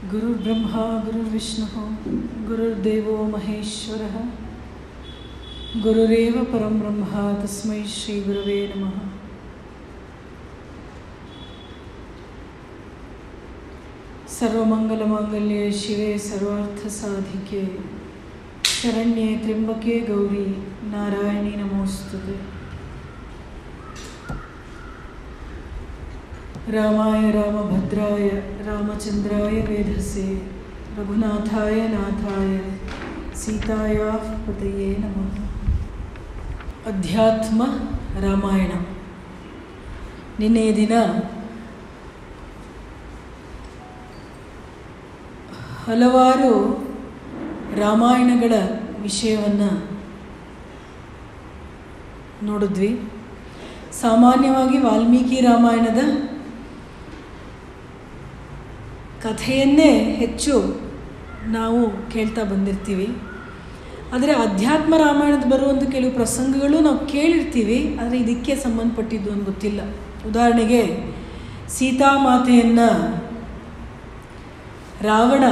गुरुर्ब्रह्मा गुरुर्विष्णुः गुरुर्देवो महेश्वरः गुरुरेव परं ब्रह्म तस्मै श्रीगुरवे नमः सर्वमङ्गलमाङ्गल्ये शिवे सर्वार्थसाधिके शरण्ये त्र्यम्बके गौरी नारायणी नमोऽस्तुते रामाय रामभद्राय रामचन्द्राय वेधसे रघुनाथाय नाथाय सीतायाः पतये नमः ಅಧ್ಯಾತ್ಮ ರಾಮಾಯಣ ನಿನ್ನೆಯ ದಿನ ಹಲವಾರು ರಾಮಾಯಣಗಳ ವಿಷಯವನ್ನು ನೋಡಿದ್ವಿ ಸಾಮಾನ್ಯವಾಗಿ ವಾಲ್ಮೀಕಿ ರಾಮಾಯಣದ ಕಥೆಯನ್ನೇ ಹೆಚ್ಚು ನಾವು ಕೇಳ್ತಾ ಬಂದಿರ್ತೀವಿ ಆದರೆ ಅಧ್ಯಾತ್ಮ ರಾಮಾಯಣದ ಬರುವಂಥ ಕೆಲವು ಪ್ರಸಂಗಗಳು ನಾವು ಕೇಳಿರ್ತೀವಿ ಆದರೆ ಇದಕ್ಕೆ ಸಂಬಂಧಪಟ್ಟಿದ್ದು ಅಂತ ಗೊತ್ತಿಲ್ಲ ಉದಾಹರಣೆಗೆ ಸೀತಾಮಾತೆಯನ್ನು ರಾವಣ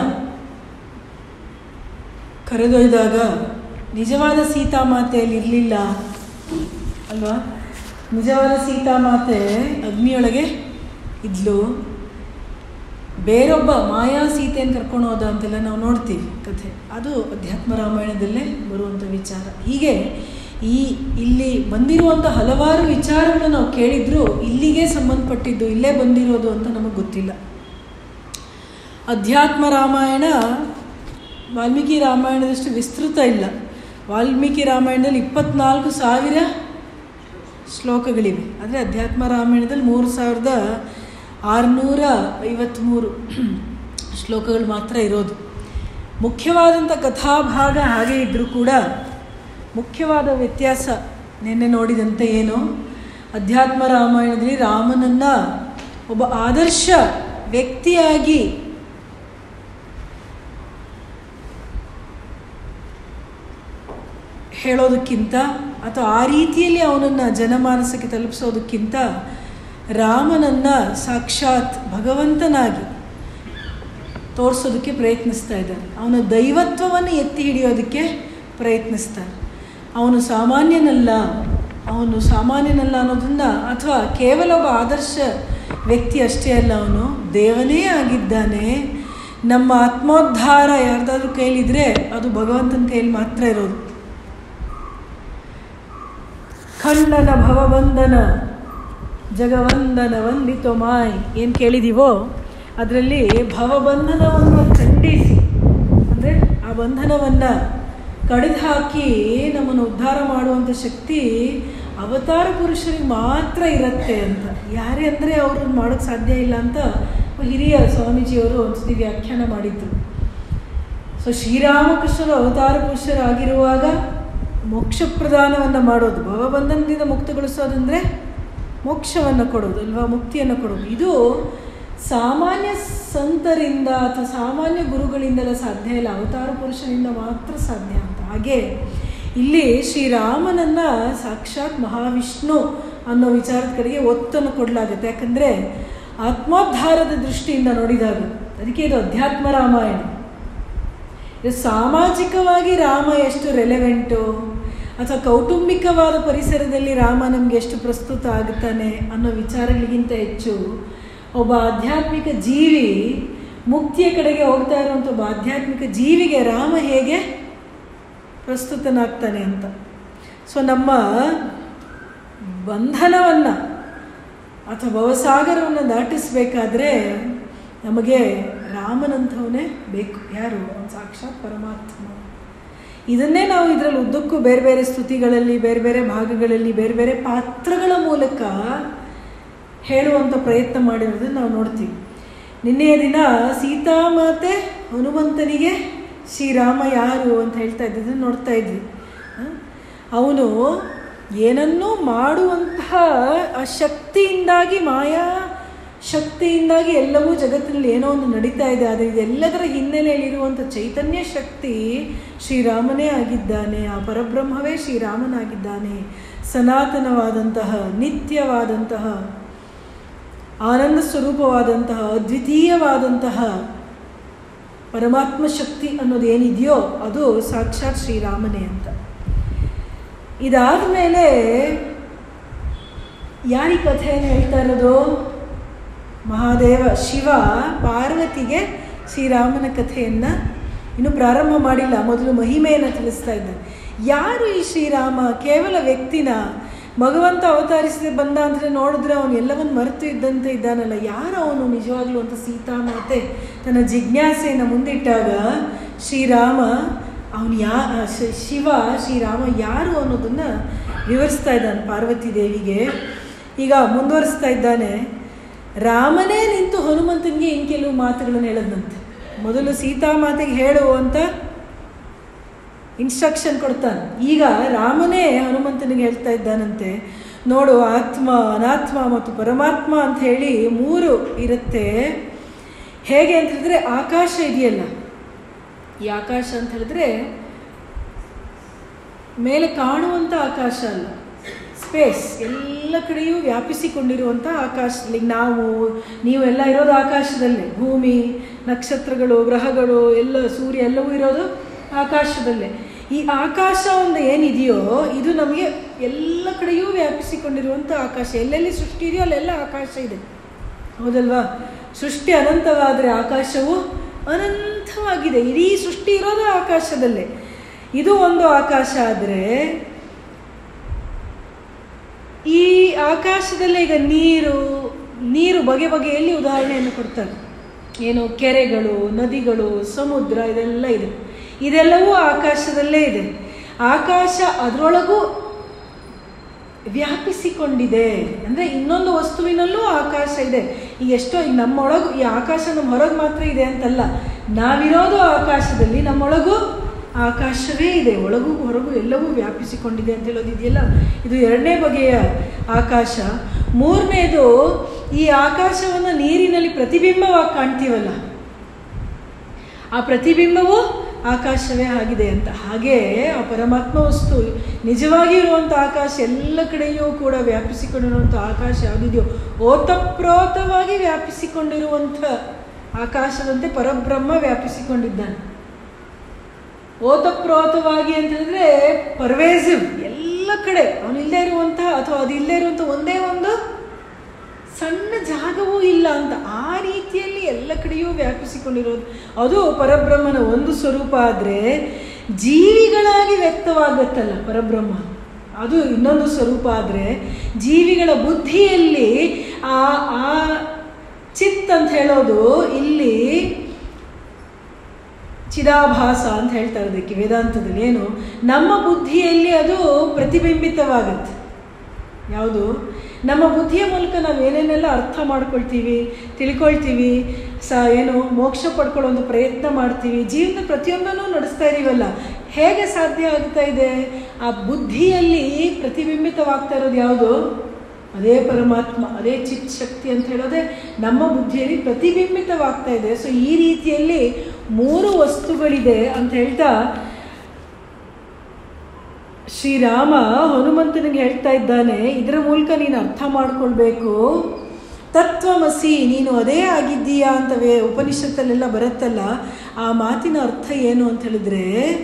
ಕರೆದೊಯ್ದಾಗ ನಿಜವಾದ ಸೀತಾಮಾತೆಯಲ್ಲಿ ಇರಲಿಲ್ಲ ಅಲ್ವಾ ನಿಜವಾದ ಸೀತಾಮಾತೆ ಅಗ್ನಿಯೊಳಗೆ ಇದ್ಲು ಬೇರೊಬ್ಬ ಮಾಯಾ ಸೀತೆಯನ್ನು ಕರ್ಕೊಂಡು ಹೋದ ಅಂತೆಲ್ಲ ನಾವು ನೋಡ್ತೀವಿ ಕಥೆ ಅದು ಅಧ್ಯಾತ್ಮ ರಾಮಾಯಣದಲ್ಲೇ ಬರುವಂಥ ವಿಚಾರ ಹೀಗೆ ಈ ಇಲ್ಲಿ ಬಂದಿರುವಂಥ ಹಲವಾರು ವಿಚಾರಗಳು ನಾವು ಕೇಳಿದ್ರು ಇಲ್ಲಿಗೆ ಸಂಬಂಧಪಟ್ಟಿದ್ದು ಇಲ್ಲೇ ಬಂದಿರೋದು ಅಂತ ನಮಗೆ ಗೊತ್ತಿಲ್ಲ ಅಧ್ಯಾತ್ಮ ರಾಮಾಯಣ ವಾಲ್ಮೀಕಿ ರಾಮಾಯಣದಷ್ಟು ವಿಸ್ತೃತ ಇಲ್ಲ ವಾಲ್ಮೀಕಿ ರಾಮಾಯಣದಲ್ಲಿ ಇಪ್ಪತ್ನಾಲ್ಕು ಸಾವಿರ ಶ್ಲೋಕಗಳಿವೆ ಆದರೆ ಅಧ್ಯಾತ್ಮ ರಾಮಾಯಣದಲ್ಲಿ ಮೂರು ಸಾವಿರದ ಆರುನೂರ ಐವತ್ತ್ಮೂರು ಶ್ಲೋಕಗಳು ಮಾತ್ರ ಇರೋದು ಮುಖ್ಯವಾದಂಥ ಕಥಾಭಾಗ ಹಾಗೆ ಇದ್ದರೂ ಕೂಡ ಮುಖ್ಯವಾದ ವ್ಯತ್ಯಾಸ ನಿನ್ನೆ ನೋಡಿದಂತೆ ಏನು ಅಧ್ಯಾತ್ಮ ರಾಮಾಯಣದಲ್ಲಿ ರಾಮನನ್ನು ಒಬ್ಬ ಆದರ್ಶ ವ್ಯಕ್ತಿಯಾಗಿ ಹೇಳೋದಕ್ಕಿಂತ ಅಥವಾ ಆ ರೀತಿಯಲ್ಲಿ ಅವನನ್ನು ಜನಮಾನಸಕ್ಕೆ ತಲುಪಿಸೋದಕ್ಕಿಂತ ರಾಮನನ್ನು ಸಾಕ್ಷಾತ್ ಭಗವಂತನಾಗಿ ತೋರಿಸೋದಕ್ಕೆ ಪ್ರಯತ್ನಿಸ್ತಾ ಇದ್ದಾರೆ ಅವನ ದೈವತ್ವವನ್ನು ಎತ್ತಿ ಹಿಡಿಯೋದಕ್ಕೆ ಪ್ರಯತ್ನಿಸ್ತಾರೆ ಅವನು ಸಾಮಾನ್ಯನಲ್ಲ ಅವನು ಸಾಮಾನ್ಯನಲ್ಲ ಅನ್ನೋದನ್ನು ಅಥವಾ ಕೇವಲ ಒಬ್ಬ ಆದರ್ಶ ವ್ಯಕ್ತಿ ಅಷ್ಟೇ ಅಲ್ಲ ಅವನು ದೇವನೇ ಆಗಿದ್ದಾನೆ ನಮ್ಮ ಆತ್ಮೋದ್ಧಾರ ಯಾರ್ದಾದ್ರೂ ಕೈಲಿದ್ರೆ ಅದು ಭಗವಂತನ ಕೈಲಿ ಮಾತ್ರ ಇರೋದು ಖಂಡನ ಭವಬಂಧನ ಜಗವಂದನ ವಂದಿತೋ ಮಾಯ್ ಏನು ಕೇಳಿದೀವೋ ಅದರಲ್ಲಿ ಭವಬಂಧನವನ್ನು ಖಂಡಿಸಿ ಅಂದರೆ ಆ ಬಂಧನವನ್ನು ಕಡಿದು ಹಾಕಿ ನಮ್ಮನ್ನು ಉದ್ಧಾರ ಮಾಡುವಂಥ ಶಕ್ತಿ ಅವತಾರ ಪುರುಷರಿಗೆ ಮಾತ್ರ ಇರುತ್ತೆ ಅಂತ ಯಾರೇ ಅಂದರೆ ಅವರು ಮಾಡೋಕ್ಕೆ ಸಾಧ್ಯ ಇಲ್ಲ ಅಂತ ಹಿರಿಯ ಸ್ವಾಮೀಜಿಯವರು ಒಂದ್ಸತಿ ವ್ಯಾಖ್ಯಾನ ಮಾಡಿದ್ರು ಸೊ ಶ್ರೀರಾಮಕೃಷ್ಣರು ಅವತಾರ ಪುರುಷರಾಗಿರುವಾಗ ಮೋಕ್ಷ ಪ್ರದಾನವನ್ನು ಮಾಡೋದು ಭವಬಂಧನದಿಂದ ಮುಕ್ತಗೊಳಿಸೋದಂದರೆ ಮೋಕ್ಷವನ್ನು ಕೊಡೋದು ಅಲ್ವಾ ಮುಕ್ತಿಯನ್ನು ಕೊಡೋದು ಇದು ಸಾಮಾನ್ಯ ಸಂತರಿಂದ ಅಥವಾ ಸಾಮಾನ್ಯ ಗುರುಗಳಿಂದೆಲ್ಲ ಸಾಧ್ಯ ಇಲ್ಲ ಅವತಾರ ಪುರುಷನಿಂದ ಮಾತ್ರ ಸಾಧ್ಯ ಅಂತ ಹಾಗೆ ಇಲ್ಲಿ ಶ್ರೀರಾಮನನ್ನು ಸಾಕ್ಷಾತ್ ಮಹಾವಿಷ್ಣು ಅನ್ನೋ ವಿಚಾರದ ಕಡೆಗೆ ಒತ್ತನ್ನು ಕೊಡಲಾಗುತ್ತೆ ಯಾಕಂದರೆ ಆತ್ಮೋದ್ಧಾರದ ದೃಷ್ಟಿಯಿಂದ ನೋಡಿದಾಗ ಅದಕ್ಕೆ ಇದು ಅಧ್ಯಾತ್ಮ ರಾಮಾಯಣ ಇದು ಸಾಮಾಜಿಕವಾಗಿ ರಾಮ ಎಷ್ಟು ರೆಲೆವೆಂಟು ಅಥವಾ ಕೌಟುಂಬಿಕವಾದ ಪರಿಸರದಲ್ಲಿ ರಾಮ ನಮಗೆ ಎಷ್ಟು ಪ್ರಸ್ತುತ ಆಗುತ್ತಾನೆ ಅನ್ನೋ ವಿಚಾರಗಳಿಗಿಂತ ಹೆಚ್ಚು ಒಬ್ಬ ಆಧ್ಯಾತ್ಮಿಕ ಜೀವಿ ಮುಕ್ತಿಯ ಕಡೆಗೆ ಹೋಗ್ತಾ ಇರುವಂಥ ಒಬ್ಬ ಆಧ್ಯಾತ್ಮಿಕ ಜೀವಿಗೆ ರಾಮ ಹೇಗೆ ಪ್ರಸ್ತುತನಾಗ್ತಾನೆ ಅಂತ ಸೊ ನಮ್ಮ ಬಂಧನವನ್ನು ಅಥವಾ ಭವಸಾಗರವನ್ನು ದಾಟಿಸಬೇಕಾದ್ರೆ ನಮಗೆ ರಾಮನಂಥವನೇ ಬೇಕು ಯಾರು ಸಾಕ್ಷಾತ್ ಪರಮಾತ್ಮ ಇದನ್ನೇ ನಾವು ಇದರಲ್ಲಿ ಉದ್ದಕ್ಕೂ ಬೇರೆ ಬೇರೆ ಸ್ತುತಿಗಳಲ್ಲಿ ಬೇರೆ ಬೇರೆ ಭಾಗಗಳಲ್ಲಿ ಬೇರೆ ಬೇರೆ ಪಾತ್ರಗಳ ಮೂಲಕ ಹೇಳುವಂಥ ಪ್ರಯತ್ನ ಮಾಡಿರೋದನ್ನು ನಾವು ನೋಡ್ತೀವಿ ನಿನ್ನೆಯ ದಿನ ಸೀತಾಮಾತೆ ಹನುಮಂತನಿಗೆ ಶ್ರೀರಾಮ ಯಾರು ಅಂತ ಹೇಳ್ತಾ ಇದ್ದಿದ್ದನ್ನು ನೋಡ್ತಾ ಇದ್ವಿ ಅವನು ಏನನ್ನೂ ಮಾಡುವಂತಹ ಆ ಶಕ್ತಿಯಿಂದಾಗಿ ಮಾಯಾ ಶಕ್ತಿಯಿಂದಾಗಿ ಎಲ್ಲವೂ ಜಗತ್ತಿನಲ್ಲಿ ಏನೋ ಒಂದು ನಡೀತಾ ಇದೆ ಆದರೆ ಇದೆಲ್ಲದರ ಹಿನ್ನೆಲೆಯಲ್ಲಿರುವಂಥ ಚೈತನ್ಯ ಶಕ್ತಿ ಶ್ರೀರಾಮನೇ ಆಗಿದ್ದಾನೆ ಆ ಪರಬ್ರಹ್ಮವೇ ಶ್ರೀರಾಮನಾಗಿದ್ದಾನೆ ಸನಾತನವಾದಂತಹ ನಿತ್ಯವಾದಂತಹ ಆನಂದ ಸ್ವರೂಪವಾದಂತಹ ಅದ್ವಿತೀಯವಾದಂತಹ ಪರಮಾತ್ಮ ಶಕ್ತಿ ಅನ್ನೋದು ಏನಿದೆಯೋ ಅದು ಸಾಕ್ಷಾತ್ ಶ್ರೀರಾಮನೇ ಅಂತ ಇದಾದ ಮೇಲೆ ಯಾರಿ ಕಥೆಯನ್ನು ಹೇಳ್ತಾ ಇರೋದು ಮಹಾದೇವ ಶಿವ ಪಾರ್ವತಿಗೆ ಶ್ರೀರಾಮನ ಕಥೆಯನ್ನು ಇನ್ನೂ ಪ್ರಾರಂಭ ಮಾಡಿಲ್ಲ ಮೊದಲು ಮಹಿಮೆಯನ್ನು ತಿಳಿಸ್ತಾ ಇದ್ದಾನೆ ಯಾರು ಈ ಶ್ರೀರಾಮ ಕೇವಲ ವ್ಯಕ್ತಿನ ಭಗವಂತ ಅವತರಿಸಿದ ಬಂದ ಅಂತ ನೋಡಿದ್ರೆ ಅವನು ಎಲ್ಲವನ್ನು ಮರೆತು ಇದ್ದಂತೆ ಇದ್ದಾನಲ್ಲ ಯಾರು ಅವನು ನಿಜವಾಗ್ಲೂ ಅಂತ ಸೀತಾಮಾತೆ ತನ್ನ ಜಿಜ್ಞಾಸೆಯನ್ನು ಮುಂದಿಟ್ಟಾಗ ಶ್ರೀರಾಮ ಅವನು ಯಾ ಶ- ಶಿವ ಶ್ರೀರಾಮ ಯಾರು ಅನ್ನೋದನ್ನು ವಿವರಿಸ್ತಾ ಇದ್ದಾನೆ ಪಾರ್ವತಿ ದೇವಿಗೆ ಈಗ ಮುಂದುವರಿಸ್ತಾ ಇದ್ದಾನೆ ರಾಮನೇ ನಿಂತು ಹನುಮಂತನಿಗೆ ಇನ್ ಕೆಲವು ಮಾತುಗಳನ್ನು ಹೇಳದ್ನಂತೆ ಮೊದಲು ಸೀತಾಮಾತೆಗೆ ಹೇಳು ಅಂತ ಇನ್ಸ್ಟ್ರಕ್ಷನ್ ಕೊಡ್ತಾನೆ ಈಗ ರಾಮನೇ ಹನುಮಂತನಿಗೆ ಹೇಳ್ತಾ ಇದ್ದಾನಂತೆ ನೋಡು ಆತ್ಮ ಅನಾತ್ಮ ಮತ್ತು ಪರಮಾತ್ಮ ಅಂತ ಹೇಳಿ ಮೂರು ಇರುತ್ತೆ ಹೇಗೆ ಅಂತ ಹೇಳಿದ್ರೆ ಆಕಾಶ ಇದೆಯಲ್ಲ ಈ ಆಕಾಶ ಅಂತ ಹೇಳಿದ್ರೆ ಮೇಲೆ ಕಾಣುವಂಥ ಆಕಾಶ ಅಲ್ಲ ಸ್ಪೇಸ್ ಎಲ್ಲ ಕಡೆಯೂ ವ್ಯಾಪಿಸಿಕೊಂಡಿರುವಂಥ ಆಕಾಶದಲ್ಲಿ ನಾವು ನೀವೆಲ್ಲ ಇರೋದು ಆಕಾಶದಲ್ಲೇ ಭೂಮಿ ನಕ್ಷತ್ರಗಳು ಗ್ರಹಗಳು ಎಲ್ಲ ಸೂರ್ಯ ಎಲ್ಲವೂ ಇರೋದು ಆಕಾಶದಲ್ಲೇ ಈ ಆಕಾಶ ಒಂದು ಏನಿದೆಯೋ ಇದು ನಮಗೆ ಎಲ್ಲ ಕಡೆಯೂ ವ್ಯಾಪಿಸಿಕೊಂಡಿರುವಂಥ ಆಕಾಶ ಎಲ್ಲೆಲ್ಲಿ ಸೃಷ್ಟಿ ಇದೆಯೋ ಅಲ್ಲೆಲ್ಲ ಆಕಾಶ ಇದೆ ಹೌದಲ್ವಾ ಸೃಷ್ಟಿ ಅನಂತವಾದರೆ ಆಕಾಶವು ಅನಂತವಾಗಿದೆ ಇಡೀ ಸೃಷ್ಟಿ ಇರೋದು ಆಕಾಶದಲ್ಲೇ ಇದು ಒಂದು ಆಕಾಶ ಆದರೆ ಈ ಆಕಾಶದಲ್ಲೇ ಈಗ ನೀರು ನೀರು ಬಗೆ ಬಗೆಯಲ್ಲಿ ಉದಾಹರಣೆಯನ್ನು ಕೊಡ್ತಾರೆ ಏನು ಕೆರೆಗಳು ನದಿಗಳು ಸಮುದ್ರ ಇದೆಲ್ಲ ಇದೆ ಇದೆಲ್ಲವೂ ಆಕಾಶದಲ್ಲೇ ಇದೆ ಆಕಾಶ ಅದರೊಳಗೂ ವ್ಯಾಪಿಸಿಕೊಂಡಿದೆ ಅಂದರೆ ಇನ್ನೊಂದು ವಸ್ತುವಿನಲ್ಲೂ ಆಕಾಶ ಇದೆ ಈಗ ಎಷ್ಟೋ ಈಗ ನಮ್ಮೊಳಗು ಈ ಆಕಾಶ ನಮ್ಮ ಹೊರಗೆ ಮಾತ್ರ ಇದೆ ಅಂತಲ್ಲ ನಾವಿರೋದು ಆಕಾಶದಲ್ಲಿ ನಮ್ಮೊಳಗೂ ಆಕಾಶವೇ ಇದೆ ಒಳಗೂ ಹೊರಗೂ ಎಲ್ಲವೂ ವ್ಯಾಪಿಸಿಕೊಂಡಿದೆ ಅಂತ ಹೇಳೋದು ಇದೆಯಲ್ಲ ಇದು ಎರಡನೇ ಬಗೆಯ ಆಕಾಶ ಮೂರನೇದು ಈ ಆಕಾಶವನ್ನು ನೀರಿನಲ್ಲಿ ಪ್ರತಿಬಿಂಬವಾಗಿ ಕಾಣ್ತೀವಲ್ಲ ಆ ಪ್ರತಿಬಿಂಬವು ಆಕಾಶವೇ ಆಗಿದೆ ಅಂತ ಹಾಗೆ ಆ ಪರಮಾತ್ಮ ವಸ್ತು ನಿಜವಾಗಿ ಇರುವಂಥ ಆಕಾಶ ಎಲ್ಲ ಕಡೆಯೂ ಕೂಡ ವ್ಯಾಪಿಸಿಕೊಂಡಿರುವಂಥ ಆಕಾಶ ಯಾವುದಿದೆಯೋ ಓತಪ್ರೋತವಾಗಿ ವ್ಯಾಪಿಸಿಕೊಂಡಿರುವಂಥ ಆಕಾಶದಂತೆ ಪರಬ್ರಹ್ಮ ವ್ಯಾಪಿಸಿಕೊಂಡಿದ್ದಾನೆ ಓತಪ್ರೋತವಾಗಿ ಅಂತ ಹೇಳಿದ್ರೆ ಪರ್ವೇಸಿವ್ ಎಲ್ಲ ಕಡೆ ಅವನಿಲ್ಲದೆ ಇರುವಂತಹ ಅಥವಾ ಅದು ಇಲ್ಲದೆ ಇರುವಂಥ ಒಂದೇ ಒಂದು ಸಣ್ಣ ಜಾಗವೂ ಇಲ್ಲ ಅಂತ ಆ ರೀತಿಯಲ್ಲಿ ಎಲ್ಲ ಕಡೆಯೂ ವ್ಯಾಪಿಸಿಕೊಂಡಿರೋದು ಅದು ಪರಬ್ರಹ್ಮನ ಒಂದು ಸ್ವರೂಪ ಆದರೆ ಜೀವಿಗಳಾಗಿ ವ್ಯಕ್ತವಾಗುತ್ತಲ್ಲ ಪರಬ್ರಹ್ಮ ಅದು ಇನ್ನೊಂದು ಸ್ವರೂಪ ಆದರೆ ಜೀವಿಗಳ ಬುದ್ಧಿಯಲ್ಲಿ ಆ ಆ ಚಿತ್ ಅಂತ ಹೇಳೋದು ಇಲ್ಲಿ ಚಿದಾಭಾಸ ಅಂತ ಹೇಳ್ತಾರೆ ಅದಕ್ಕೆ ವೇದಾಂತದಲ್ಲಿ ಏನು ನಮ್ಮ ಬುದ್ಧಿಯಲ್ಲಿ ಅದು ಪ್ರತಿಬಿಂಬಿತವಾಗುತ್ತೆ ಯಾವುದು ನಮ್ಮ ಬುದ್ಧಿಯ ಮೂಲಕ ನಾವು ಏನೇನೆಲ್ಲ ಅರ್ಥ ಮಾಡ್ಕೊಳ್ತೀವಿ ತಿಳ್ಕೊಳ್ತೀವಿ ಸ ಏನು ಮೋಕ್ಷ ಪಡ್ಕೊಳ್ಳೋ ಒಂದು ಪ್ರಯತ್ನ ಮಾಡ್ತೀವಿ ಜೀವನ ಪ್ರತಿಯೊಂದನ್ನು ನಡೆಸ್ತಾ ಇದೀವಲ್ಲ ಹೇಗೆ ಸಾಧ್ಯ ಆಗ್ತಾ ಇದೆ ಆ ಬುದ್ಧಿಯಲ್ಲಿ ಪ್ರತಿಬಿಂಬಿತವಾಗ್ತಾ ಇರೋದು ಯಾವುದು ಅದೇ ಪರಮಾತ್ಮ ಅದೇ ಚಿತ್ ಶಕ್ತಿ ಅಂತ ಹೇಳೋದೇ ನಮ್ಮ ಬುದ್ಧಿಯಲ್ಲಿ ಪ್ರತಿಬಿಂಬಿತವಾಗ್ತಾ ಇದೆ ಸೊ ಈ ರೀತಿಯಲ್ಲಿ ಮೂರು ವಸ್ತುಗಳಿದೆ ಅಂತ ಹೇಳ್ತಾ ಶ್ರೀರಾಮ ಹನುಮಂತನಿಗೆ ಹೇಳ್ತಾ ಇದ್ದಾನೆ ಇದರ ಮೂಲಕ ನೀನು ಅರ್ಥ ಮಾಡ್ಕೊಳ್ಬೇಕು ತತ್ವಮಸಿ ನೀನು ಅದೇ ಆಗಿದ್ದೀಯಾ ಅಂತ ವೇ ಉಪನಿಷತ್ತಲ್ಲೆಲ್ಲ ಬರುತ್ತಲ್ಲ ಆ ಮಾತಿನ ಅರ್ಥ ಏನು ಅಂತ ಹೇಳಿದ್ರೆ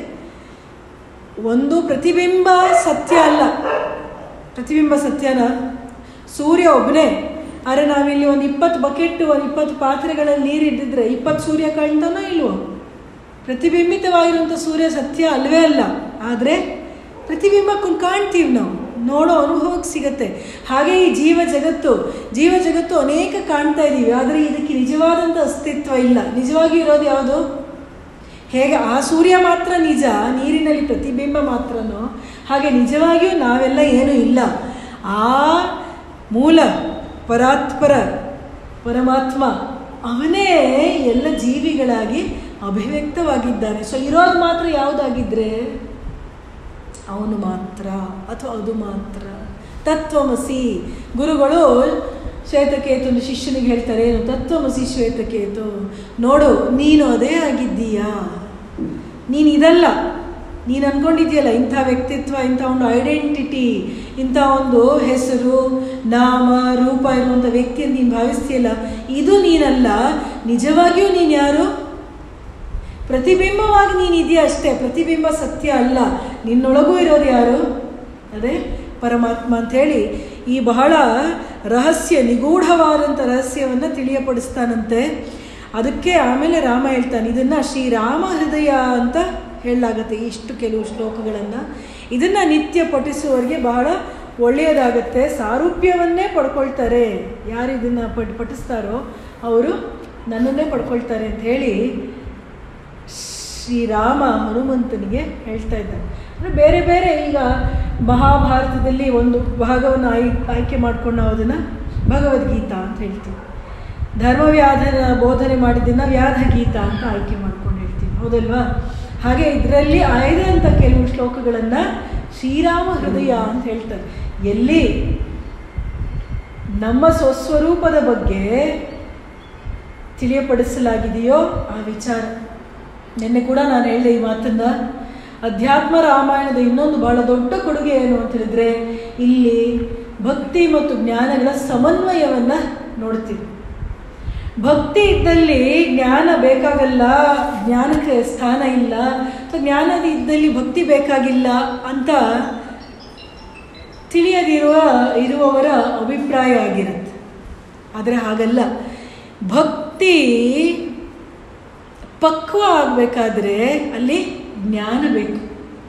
ಒಂದು ಪ್ರತಿಬಿಂಬ ಸತ್ಯ ಅಲ್ಲ ಪ್ರತಿಬಿಂಬ ಸತ್ಯನ ಸೂರ್ಯ ಒಬ್ಬನೇ ಆದರೆ ನಾವಿಲ್ಲಿ ಒಂದು ಇಪ್ಪತ್ತು ಬಕೆಟ್ ಒಂದು ಇಪ್ಪತ್ತು ಪಾತ್ರೆಗಳಲ್ಲಿ ನೀರು ಇಟ್ಟಿದ್ರೆ ಇಪ್ಪತ್ತು ಸೂರ್ಯ ಕಾಣ್ತಾನೋ ಇಲ್ವೋ ಪ್ರತಿಬಿಂಬಿತವಾಗಿರುವಂಥ ಸೂರ್ಯ ಸತ್ಯ ಅಲ್ವೇ ಅಲ್ಲ ಆದರೆ ಪ್ರತಿಬಿಂಬಕ್ಕನ್ನು ಕಾಣ್ತೀವಿ ನಾವು ನೋಡೋ ಅನುಭವಕ್ಕೆ ಸಿಗತ್ತೆ ಹಾಗೆ ಈ ಜೀವ ಜಗತ್ತು ಜೀವ ಜಗತ್ತು ಅನೇಕ ಕಾಣ್ತಾ ಇದ್ದೀವಿ ಆದರೆ ಇದಕ್ಕೆ ನಿಜವಾದಂಥ ಅಸ್ತಿತ್ವ ಇಲ್ಲ ನಿಜವಾಗಿ ಇರೋದು ಯಾವುದು ಹೇಗೆ ಆ ಸೂರ್ಯ ಮಾತ್ರ ನಿಜ ನೀರಿನಲ್ಲಿ ಪ್ರತಿಬಿಂಬ ಮಾತ್ರನೋ ಹಾಗೆ ನಿಜವಾಗಿಯೂ ನಾವೆಲ್ಲ ಏನೂ ಇಲ್ಲ ಆ ಮೂಲ ಪರಾತ್ಪರ ಪರಮಾತ್ಮ ಅವನೇ ಎಲ್ಲ ಜೀವಿಗಳಾಗಿ ಅಭಿವ್ಯಕ್ತವಾಗಿದ್ದಾನೆ ಸೊ ಇರೋದು ಮಾತ್ರ ಯಾವುದಾಗಿದ್ರೆ ಅವನು ಮಾತ್ರ ಅಥವಾ ಅದು ಮಾತ್ರ ತತ್ವಮಸಿ ಗುರುಗಳು ಶ್ವೇತಕೇತುನ ಶಿಷ್ಯನಿಗೆ ಹೇಳ್ತಾರೆ ಏನು ತತ್ವಮಸಿ ಶ್ವೇತಕೇತು ನೋಡು ನೀನು ಅದೇ ಆಗಿದ್ದೀಯಾ ನೀನು ಇದಲ್ಲ ನೀನು ಅಂದ್ಕೊಂಡಿದ್ಯಲ್ಲ ಇಂಥ ವ್ಯಕ್ತಿತ್ವ ಇಂಥ ಒಂದು ಐಡೆಂಟಿಟಿ ಇಂಥ ಒಂದು ಹೆಸರು ನಾಮ ರೂಪ ಇರುವಂಥ ವ್ಯಕ್ತಿ ಅಂತ ನೀನು ಭಾವಿಸ್ತೀಯಲ್ಲ ಇದು ನೀನಲ್ಲ ನಿಜವಾಗಿಯೂ ನೀನು ಯಾರು ಪ್ರತಿಬಿಂಬವಾಗಿ ನೀನು ಇದೆಯಾ ಅಷ್ಟೇ ಪ್ರತಿಬಿಂಬ ಸತ್ಯ ಅಲ್ಲ ನಿನ್ನೊಳಗೂ ಇರೋದು ಯಾರು ಅದೇ ಪರಮಾತ್ಮ ಅಂಥೇಳಿ ಈ ಬಹಳ ರಹಸ್ಯ ನಿಗೂಢವಾದಂಥ ರಹಸ್ಯವನ್ನು ತಿಳಿಯಪಡಿಸ್ತಾನಂತೆ ಅದಕ್ಕೆ ಆಮೇಲೆ ರಾಮ ಹೇಳ್ತಾನೆ ಇದನ್ನು ಶ್ರೀರಾಮ ಹೃದಯ ಅಂತ ಹೇಳಲಾಗತ್ತೆ ಇಷ್ಟು ಕೆಲವು ಶ್ಲೋಕಗಳನ್ನು ಇದನ್ನು ನಿತ್ಯ ಪಠಿಸುವವರಿಗೆ ಬಹಳ ಒಳ್ಳೆಯದಾಗತ್ತೆ ಸಾರೂಪ್ಯವನ್ನೇ ಪಡ್ಕೊಳ್ತಾರೆ ಯಾರು ಇದನ್ನು ಪಟ್ ಪಠಿಸ್ತಾರೋ ಅವರು ನನ್ನನ್ನೇ ಪಡ್ಕೊಳ್ತಾರೆ ಅಂತ ಹೇಳಿ ಶ್ರೀರಾಮ ಹನುಮಂತನಿಗೆ ಹೇಳ್ತಾ ಇದ್ದಾರೆ ಅಂದರೆ ಬೇರೆ ಬೇರೆ ಈಗ ಮಹಾಭಾರತದಲ್ಲಿ ಒಂದು ಭಾಗವನ್ನು ಆಯ್ ಆಯ್ಕೆ ಮಾಡ್ಕೊಂಡು ನಾವು ಅದನ್ನು ಭಗವದ್ಗೀತಾ ಅಂತ ಹೇಳ್ತೀವಿ ಧರ್ಮವ್ಯಾಧನ ಬೋಧನೆ ಮಾಡಿದ್ದನ್ನು ವ್ಯಾಧ ಗೀತಾ ಅಂತ ಆಯ್ಕೆ ಮಾಡ್ಕೊಂಡು ಹೇಳ್ತೀವಿ ಹೌದಲ್ವಾ ಹಾಗೆ ಇದರಲ್ಲಿ ಆಯ್ದಂಥ ಕೆಲವು ಶ್ಲೋಕಗಳನ್ನು ಶ್ರೀರಾಮ ಹೃದಯ ಅಂತ ಹೇಳ್ತಾರೆ ಎಲ್ಲಿ ನಮ್ಮ ಸ್ವಸ್ವರೂಪದ ಬಗ್ಗೆ ತಿಳಿಯಪಡಿಸಲಾಗಿದೆಯೋ ಆ ವಿಚಾರ ನಿನ್ನೆ ಕೂಡ ನಾನು ಹೇಳಿದೆ ಈ ಮಾತನ್ನ ಅಧ್ಯಾತ್ಮ ರಾಮಾಯಣದ ಇನ್ನೊಂದು ಬಹಳ ದೊಡ್ಡ ಕೊಡುಗೆ ಏನು ಅಂತ ಹೇಳಿದ್ರೆ ಇಲ್ಲಿ ಭಕ್ತಿ ಮತ್ತು ಜ್ಞಾನಗಳ ಸಮನ್ವಯವನ್ನು ನೋಡ್ತೀವಿ ಭಕ್ತಿ ಇದ್ದಲ್ಲಿ ಜ್ಞಾನ ಬೇಕಾಗಲ್ಲ ಜ್ಞಾನಕ್ಕೆ ಸ್ಥಾನ ಇಲ್ಲ ಅಥವಾ ಜ್ಞಾನದ ಇದ್ದಲ್ಲಿ ಭಕ್ತಿ ಬೇಕಾಗಿಲ್ಲ ಅಂತ ತಿಳಿಯದಿರುವ ಇರುವವರ ಅಭಿಪ್ರಾಯ ಆಗಿರುತ್ತೆ ಆದರೆ ಹಾಗಲ್ಲ ಭಕ್ತಿ ಪಕ್ವ ಆಗಬೇಕಾದ್ರೆ ಅಲ್ಲಿ ಜ್ಞಾನ ಬೇಕು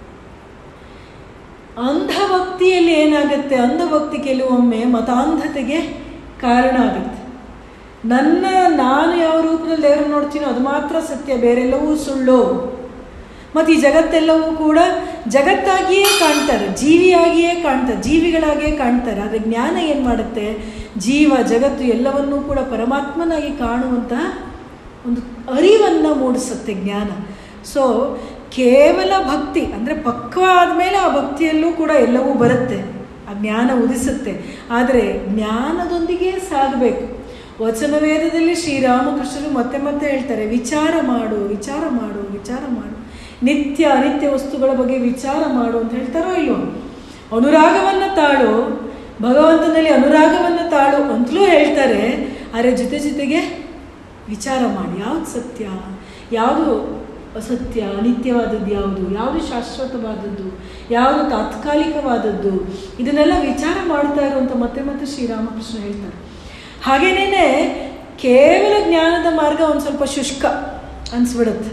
ಅಂಧಭಕ್ತಿಯಲ್ಲಿ ಏನಾಗುತ್ತೆ ಅಂಧಭಕ್ತಿ ಕೆಲವೊಮ್ಮೆ ಮತಾಂಧತೆಗೆ ಕಾರಣ ಆಗುತ್ತೆ ನನ್ನ ನಾನು ಯಾವ ರೂಪದಲ್ಲಿ ದೇವರು ನೋಡ್ತೀನೋ ಅದು ಮಾತ್ರ ಸತ್ಯ ಬೇರೆಲ್ಲವೂ ಸುಳ್ಳು ಮತ್ತು ಈ ಜಗತ್ತೆಲ್ಲವೂ ಕೂಡ ಜಗತ್ತಾಗಿಯೇ ಕಾಣ್ತಾರೆ ಜೀವಿಯಾಗಿಯೇ ಕಾಣ್ತಾರೆ ಜೀವಿಗಳಾಗಿಯೇ ಕಾಣ್ತಾರೆ ಆದರೆ ಜ್ಞಾನ ಏನು ಮಾಡುತ್ತೆ ಜೀವ ಜಗತ್ತು ಎಲ್ಲವನ್ನೂ ಕೂಡ ಪರಮಾತ್ಮನಾಗಿ ಕಾಣುವಂತಹ ಒಂದು ಅರಿವನ್ನು ಮೂಡಿಸುತ್ತೆ ಜ್ಞಾನ ಸೊ ಕೇವಲ ಭಕ್ತಿ ಅಂದರೆ ಪಕ್ವ ಆದಮೇಲೆ ಆ ಭಕ್ತಿಯಲ್ಲೂ ಕೂಡ ಎಲ್ಲವೂ ಬರುತ್ತೆ ಆ ಜ್ಞಾನ ಉದಿಸುತ್ತೆ ಆದರೆ ಜ್ಞಾನದೊಂದಿಗೆ ಸಾಗಬೇಕು ವಚನ ವೇದದಲ್ಲಿ ಶ್ರೀರಾಮಕೃಷ್ಣರು ಮತ್ತೆ ಮತ್ತೆ ಹೇಳ್ತಾರೆ ವಿಚಾರ ಮಾಡು ವಿಚಾರ ಮಾಡು ವಿಚಾರ ಮಾಡು ನಿತ್ಯ ಅನಿತ್ಯ ವಸ್ತುಗಳ ಬಗ್ಗೆ ವಿಚಾರ ಮಾಡು ಅಂತ ಹೇಳ್ತಾರೋ ಇಲ್ವೋ ಅನುರಾಗವನ್ನು ತಾಳು ಭಗವಂತನಲ್ಲಿ ಅನುರಾಗವನ್ನು ತಾಳು ಅಂತಲೂ ಹೇಳ್ತಾರೆ ಆದರೆ ಜೊತೆ ಜೊತೆಗೆ ವಿಚಾರ ಮಾಡಿ ಯಾವುದು ಸತ್ಯ ಯಾವುದು ಅಸತ್ಯ ಅನಿತ್ಯವಾದದ್ದು ಯಾವುದು ಯಾವುದು ಶಾಶ್ವತವಾದದ್ದು ಯಾವುದು ತಾತ್ಕಾಲಿಕವಾದದ್ದು ಇದನ್ನೆಲ್ಲ ವಿಚಾರ ಮಾಡ್ತಾ ಇರುವಂಥ ಮತ್ತೆ ಮತ್ತೆ ಶ್ರೀರಾಮಕೃಷ್ಣ ಹೇಳ್ತಾರೆ ಹಾಗೇನೇ ಕೇವಲ ಜ್ಞಾನದ ಮಾರ್ಗ ಒಂದು ಸ್ವಲ್ಪ ಶುಷ್ಕ ಅನಿಸ್ಬಿಡುತ್ತೆ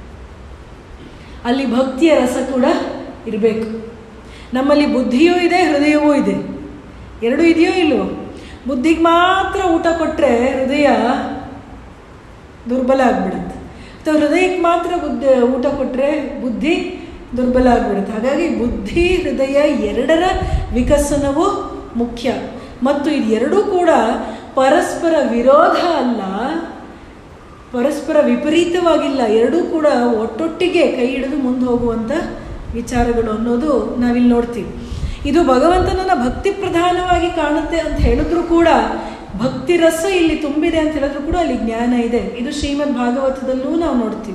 ಅಲ್ಲಿ ಭಕ್ತಿಯ ರಸ ಕೂಡ ಇರಬೇಕು ನಮ್ಮಲ್ಲಿ ಬುದ್ಧಿಯೂ ಇದೆ ಹೃದಯವೂ ಇದೆ ಎರಡೂ ಇದೆಯೋ ಇಲ್ವೋ ಬುದ್ಧಿಗೆ ಮಾತ್ರ ಊಟ ಕೊಟ್ಟರೆ ಹೃದಯ ದುರ್ಬಲ ಆಗಿಬಿಡುತ್ತೆ ಅಥವಾ ಹೃದಯಕ್ಕೆ ಮಾತ್ರ ಬುದ್ಧಿ ಊಟ ಕೊಟ್ಟರೆ ಬುದ್ಧಿ ದುರ್ಬಲ ಆಗಿಬಿಡುತ್ತೆ ಹಾಗಾಗಿ ಬುದ್ಧಿ ಹೃದಯ ಎರಡರ ವಿಕಸನವು ಮುಖ್ಯ ಮತ್ತು ಇದು ಎರಡೂ ಕೂಡ ಪರಸ್ಪರ ವಿರೋಧ ಅಲ್ಲ ಪರಸ್ಪರ ವಿಪರೀತವಾಗಿಲ್ಲ ಎರಡೂ ಕೂಡ ಒಟ್ಟೊಟ್ಟಿಗೆ ಕೈ ಹಿಡಿದು ಮುಂದೆ ಹೋಗುವಂಥ ವಿಚಾರಗಳು ಅನ್ನೋದು ನಾವಿಲ್ಲಿ ನೋಡ್ತೀವಿ ಇದು ಭಗವಂತನನ್ನ ಭಕ್ತಿ ಪ್ರಧಾನವಾಗಿ ಕಾಣುತ್ತೆ ಅಂತ ಹೇಳಿದ್ರು ಕೂಡ ಭಕ್ತಿ ರಸ ಇಲ್ಲಿ ತುಂಬಿದೆ ಅಂತ ಹೇಳಿದ್ರು ಕೂಡ ಅಲ್ಲಿ ಜ್ಞಾನ ಇದೆ ಇದು ಶ್ರೀಮದ್ ಭಾಗವತದಲ್ಲೂ ನಾವು ನೋಡ್ತೀವಿ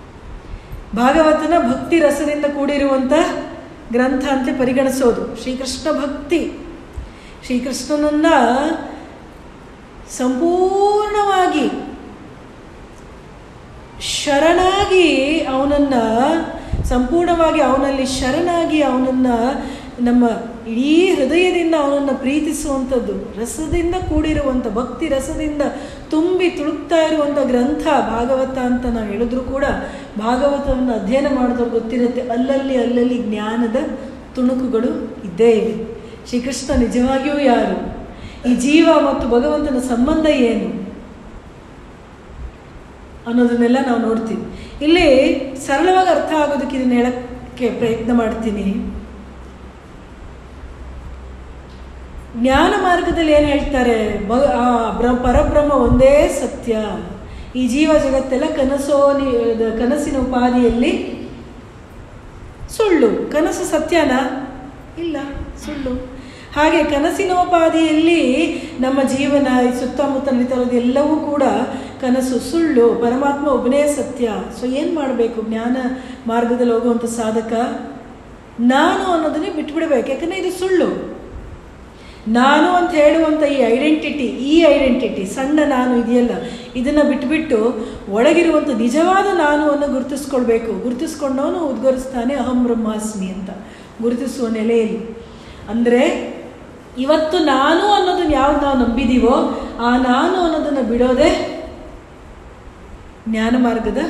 ಭಾಗವತನ ಭಕ್ತಿ ರಸದಿಂದ ಕೂಡಿರುವಂಥ ಗ್ರಂಥ ಅಂತ ಪರಿಗಣಿಸೋದು ಶ್ರೀಕೃಷ್ಣ ಭಕ್ತಿ ಶ್ರೀಕೃಷ್ಣನನ್ನ ಸಂಪೂರ್ಣವಾಗಿ ಶರಣಾಗಿ ಅವನನ್ನು ಸಂಪೂರ್ಣವಾಗಿ ಅವನಲ್ಲಿ ಶರಣಾಗಿ ಅವನನ್ನು ನಮ್ಮ ಇಡೀ ಹೃದಯದಿಂದ ಅವನನ್ನು ಪ್ರೀತಿಸುವಂಥದ್ದು ರಸದಿಂದ ಕೂಡಿರುವಂಥ ಭಕ್ತಿ ರಸದಿಂದ ತುಂಬಿ ತುಳುಕ್ತಾ ಇರುವಂಥ ಗ್ರಂಥ ಭಾಗವತ ಅಂತ ನಾವು ಹೇಳಿದ್ರು ಕೂಡ ಭಾಗವತವನ್ನು ಅಧ್ಯಯನ ಮಾಡಿದವ್ರು ಗೊತ್ತಿರುತ್ತೆ ಅಲ್ಲಲ್ಲಿ ಅಲ್ಲಲ್ಲಿ ಜ್ಞಾನದ ತುಣುಕುಗಳು ಇದ್ದೇ ಇವೆ ಶ್ರೀಕೃಷ್ಣ ನಿಜವಾಗಿಯೂ ಯಾರು ಈ ಜೀವ ಮತ್ತು ಭಗವಂತನ ಸಂಬಂಧ ಏನು ಅನ್ನೋದನ್ನೆಲ್ಲ ನಾವು ನೋಡ್ತೀವಿ ಇಲ್ಲಿ ಸರಳವಾಗಿ ಅರ್ಥ ಆಗೋದಕ್ಕೆ ಇದನ್ನ ಹೇಳಕ್ಕೆ ಪ್ರಯತ್ನ ಮಾಡ್ತೀನಿ ಜ್ಞಾನ ಮಾರ್ಗದಲ್ಲಿ ಏನು ಹೇಳ್ತಾರೆ ಭಗ ಆ ಬ್ರ ಪರಬ್ರಹ್ಮ ಒಂದೇ ಸತ್ಯ ಈ ಜೀವ ಜಗತ್ತೆಲ್ಲ ಕನಸೋನಿ ಕನಸಿನ ಉಪಾಧಿಯಲ್ಲಿ ಸುಳ್ಳು ಕನಸು ಸತ್ಯನಾ ಇಲ್ಲ ಸುಳ್ಳು ಹಾಗೆ ಕನಸಿನೋಪಾದಿಯಲ್ಲಿ ನಮ್ಮ ಜೀವನ ಈ ಸುತ್ತಮುತ್ತ ನಡೀತಾ ಎಲ್ಲವೂ ಕೂಡ ಕನಸು ಸುಳ್ಳು ಪರಮಾತ್ಮ ಒಬ್ಬನೇ ಸತ್ಯ ಸೊ ಏನು ಮಾಡಬೇಕು ಜ್ಞಾನ ಮಾರ್ಗದಲ್ಲಿ ಹೋಗುವಂಥ ಸಾಧಕ ನಾನು ಅನ್ನೋದನ್ನೇ ಬಿಟ್ಬಿಡ್ಬೇಕು ಯಾಕಂದರೆ ಇದು ಸುಳ್ಳು ನಾನು ಅಂತ ಹೇಳುವಂಥ ಈ ಐಡೆಂಟಿಟಿ ಈ ಐಡೆಂಟಿಟಿ ಸಣ್ಣ ನಾನು ಇದೆಯಲ್ಲ ಇದನ್ನು ಬಿಟ್ಬಿಟ್ಟು ಒಳಗಿರುವಂಥ ನಿಜವಾದ ನಾನು ಅನ್ನು ಗುರುತಿಸ್ಕೊಳ್ಬೇಕು ಗುರುತಿಸ್ಕೊಂಡವನು ಉದ್ಗರಿಸ್ತಾನೆ ಅಹಂ ಬ್ರಹ್ಮಾಸ್ಮಿ ಅಂತ ಗುರುತಿಸುವ ನೆಲೆಯಲ್ಲಿ ಅಂದರೆ ಇವತ್ತು ನಾನು ಅನ್ನೋದನ್ನ ಯಾವ್ದು ನಾವು ನಂಬಿದೀವೋ ಆ ನಾನು ಅನ್ನೋದನ್ನು ಬಿಡೋದೇ ಜ್ಞಾನ ಮಾರ್ಗದ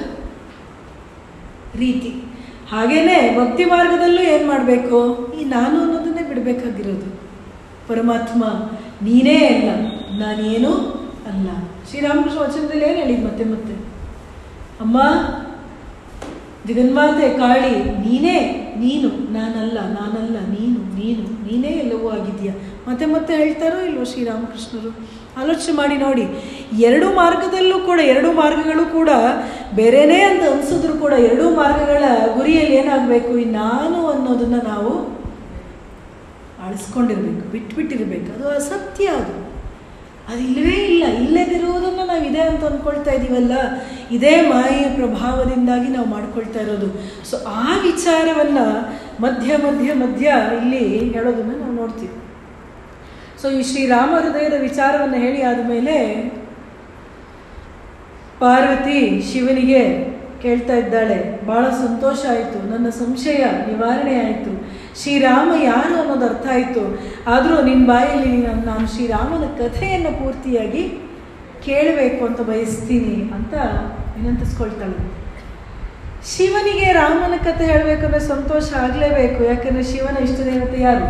ರೀತಿ ಹಾಗೇನೆ ಭಕ್ತಿ ಮಾರ್ಗದಲ್ಲೂ ಏನು ಮಾಡಬೇಕು ಈ ನಾನು ಅನ್ನೋದನ್ನೇ ಬಿಡಬೇಕಾಗಿರೋದು ಪರಮಾತ್ಮ ನೀನೇ ಅಲ್ಲ ನಾನೇನು ಅಲ್ಲ ಶ್ರೀರಾಮಕೃಷ್ಣ ವಚನದಲ್ಲಿ ಏನು ಹೇಳಿದ್ ಮತ್ತೆ ಮತ್ತೆ ಅಮ್ಮ ಜಗನ್ಮಾತೆ ಕಾಳಿ ನೀನೇ ನೀನು ನಾನಲ್ಲ ನಾನಲ್ಲ ನೀನು ನೀನು ನೀನೇ ಎಲ್ಲವೂ ಆಗಿದೆಯಾ ಮತ್ತೆ ಮತ್ತೆ ಹೇಳ್ತಾರೋ ಇಲ್ವೋ ಶ್ರೀರಾಮಕೃಷ್ಣರು ಆಲೋಚನೆ ಮಾಡಿ ನೋಡಿ ಎರಡು ಮಾರ್ಗದಲ್ಲೂ ಕೂಡ ಎರಡು ಮಾರ್ಗಗಳು ಕೂಡ ಬೇರೆನೇ ಅಂತ ಅನ್ಸಿದ್ರು ಕೂಡ ಎರಡೂ ಮಾರ್ಗಗಳ ಗುರಿಯಲ್ಲಿ ಏನಾಗಬೇಕು ಈ ನಾನು ಅನ್ನೋದನ್ನ ನಾವು ಅಳಿಸ್ಕೊಂಡಿರ್ಬೇಕು ಬಿಟ್ಬಿಟ್ಟಿರ್ಬೇಕು ಅದು ಅಸತ್ಯ ಅದು ಅದು ಇಲ್ಲವೇ ಇಲ್ಲ ಇಲ್ಲದಿರುವುದನ್ನು ನಾವು ಇದೆ ಅಂತ ಅಂದ್ಕೊಳ್ತಾ ಇದ್ದೀವಲ್ಲ ಇದೇ ಮಾಯೆಯ ಪ್ರಭಾವದಿಂದಾಗಿ ನಾವು ಮಾಡ್ಕೊಳ್ತಾ ಇರೋದು ಸೊ ಆ ವಿಚಾರವನ್ನು ಮಧ್ಯ ಮಧ್ಯ ಮಧ್ಯ ಇಲ್ಲಿ ಹೇಳೋದನ್ನು ನಾವು ನೋಡ್ತೀವಿ ಸೊ ಈ ಶ್ರೀರಾಮ ಹೃದಯದ ವಿಚಾರವನ್ನು ಹೇಳಿ ಆದಮೇಲೆ ಪಾರ್ವತಿ ಶಿವನಿಗೆ ಕೇಳ್ತಾ ಇದ್ದಾಳೆ ಭಾಳ ಸಂತೋಷ ಆಯಿತು ನನ್ನ ಸಂಶಯ ನಿವಾರಣೆ ಆಯಿತು ಶ್ರೀರಾಮ ಯಾರು ಅನ್ನೋದು ಅರ್ಥ ಆಯಿತು ಆದರೂ ನಿನ್ನ ಬಾಯಲ್ಲಿ ನಾನು ನಾನು ಶ್ರೀರಾಮನ ಕಥೆಯನ್ನು ಪೂರ್ತಿಯಾಗಿ ಕೇಳಬೇಕು ಅಂತ ಬಯಸ್ತೀನಿ ಅಂತ ವಿನಂತಿಸ್ಕೊಳ್ತಾಳೆ ಶಿವನಿಗೆ ರಾಮನ ಕಥೆ ಹೇಳಬೇಕಂದ್ರೆ ಸಂತೋಷ ಆಗಲೇಬೇಕು ಯಾಕಂದರೆ ಶಿವನ ಇಷ್ಟ ದೇವತೆ ಯಾರು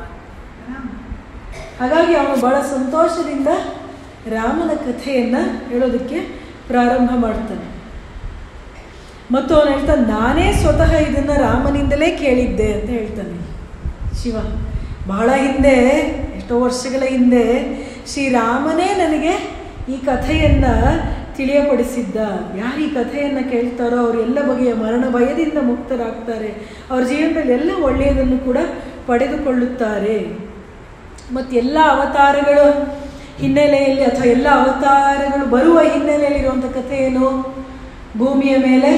ಹಾಗಾಗಿ ಅವನು ಬಹಳ ಸಂತೋಷದಿಂದ ರಾಮನ ಕಥೆಯನ್ನು ಹೇಳೋದಕ್ಕೆ ಪ್ರಾರಂಭ ಮಾಡ್ತಾನೆ ಮತ್ತು ಅವನು ಹೇಳ್ತಾನೆ ನಾನೇ ಸ್ವತಃ ಇದನ್ನು ರಾಮನಿಂದಲೇ ಕೇಳಿದ್ದೆ ಅಂತ ಹೇಳ್ತಾನೆ ಶಿವ ಬಹಳ ಹಿಂದೆ ಎಷ್ಟೋ ವರ್ಷಗಳ ಹಿಂದೆ ಶ್ರೀರಾಮನೇ ನನಗೆ ಈ ಕಥೆಯನ್ನು ತಿಳಿಯಪಡಿಸಿದ್ದ ಯಾರು ಈ ಕಥೆಯನ್ನು ಕೇಳ್ತಾರೋ ಅವರು ಎಲ್ಲ ಬಗೆಯ ಮರಣ ಭಯದಿಂದ ಮುಕ್ತರಾಗ್ತಾರೆ ಅವ್ರ ಜೀವನದಲ್ಲಿ ಎಲ್ಲ ಒಳ್ಳೆಯದನ್ನು ಕೂಡ ಪಡೆದುಕೊಳ್ಳುತ್ತಾರೆ ಮತ್ತು ಎಲ್ಲ ಅವತಾರಗಳು ಹಿನ್ನೆಲೆಯಲ್ಲಿ ಅಥವಾ ಎಲ್ಲ ಅವತಾರಗಳು ಬರುವ ಹಿನ್ನೆಲೆಯಲ್ಲಿ ಇರುವಂಥ ಕಥೆ ಏನು ಭೂಮಿಯ ಮೇಲೆ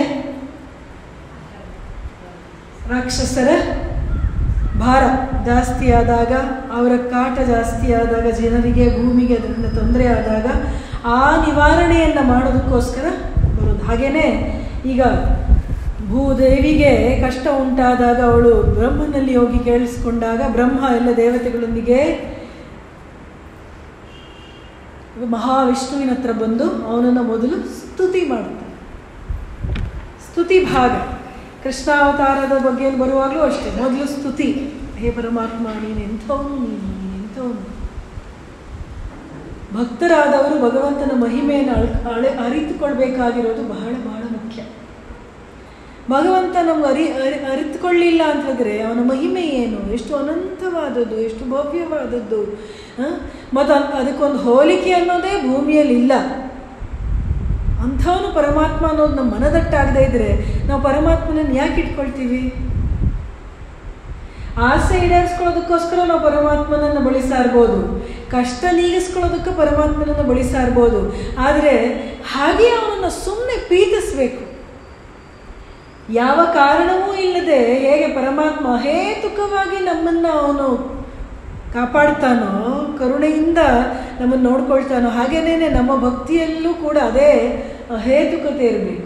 ರಾಕ್ಷಸರ ಭಾರ ಜಾಸ್ತಿ ಆದಾಗ ಅವರ ಕಾಟ ಜಾಸ್ತಿ ಆದಾಗ ಜನರಿಗೆ ಭೂಮಿಗೆ ಅದರಿಂದ ತೊಂದರೆ ಆದಾಗ ಆ ನಿವಾರಣೆಯನ್ನು ಮಾಡೋದಕ್ಕೋಸ್ಕರ ಬರೋದು ಹಾಗೇನೆ ಈಗ ಭೂದೇವಿಗೆ ಕಷ್ಟ ಉಂಟಾದಾಗ ಅವಳು ಬ್ರಹ್ಮನಲ್ಲಿ ಹೋಗಿ ಕೇಳಿಸ್ಕೊಂಡಾಗ ಬ್ರಹ್ಮ ಎಲ್ಲ ದೇವತೆಗಳೊಂದಿಗೆ ಮಹಾವಿಷ್ಣುವಿನ ಹತ್ರ ಬಂದು ಅವನನ್ನು ಮೊದಲು ಸ್ತುತಿ ಮಾಡ್ತಾನೆ ಸ್ತುತಿ ಭಾಗ ಕೃಷ್ಣಾವತಾರದ ಬಗ್ಗೆ ಬರುವಾಗಲೂ ಅಷ್ಟೇ ಮೊದಲು ಸ್ತುತಿ ಹೇ ಪರಮಾತ್ಮ ನೀನು ಎಂಥವನು ನೀನು ನೀನು ಎಂಥವನು ಭಕ್ತರಾದವರು ಭಗವಂತನ ಮಹಿಮೆಯನ್ನು ಅಳ್ ಅಳೆ ಅರಿತುಕೊಳ್ಬೇಕಾಗಿರೋದು ಬಹಳ ಬಹಳ ಮುಖ್ಯ ಭಗವಂತ ನಮ್ಗೆ ಅರಿ ಅರಿ ಅರಿತುಕೊಳ್ಳಿಲ್ಲ ಅಂತಂದರೆ ಅವನ ಮಹಿಮೆ ಏನು ಎಷ್ಟು ಅನಂತವಾದದ್ದು ಎಷ್ಟು ಭವ್ಯವಾದದ್ದು ಮತ್ತು ಅದಕ್ಕೊಂದು ಹೋಲಿಕೆ ಅನ್ನೋದೇ ಭೂಮಿಯಲ್ಲಿ ಇಲ್ಲ ಅಂಥವನು ಪರಮಾತ್ಮ ಅನ್ನೋದು ನಮ್ಮ ಮನದಟ್ಟಾಗದೇ ಇದ್ದರೆ ನಾವು ಪರಮಾತ್ಮನನ್ನು ಯಾಕೆ ಇಟ್ಕೊಳ್ತೀವಿ ಆಸೆ ಈಡೇರಿಸ್ಕೊಳ್ಳೋದಕ್ಕೋಸ್ಕರ ನಾವು ಪರಮಾತ್ಮನನ್ನು ಬಳಿಸ್ತಾ ಇರ್ಬೋದು ಕಷ್ಟ ನೀಗಿಸ್ಕೊಳ್ಳೋದಕ್ಕೆ ಪರಮಾತ್ಮನನ್ನು ಬಳಿಸ್ತಾ ಇರ್ಬೋದು ಆದರೆ ಹಾಗೆ ಅವನನ್ನು ಸುಮ್ಮನೆ ಪ್ರೀತಿಸ್ಬೇಕು ಯಾವ ಕಾರಣವೂ ಇಲ್ಲದೆ ಹೇಗೆ ಪರಮಾತ್ಮ ಹೇತುಕವಾಗಿ ನಮ್ಮನ್ನು ಅವನು ಕಾಪಾಡ್ತಾನೋ ಕರುಣೆಯಿಂದ ನಮ್ಮನ್ನು ನೋಡ್ಕೊಳ್ತಾನೋ ಹಾಗೇನೇ ನಮ್ಮ ಭಕ್ತಿಯಲ್ಲೂ ಕೂಡ ಅದೇ ಹೇತುಕತೆ ಇರಬೇಕು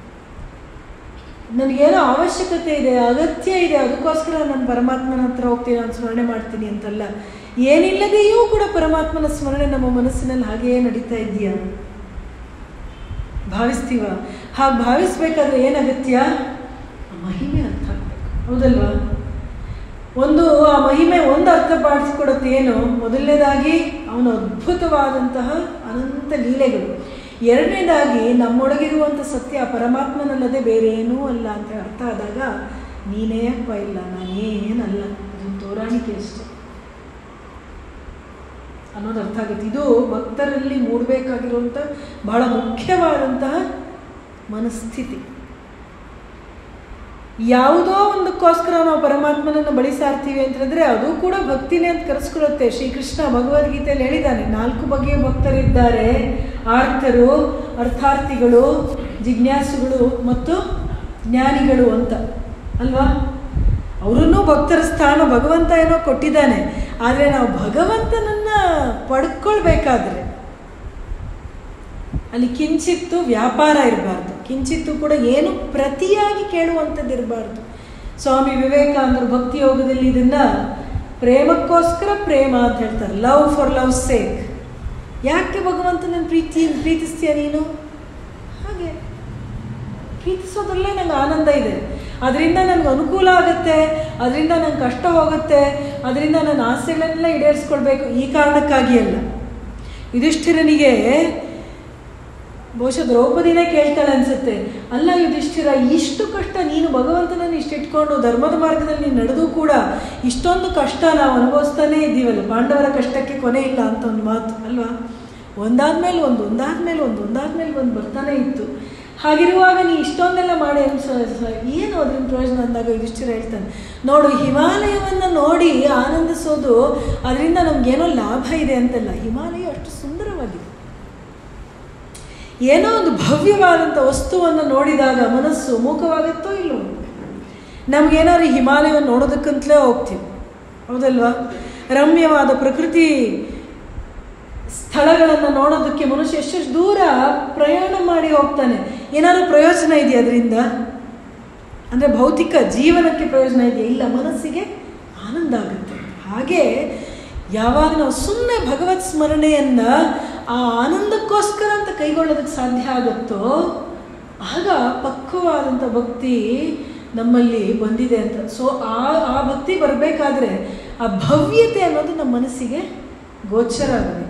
ನನಗೇನೋ ಅವಶ್ಯಕತೆ ಇದೆ ಅಗತ್ಯ ಇದೆ ಅದಕ್ಕೋಸ್ಕರ ನಾನು ಪರಮಾತ್ಮನ ಹತ್ರ ಹೋಗ್ತೀನಿ ನಾನು ಸ್ಮರಣೆ ಮಾಡ್ತೀನಿ ಅಂತಲ್ಲ ಏನಿಲ್ಲದೆಯೂ ಕೂಡ ಪರಮಾತ್ಮನ ಸ್ಮರಣೆ ನಮ್ಮ ಮನಸ್ಸಿನಲ್ಲಿ ಹಾಗೆಯೇ ನಡೀತಾ ಇದೆಯಾ ಭಾವಿಸ್ತೀವ ಹಾಗೆ ಭಾವಿಸ್ಬೇಕಾದ್ರೆ ಏನು ಅಗತ್ಯ ಮಹಿಮೆ ಅರ್ಥ ಆಗ್ಬೇಕು ಹೌದಲ್ವಾ ಒಂದು ಆ ಮಹಿಮೆ ಒಂದು ಅರ್ಥ ಪಾಡಿಸಿಕೊಡುತ್ತೆ ಏನು ಮೊದಲನೇದಾಗಿ ಅವನ ಅದ್ಭುತವಾದಂತಹ ಅನಂತ ಲೀಲೆಗಳು ಎರಡನೇದಾಗಿ ನಮ್ಮೊಳಗಿರುವಂಥ ಸತ್ಯ ಪರಮಾತ್ಮನಲ್ಲದೆ ಬೇರೆ ಏನೂ ಅಲ್ಲ ಅಂತ ಅರ್ಥ ಆದಾಗ ನೀನೇ ಅಪ್ಪ ಇಲ್ಲ ನಾನೇನಲ್ಲ ಅದೊಂದು ತೋರಾಣಿಕೆ ಅಷ್ಟೆ ಅನ್ನೋದು ಅರ್ಥ ಆಗುತ್ತೆ ಇದು ಭಕ್ತರಲ್ಲಿ ಮೂಡಬೇಕಾಗಿರುವಂಥ ಬಹಳ ಮುಖ್ಯವಾದಂತಹ ಮನಸ್ಥಿತಿ ಯಾವುದೋ ಒಂದಕ್ಕೋಸ್ಕರ ನಾವು ಪರಮಾತ್ಮನನ್ನು ಬಳಿಸ್ತಾ ಇರ್ತೀವಿ ಅಂತಂದರೆ ಅದು ಕೂಡ ಭಕ್ತಿನೇ ಅಂತ ಕರೆಸ್ಕೊಳ್ಳುತ್ತೆ ಶ್ರೀಕೃಷ್ಣ ಭಗವದ್ಗೀತೆಯಲ್ಲಿ ಹೇಳಿದ್ದಾನೆ ನಾಲ್ಕು ಬಗೆಯ ಭಕ್ತರಿದ್ದಾರೆ ಆರ್ತರು ಅರ್ಥಾರ್ಥಿಗಳು ಜಿಜ್ಞಾಸುಗಳು ಮತ್ತು ಜ್ಞಾನಿಗಳು ಅಂತ ಅಲ್ವಾ ಅವರನ್ನೂ ಭಕ್ತರ ಸ್ಥಾನ ಭಗವಂತ ಏನೋ ಕೊಟ್ಟಿದ್ದಾನೆ ಆದರೆ ನಾವು ಭಗವಂತನನ್ನ ಪಡ್ಕೊಳ್ಬೇಕಾದ್ರೆ ಅಲ್ಲಿ ಕಿಂಚಿತ್ತು ವ್ಯಾಪಾರ ಇರಬಾರ್ದು ಕಿಂಚಿತ್ತು ಕೂಡ ಏನು ಪ್ರತಿಯಾಗಿ ಕೇಳುವಂಥದ್ದು ಇರಬಾರ್ದು ಸ್ವಾಮಿ ವಿವೇಕಾನಂದರು ಭಕ್ತಿ ಯೋಗದಲ್ಲಿ ಇದನ್ನ ಪ್ರೇಮಕ್ಕೋಸ್ಕರ ಪ್ರೇಮ ಅಂತ ಹೇಳ್ತಾರೆ ಲವ್ ಫಾರ್ ಲವ್ ಸೇಕ್ ಯಾಕೆ ಭಗವಂತನ ಪ್ರೀತಿ ಪ್ರೀತಿಸ್ತೀಯ ನೀನು ಹಾಗೆ ಪ್ರೀತಿಸೋದ್ರಲ್ಲೇ ನಂಗೆ ಆನಂದ ಇದೆ ಅದರಿಂದ ನನಗೆ ಅನುಕೂಲ ಆಗುತ್ತೆ ಅದರಿಂದ ನಂಗೆ ಕಷ್ಟ ಹೋಗುತ್ತೆ ಅದರಿಂದ ನನ್ನ ಆಸೆಗಳನ್ನೆಲ್ಲ ಈಡೇರಿಸ್ಕೊಳ್ಬೇಕು ಈ ಕಾರಣಕ್ಕಾಗಿ ಅಲ್ಲ ಯುಧಿಷ್ಠಿರನಿಗೆ ಬಹುಶಃ ದ್ರೌಪದಿನೇ ಕೇಳ್ತಾಳೆ ಅನ್ಸುತ್ತೆ ಅಲ್ಲ ಯುಧಿಷ್ಠಿರ ಇಷ್ಟು ಕಷ್ಟ ನೀನು ಭಗವಂತನನ್ನು ಇಷ್ಟು ಇಟ್ಕೊಂಡು ಧರ್ಮದ ಮಾರ್ಗದಲ್ಲಿ ನೀನು ನಡೆದು ಕೂಡ ಇಷ್ಟೊಂದು ಕಷ್ಟ ನಾವು ಅನುಭವಿಸ್ತಾನೇ ಇದ್ದೀವಲ್ಲ ಪಾಂಡವರ ಕಷ್ಟಕ್ಕೆ ಕೊನೆ ಇಲ್ಲ ಅಂತ ಒಂದು ಮಾತು ಅಲ್ವಾ ಒಂದಾದ್ಮೇಲೆ ಒಂದು ಒಂದಾದ್ಮೇಲೆ ಒಂದು ಒಂದಾದ್ಮೇಲೆ ಒಂದು ಬರ್ತಾನೆ ಇತ್ತು ಹಾಗಿರುವಾಗ ನೀ ಇಷ್ಟೊಂದೆಲ್ಲ ಮಾಡಿ ಅನ್ಸ ಏನು ಅದರಿಂದ ಪ್ರಯೋಜನ ಅಂದಾಗ ಯುಧಿಷ್ಠಿರ ಹೇಳ್ತಾನೆ ನೋಡು ಹಿಮಾಲಯವನ್ನು ನೋಡಿ ಆನಂದಿಸೋದು ಅದರಿಂದ ನಮಗೇನೋ ಲಾಭ ಇದೆ ಅಂತಲ್ಲ ಹಿಮಾಲಯ ಅಷ್ಟು ಸುಂದರವಾಗಿದೆ ಏನೋ ಒಂದು ಭವ್ಯವಾದಂಥ ವಸ್ತುವನ್ನು ನೋಡಿದಾಗ ಮನಸ್ಸು ಮೂಕವಾಗುತ್ತೋ ಇಲ್ಲವೋ ನಮಗೇನಾದ್ರು ಹಿಮಾಲಯವನ್ನು ನೋಡೋದಕ್ಕಂತಲೇ ಹೋಗ್ತೀವಿ ಹೌದಲ್ವಾ ರಮ್ಯವಾದ ಪ್ರಕೃತಿ ಸ್ಥಳಗಳನ್ನು ನೋಡೋದಕ್ಕೆ ಮನುಷ್ಯ ಎಷ್ಟೆಷ್ಟು ದೂರ ಪ್ರಯಾಣ ಮಾಡಿ ಹೋಗ್ತಾನೆ ಏನಾದರೂ ಪ್ರಯೋಜನ ಇದೆಯಾ ಅದರಿಂದ ಅಂದರೆ ಭೌತಿಕ ಜೀವನಕ್ಕೆ ಪ್ರಯೋಜನ ಇದೆಯಾ ಇಲ್ಲ ಮನಸ್ಸಿಗೆ ಆನಂದ ಆಗುತ್ತೆ ಹಾಗೆ ಯಾವಾಗ ನಾವು ಸುಮ್ಮನೆ ಭಗವತ್ ಸ್ಮರಣೆಯನ್ನು ಆ ಆನಂದಕ್ಕೋಸ್ಕರ ಅಂತ ಕೈಗೊಳ್ಳೋದಕ್ಕೆ ಸಾಧ್ಯ ಆಗುತ್ತೋ ಆಗ ಪಕ್ವವಾದಂಥ ಭಕ್ತಿ ನಮ್ಮಲ್ಲಿ ಬಂದಿದೆ ಅಂತ ಸೊ ಆ ಆ ಭಕ್ತಿ ಬರಬೇಕಾದ್ರೆ ಆ ಭವ್ಯತೆ ಅನ್ನೋದು ನಮ್ಮ ಮನಸ್ಸಿಗೆ ಗೋಚರ ಆಗಬೇಕು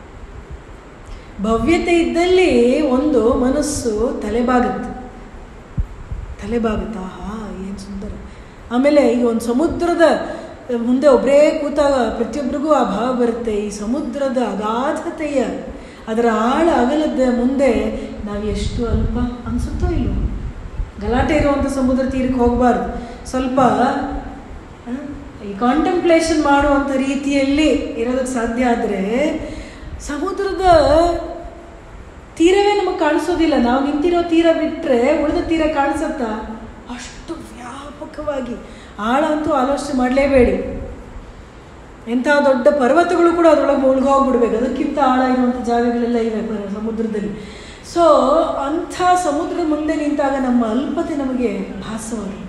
ಭವ್ಯತೆ ಇದ್ದಲ್ಲಿ ಒಂದು ಮನಸ್ಸು ತಲೆಬಾಗುತ್ತೆ ತಲೆಬಾಗುತ್ತಾ ಹಾ ಏನು ಸುಂದರ ಆಮೇಲೆ ಈಗ ಒಂದು ಸಮುದ್ರದ ಮುಂದೆ ಒಬ್ಬರೇ ಕೂತಾಗ ಪ್ರತಿಯೊಬ್ಬರಿಗೂ ಆ ಭಾವ ಬರುತ್ತೆ ಈ ಸಮುದ್ರದ ಅಗಾಧತೆಯ ಅದರ ಆಳ ಅಗಲದ ಮುಂದೆ ನಾವು ಎಷ್ಟು ಅಲ್ಪ ಅನಿಸುತ್ತೋ ಇಲ್ವೋ ಗಲಾಟೆ ಇರುವಂಥ ಸಮುದ್ರ ತೀರಕ್ಕೆ ಹೋಗಬಾರ್ದು ಸ್ವಲ್ಪ ಈ ಕಾಂಟೆಂಪ್ಲೇಷನ್ ಮಾಡುವಂಥ ರೀತಿಯಲ್ಲಿ ಇರೋದಕ್ಕೆ ಸಾಧ್ಯ ಆದರೆ ಸಮುದ್ರದ ತೀರವೇ ನಮಗೆ ಕಾಣಿಸೋದಿಲ್ಲ ನಾವು ನಿಂತಿರೋ ತೀರ ಬಿಟ್ಟರೆ ಉಳಿದ ತೀರ ಕಾಣಿಸುತ್ತಾ ಅಷ್ಟು ವ್ಯಾಪಕವಾಗಿ ಆಳ ಅಂತೂ ಆಲೋಚನೆ ಮಾಡಲೇಬೇಡಿ ಎಂಥ ದೊಡ್ಡ ಪರ್ವತಗಳು ಕೂಡ ಅದರೊಳಗೆ ಮುಳುಗೋಗ್ಬಿಡ್ಬೇಕು ಅದಕ್ಕಿಂತ ಆಳ ಇರುವಂಥ ಜಾಗಗಳೆಲ್ಲ ಇವೆ ಸಮುದ್ರದಲ್ಲಿ ಸೊ ಅಂಥ ಸಮುದ್ರದ ಮುಂದೆ ನಿಂತಾಗ ನಮ್ಮ ಅಲ್ಪತೆ ನಮಗೆ ಭಾಸವಾಗುತ್ತೆ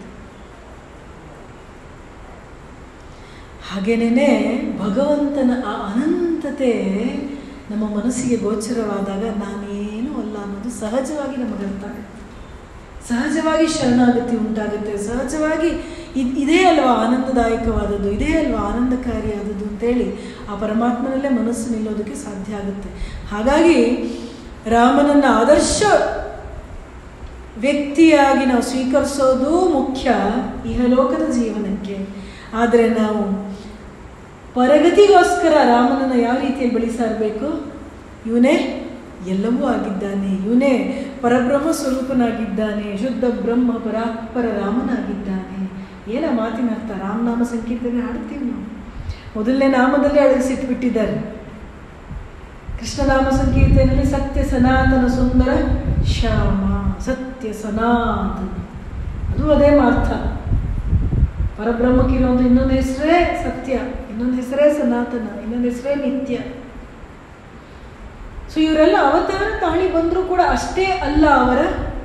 ಹಾಗೇನೇ ಭಗವಂತನ ಆ ಅನಂತತೆ ನಮ್ಮ ಮನಸ್ಸಿಗೆ ಗೋಚರವಾದಾಗ ನಾನೇನು ಅಲ್ಲ ಅನ್ನೋದು ಸಹಜವಾಗಿ ನಮಗೆ ಅರ್ಥ ಆಗುತ್ತೆ ಸಹಜವಾಗಿ ಶರಣಾಗತಿ ಉಂಟಾಗುತ್ತೆ ಸಹಜವಾಗಿ ಇದು ಇದೇ ಅಲ್ವಾ ಆನಂದದಾಯಕವಾದದ್ದು ಇದೇ ಅಲ್ವಾ ಆನಂದಕಾರಿಯಾದದ್ದು ಅಂತೇಳಿ ಆ ಪರಮಾತ್ಮನಲ್ಲೇ ಮನಸ್ಸು ನಿಲ್ಲೋದಕ್ಕೆ ಸಾಧ್ಯ ಆಗುತ್ತೆ ಹಾಗಾಗಿ ರಾಮನನ್ನ ಆದರ್ಶ ವ್ಯಕ್ತಿಯಾಗಿ ನಾವು ಸ್ವೀಕರಿಸೋದು ಮುಖ್ಯ ಇಹಲೋಕದ ಜೀವನಕ್ಕೆ ಆದರೆ ನಾವು ಪರಗತಿಗೋಸ್ಕರ ರಾಮನನ್ನು ಯಾವ ರೀತಿಯಲ್ಲಿ ಬೆಳೆಸ್ತಾ ಇರಬೇಕು ಇವನೇ ಎಲ್ಲವೂ ಆಗಿದ್ದಾನೆ ಇವನೇ ಪರಬ್ರಹ್ಮ ಸ್ವರೂಪನಾಗಿದ್ದಾನೆ ಶುದ್ಧ ಬ್ರಹ್ಮ ಪರಾತ್ಪರ ರಾಮನಾಗಿದ್ದಾನೆ ಏನ ಮಾತಿನ ಅರ್ಥ ರಾಮನಾಮ ಸಂಕೀರ್ತನೆ ಹಾಡ್ತೀವಿ ನಾವು ಮೊದಲನೇ ನಾಮದಲ್ಲಿ ಅಡಗಿಸಿಟ್ಬಿಟ್ಟಿದ್ದಾರೆ ಕೃಷ್ಣನಾಮ ಸಂಕೀರ್ತನೆಯಲ್ಲಿ ಸತ್ಯ ಸನಾತನ ಸುಂದರ ಶ್ಯಾಮ ಸತ್ಯ ಸನಾತನ ಅದು ಅದೇ ಅರ್ಥ ಪರಬ್ರಹ್ಮಕ್ಕಿರುವಂಥ ಇನ್ನೊಂದು ಹೆಸರೇ ಸತ್ಯ ಇನ್ನೊಂದು ಹೆಸರೇ ಸನಾತನ ಇನ್ನೊಂದು ಹೆಸರೇ ನಿತ್ಯ ಸೊ ಇವರೆಲ್ಲ ಅವತಾರ ತಾಳಿ ಬಂದರೂ ಕೂಡ ಅಷ್ಟೇ ಅಲ್ಲ ಅವರ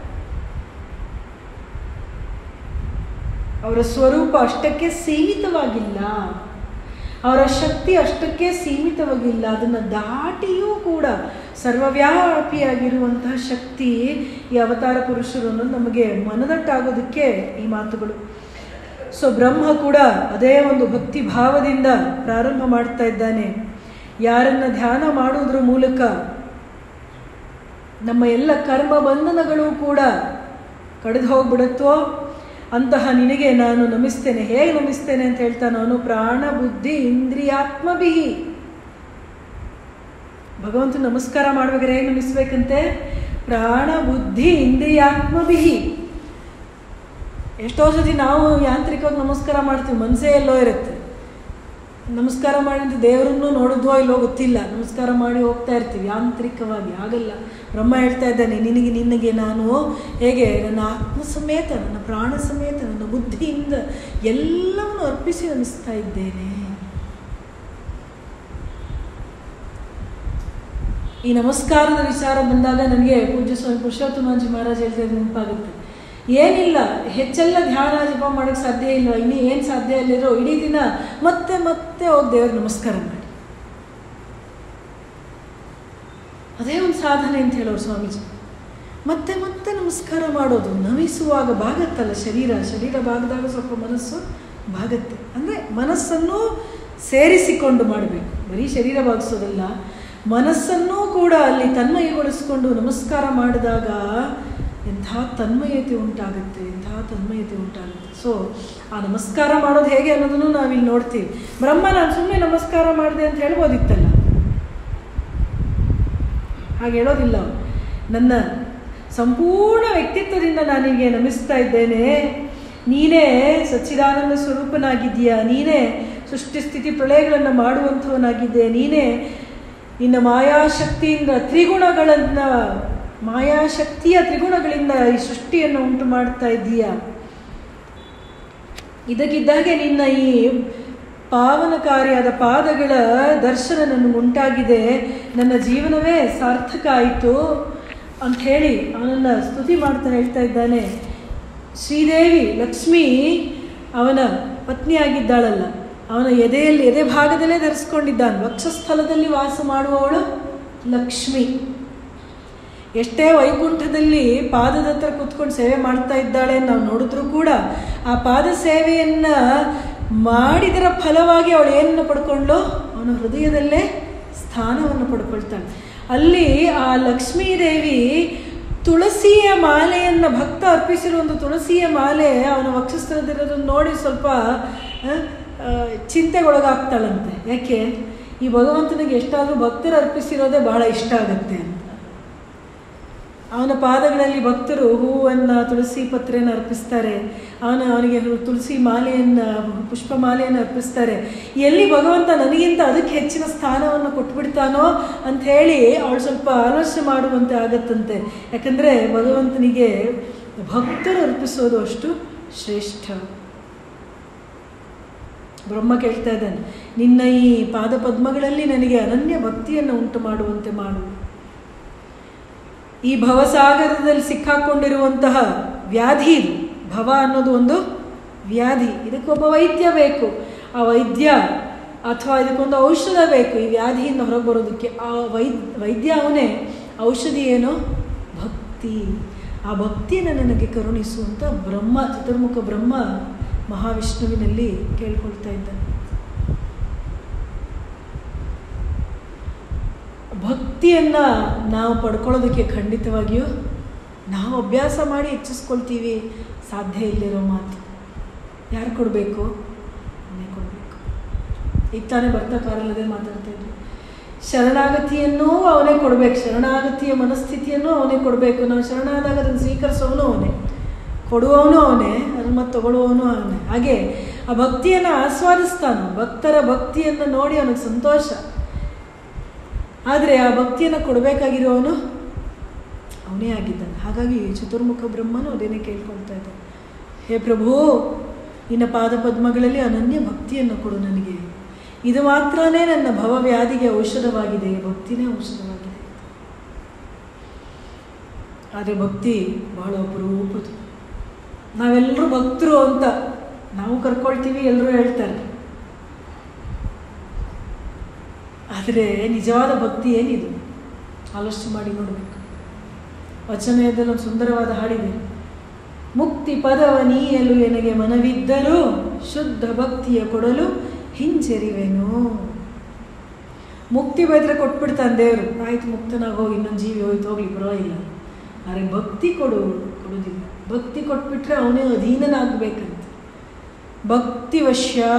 ಅವರ ಸ್ವರೂಪ ಅಷ್ಟಕ್ಕೆ ಸೀಮಿತವಾಗಿಲ್ಲ ಅವರ ಶಕ್ತಿ ಅಷ್ಟಕ್ಕೆ ಸೀಮಿತವಾಗಿಲ್ಲ ಅದನ್ನು ದಾಟಿಯೂ ಕೂಡ ಸರ್ವವ್ಯಾಪಿಯಾಗಿರುವಂತಹ ಶಕ್ತಿ ಈ ಅವತಾರ ಪುರುಷರು ಅನ್ನೋದು ನಮಗೆ ಮನದಟ್ಟಾಗೋದಕ್ಕೆ ಈ ಮಾತುಗಳು ಸೊ ಬ್ರಹ್ಮ ಕೂಡ ಅದೇ ಒಂದು ಭಕ್ತಿ ಭಾವದಿಂದ ಪ್ರಾರಂಭ ಮಾಡ್ತಾ ಇದ್ದಾನೆ ಯಾರನ್ನ ಧ್ಯಾನ ಮಾಡುವುದರ ಮೂಲಕ ನಮ್ಮ ಎಲ್ಲ ಕರ್ಮ ಬಂಧನಗಳು ಕೂಡ ಕಳೆದು ಹೋಗ್ಬಿಡುತ್ತೋ ಅಂತಹ ನಿನಗೆ ನಾನು ನಮಿಸ್ತೇನೆ ಹೇಗೆ ನಮಿಸ್ತೇನೆ ಅಂತ ಹೇಳ್ತಾನೆ ಅವನು ಪ್ರಾಣ ಬುದ್ಧಿ ಇಂದ್ರಿಯಾತ್ಮಭಿಹಿ ಭಗವಂತ ನಮಸ್ಕಾರ ಮಾಡ್ಬೇಕಾದ್ರೆ ಹೇಗೆ ನಮಿಸ್ಬೇಕಂತೆ ಪ್ರಾಣ ಬುದ್ಧಿ ಇಂದ್ರಿಯಾತ್ಮಭಿಹಿ ಎಷ್ಟೋ ಸತಿ ನಾವು ಯಾಂತ್ರಿಕವಾಗಿ ನಮಸ್ಕಾರ ಮಾಡ್ತೀವಿ ಮನಸ್ಸೇ ಎಲ್ಲೋ ಇರುತ್ತೆ ನಮಸ್ಕಾರ ಮಾಡಿದ ದೇವರನ್ನು ನೋಡಿದ್ವೋ ಇಲ್ಲೋ ಗೊತ್ತಿಲ್ಲ ನಮಸ್ಕಾರ ಮಾಡಿ ಹೋಗ್ತಾ ಇರ್ತೀವಿ ಯಾಂತ್ರಿಕವಾಗಿ ಆಗಲ್ಲ ಬ್ರಹ್ಮ ಹೇಳ್ತಾ ಇದ್ದಾನೆ ನಿನಗೆ ನಿನಗೆ ನಾನು ಹೇಗೆ ನನ್ನ ಆತ್ಮ ಸಮೇತ ನನ್ನ ಪ್ರಾಣ ಸಮೇತ ನನ್ನ ಬುದ್ಧಿಯಿಂದ ಎಲ್ಲವನ್ನು ಅರ್ಪಿಸಿ ನಮಿಸ್ತಾ ಇದ್ದೇನೆ ಈ ನಮಸ್ಕಾರದ ವಿಚಾರ ಬಂದಾಗ ನನಗೆ ಪೂಜ್ಯ ಸ್ವಾಮಿ ಪುರುಷೋತ್ತಮಾಂಜಿ ಮಹಾರಾಜ್ ಹೇಳ್ತಾ ಇದ್ದು ನೆನಪಾಗುತ್ತೆ ಏನಿಲ್ಲ ಹೆಚ್ಚೆಲ್ಲ ಧ್ಯಾನ ಜಪ ಮಾಡೋಕ್ಕೆ ಸಾಧ್ಯ ಇಲ್ಲ ಇನ್ನು ಏನು ಸಾಧ್ಯ ಇಲ್ಲಿರೋ ಇಡೀ ದಿನ ಮತ್ತೆ ಮತ್ತೆ ಹೋಗಿ ದೇವ್ರ ನಮಸ್ಕಾರ ಮಾಡಿ ಅದೇ ಒಂದು ಸಾಧನೆ ಅಂತ ಹೇಳೋರು ಸ್ವಾಮೀಜಿ ಮತ್ತೆ ಮತ್ತೆ ನಮಸ್ಕಾರ ಮಾಡೋದು ನಮಿಸುವಾಗ ಬಾಗತ್ತಲ್ಲ ಶರೀರ ಶರೀರ ಬಾಗದಾಗ ಸ್ವಲ್ಪ ಮನಸ್ಸು ಬಾಗತ್ತೆ ಅಂದರೆ ಮನಸ್ಸನ್ನು ಸೇರಿಸಿಕೊಂಡು ಮಾಡಬೇಕು ಬರೀ ಶರೀರ ಬಾಗಿಸೋದಲ್ಲ ಮನಸ್ಸನ್ನೂ ಕೂಡ ಅಲ್ಲಿ ತನ್ಮಯಗೊಳಿಸ್ಕೊಂಡು ನಮಸ್ಕಾರ ಮಾಡಿದಾಗ ಎಂಥ ತನ್ಮಯತೆ ಉಂಟಾಗುತ್ತೆ ಎಂಥ ತನ್ಮಯತೆ ಉಂಟಾಗುತ್ತೆ ಸೊ ಆ ನಮಸ್ಕಾರ ಮಾಡೋದು ಹೇಗೆ ಅನ್ನೋದನ್ನು ನಾವಿಲ್ಲಿ ನೋಡ್ತೀವಿ ಬ್ರಹ್ಮ ನಾನು ಸುಮ್ಮನೆ ನಮಸ್ಕಾರ ಮಾಡಿದೆ ಅಂತ ಹೇಳ್ಬೋದಿತ್ತಲ್ಲ ಹಾಗೆ ಹೇಳೋದಿಲ್ಲ ಅವ್ನು. ನನ್ನ ಸಂಪೂರ್ಣ ವ್ಯಕ್ತಿತ್ವದಿಂದ ನಾನಿಗೆ ನಮಿಸ್ತಾ ಇದ್ದೇನೆ ನೀನೇ ಸಚ್ಚಿದಾನಂದ ಸ್ವರೂಪನಾಗಿದ್ದೀಯಾ ನೀನೇ ಸೃಷ್ಟಿ ಸ್ಥಿತಿ ಪ್ರಳಯಗಳನ್ನು ಮಾಡುವಂಥವನಾಗಿದ್ದೆ ನೀನೇ ನಿನ್ನ ಮಾಯಾಶಕ್ತಿಯಿಂದ ತ್ರಿಗುಣಗಳನ್ನು ಮಾಯಾಶಕ್ತಿಯ ತ್ರಿಗುಣಗಳಿಂದ ಈ ಸೃಷ್ಟಿಯನ್ನು ಉಂಟು ಮಾಡ್ತಾ ಇದ್ದೀಯಾ ಇದಕ್ಕಿದ್ದಾಗೆ ನಿನ್ನ ಈ ಪಾವನಕಾರಿಯಾದ ಪಾದಗಳ ದರ್ಶನ ನನಗೆ ಉಂಟಾಗಿದೆ ನನ್ನ ಜೀವನವೇ ಸಾರ್ಥಕ ಆಯಿತು ಅಂತ ಹೇಳಿ ಅವನನ್ನು ಸ್ತುತಿ ಮಾಡ್ತಾ ಹೇಳ್ತಾ ಇದ್ದಾನೆ ಶ್ರೀದೇವಿ ಲಕ್ಷ್ಮಿ ಅವನ ಪತ್ನಿಯಾಗಿದ್ದಾಳಲ್ಲ ಅವನ ಎದೆಯಲ್ಲಿ ಎದೆ ಭಾಗದಲ್ಲೇ ಧರಿಸ್ಕೊಂಡಿದ್ದಾನೆ ವಕ್ಷಸ್ಥಲದಲ್ಲಿ ವಾಸ ಮಾಡುವವಳು ಲಕ್ಷ್ಮಿ ಎಷ್ಟೇ ವೈಕುಂಠದಲ್ಲಿ ಪಾದದ ಹತ್ರ ಕೂತ್ಕೊಂಡು ಸೇವೆ ಮಾಡ್ತಾ ಇದ್ದಾಳೆ ಅಂತ ನಾವು ನೋಡಿದ್ರೂ ಕೂಡ ಆ ಪಾದ ಸೇವೆಯನ್ನು ಮಾಡಿದರ ಫಲವಾಗಿ ಅವಳು ಏನನ್ನು ಪಡ್ಕೊಂಡ್ಲು ಅವನ ಹೃದಯದಲ್ಲೇ ಸ್ಥಾನವನ್ನು ಪಡ್ಕೊಳ್ತಾಳೆ ಅಲ್ಲಿ ಆ ಲಕ್ಷ್ಮೀ ದೇವಿ ತುಳಸಿಯ ಮಾಲೆಯನ್ನು ಭಕ್ತ ಅರ್ಪಿಸಿರುವ ಒಂದು ತುಳಸಿಯ ಮಾಲೆ ಅವನ ವಕ್ಷಸ್ಥಳದಲ್ಲಿರೋದನ್ನು ನೋಡಿ ಸ್ವಲ್ಪ ಆ, ಆ, ಚಿಂತೆಗೊಳಗಾಗ್ತಾಳಂತೆ ಯಾಕೆ ಈ ಭಗವಂತನಿಗೆ ಎಷ್ಟಾದರೂ ಭಕ್ತರು ಅರ್ಪಿಸಿರೋದೇ ಬಹಳ ಇಷ್ಟ ಆಗುತ್ತೆ ಅಂತ ಅವನ ಪಾದಗಳಲ್ಲಿ ಭಕ್ತರು ಹೂವನ್ನು ತುಳಸಿ ಪತ್ರೆಯನ್ನು ಅರ್ಪಿಸ್ತಾರೆ ಅವನ ಅವನಿಗೆ ಹು- ತುಳಸಿ ಮಾಲೆಯನ್ನು ಪುಷ್ಪ ಮಾಲೆಯನ್ನು ಅರ್ಪಿಸ್ತಾರೆ ಎಲ್ಲಿ ಭಗವಂತ ನನಗಿಂತ ಅದಕ್ಕೆ ಹೆಚ್ಚಿನ ಸ್ಥಾನವನ್ನು ಕೊಟ್ಬಿಡ್ತಾನೋ ಅಂತ ಹೇಳಿ ಅವಳು ಸ್ವಲ್ಪ ಆಲೋಚನೆ ಮಾಡುವಂತೆ ಆಗತ್ತಂತೆ ಯಾಕಂದರೆ ಭಗವಂತನಿಗೆ ಭಕ್ತರು ಅರ್ಪಿಸೋದು ಅಷ್ಟು ಶ್ರೇಷ್ಠ ಬ್ರಹ್ಮ ಕೇಳ್ತಾ ಇದ್ದಾನೆ ನಿನ್ನ ಈ ಪಾದ ಪದ್ಮಗಳಲ್ಲಿ ನನಗೆ ಅನನ್ಯ ಭಕ್ತಿಯನ್ನು ಉಂಟು ಮಾಡುವಂತೆ ಮಾಡು ಈ ಭವಸಾಗರದಲ್ಲಿ ಸಿಕ್ಕಾಕೊಂಡಿರುವಂತಹ ವ್ಯಾಧಿ ಇದು ಭವ ಅನ್ನೋದು ಒಂದು ವ್ಯಾಧಿ ಇದಕ್ಕೊಬ್ಬ ವೈದ್ಯ ಬೇಕು ಆ ವೈದ್ಯ ಅಥವಾ ಇದಕ್ಕೊಂದು ಔಷಧ ಬೇಕು ಈ ವ್ಯಾಧಿಯಿಂದ ಹೊರಗೆ ಬರೋದಕ್ಕೆ ಆ ವೈದ್ ವೈದ್ಯ ಅವನೇ ಔಷಧಿ ಏನೋ ಭಕ್ತಿ ಆ ಭಕ್ತಿಯನ್ನು ನನಗೆ ಕರುಣಿಸು ಅಂತ ಬ್ರಹ್ಮ ಚತುರ್ಮುಖ ಬ್ರಹ್ಮ ಮಹಾವಿಷ್ಣುವಿನಲ್ಲಿ ಕೇಳ್ಕೊಳ್ತಾ ಇದ್ದಾನೆ ಭಕ್ತಿಯನ್ನು ನಾವು ಪಡ್ಕೊಳ್ಳೋದಕ್ಕೆ ಖಂಡಿತವಾಗಿಯೂ ನಾವು ಅಭ್ಯಾಸ ಮಾಡಿ ಹೆಚ್ಚಿಸ್ಕೊಳ್ತೀವಿ ಸಾಧ್ಯ ಇಲ್ಲಿರೋ ಮಾತು ಯಾರು ಕೊಡಬೇಕು ಅವನೇ ಕೊಡಬೇಕು ಈಗ ತಾನೇ ಬರ್ತಾ ಕಾರಲ್ಲದೆ ಮಾತಾಡ್ತಾ ಇದ್ವಿ ಶರಣಾಗತಿಯನ್ನೂ ಅವನೇ ಕೊಡಬೇಕು ಶರಣಾಗತಿಯ ಮನಸ್ಥಿತಿಯನ್ನು ಅವನೇ ಕೊಡಬೇಕು ನಾವು ಶರಣಾದಾಗ ಅದನ್ನು ಸ್ವೀಕರಿಸೋನು ಅವನೇ ಕೊಡುವವನು ಅವನೇ ಅದನ್ನು ಮತ್ತೆ ತಗೊಳ್ಳುವವನು ಅವನೇ ಹಾಗೆ ಆ ಭಕ್ತಿಯನ್ನು ಆಸ್ವಾದಿಸ್ತಾನು ಭಕ್ತರ ಭಕ್ತಿಯನ್ನು ನೋಡಿ ಅವನಿಗೆ ಸಂತೋಷ ಆದರೆ ಆ ಭಕ್ತಿಯನ್ನು ಕೊಡಬೇಕಾಗಿರೋವನು ಅವನೇ ಆಗಿದ್ದಾನೆ ಹಾಗಾಗಿ ಚತುರ್ಮುಖ ಬ್ರಹ್ಮನು ಅದೇನೇ ಕೇಳ್ಕೊಳ್ತಾ ಇದ್ದಾನೆ ಹೇ ಪ್ರಭು ನಿನ್ನ ಪಾದ ಪದ್ಮಗಳಲ್ಲಿ ಅನನ್ಯ ಭಕ್ತಿಯನ್ನು ಕೊಡು ನನಗೆ ಇದು ಮಾತ್ರನೇ ನನ್ನ ಭವವ್ಯಾಧಿಗೆ ಔಷಧವಾಗಿದೆ ಭಕ್ತಿನೇ ಔಷಧವಾಗಿದೆ ಆದರೆ ಭಕ್ತಿ ಬಹಳ ಅಪರೂಪದ್ದು ನಾವೆಲ್ಲರೂ ಭಕ್ತರು ಅಂತ ನಾವು ಕರ್ಕೊಳ್ತೀವಿ ಎಲ್ಲರೂ ಹೇಳ್ತಾರೆ ಆದರೆ ನಿಜವಾದ ಭಕ್ತಿ ಏನಿದು ಆಲೋಚನೆ ಮಾಡಿ ನೋಡಬೇಕು ವಚನದಲ್ಲಿ ಒಂದು ಸುಂದರವಾದ ಹಾಡಿದೆ ಮುಕ್ತಿ ಪದವ ನೀಯಲು ಎನಗೆ ಮನವಿದ್ದರೂ ಶುದ್ಧ ಭಕ್ತಿಯ ಕೊಡಲು ಹಿಂಜರಿವೆನು ಮುಕ್ತಿ ಬೈದ್ರೆ ಕೊಟ್ಬಿಡ್ತಾನೆ ದೇವರು ಆಯ್ತು ಮುಕ್ತನಾಗಿ ಹೋಗಿ ಇನ್ನೊಂದು ಜೀವಿ ಹೋಯ್ತು ಹೋಗ್ಲಿ ಪರವಾಗಿಲ್ಲ ಆದರೆ ಭಕ್ತಿ ಕೊಡು ಕೊಡೋದಿಲ್ಲ ಭಕ್ತಿ ಕೊಟ್ಬಿಟ್ರೆ ಅವನೇ ಅಧೀನನಾಗಬೇಕಂತ ಭಕ್ತಿವಶ್ಯ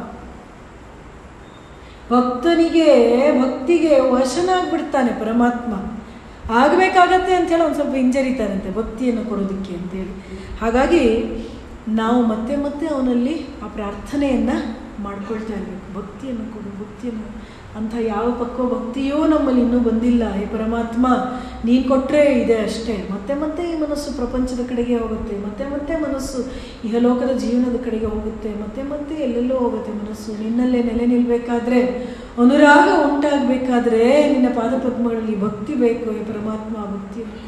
ಭಕ್ತನಿಗೆ ಭಕ್ತಿಗೆ ವಶನಾಗ್ಬಿಡ್ತಾನೆ ಪರಮಾತ್ಮ ಆಗಬೇಕಾಗತ್ತೆ ಅಂಥೇಳಿ ಒಂದು ಸ್ವಲ್ಪ ಹಿಂಜರಿತಾರಂತೆ ಭಕ್ತಿಯನ್ನು ಕೊಡೋದಕ್ಕೆ ಅಂತೇಳಿ ಹಾಗಾಗಿ ನಾವು ಮತ್ತೆ ಮತ್ತೆ ಅವನಲ್ಲಿ ಆ ಪ್ರಾರ್ಥನೆಯನ್ನು ಮಾಡ್ಕೊಳ್ತಾ ಇರಬೇಕು ಭಕ್ತಿಯನ್ನು ಕೊಡು ಭಕ್ತಿಯನ್ನು ಅಂಥ ಯಾವ ಪಕ್ವ ಭಕ್ತಿಯೂ ನಮ್ಮಲ್ಲಿ ಇನ್ನೂ ಬಂದಿಲ್ಲ ಹೇ ಪರಮಾತ್ಮ ನೀನು ಕೊಟ್ಟರೆ ಇದೆ ಅಷ್ಟೇ ಮತ್ತೆ ಮತ್ತೆ ಈ ಮನಸ್ಸು ಮನಸ್ಸು ಪ್ರಪಂಚದ ಕಡೆಗೆ ಹೋಗುತ್ತೆ ಮತ್ತೆ ಮತ್ತೆ ಮನಸ್ಸು ಇಹಲೋಕದ ಜೀವನದ ಕಡೆಗೆ ಹೋಗುತ್ತೆ ಮತ್ತೆ ಮತ್ತೆ ಎಲ್ಲೆಲ್ಲೋ ಹೋಗುತ್ತೆ ಮನಸ್ಸು ನಿನ್ನಲ್ಲೇ ನೆಲೆ ನಿಲ್ಬೇಕಾದ್ರೆ ಅನುರಾಗ ಉಂಟಾಗಬೇಕಾದ್ರೆ ನಿನ್ನ ಪಾದಪದ್ಮಗಳಲ್ಲಿ ಭಕ್ತಿ ಬೇಕು ಹೇ ಪರಮಾತ್ಮ ಭಕ್ತಿ ಬೇಕು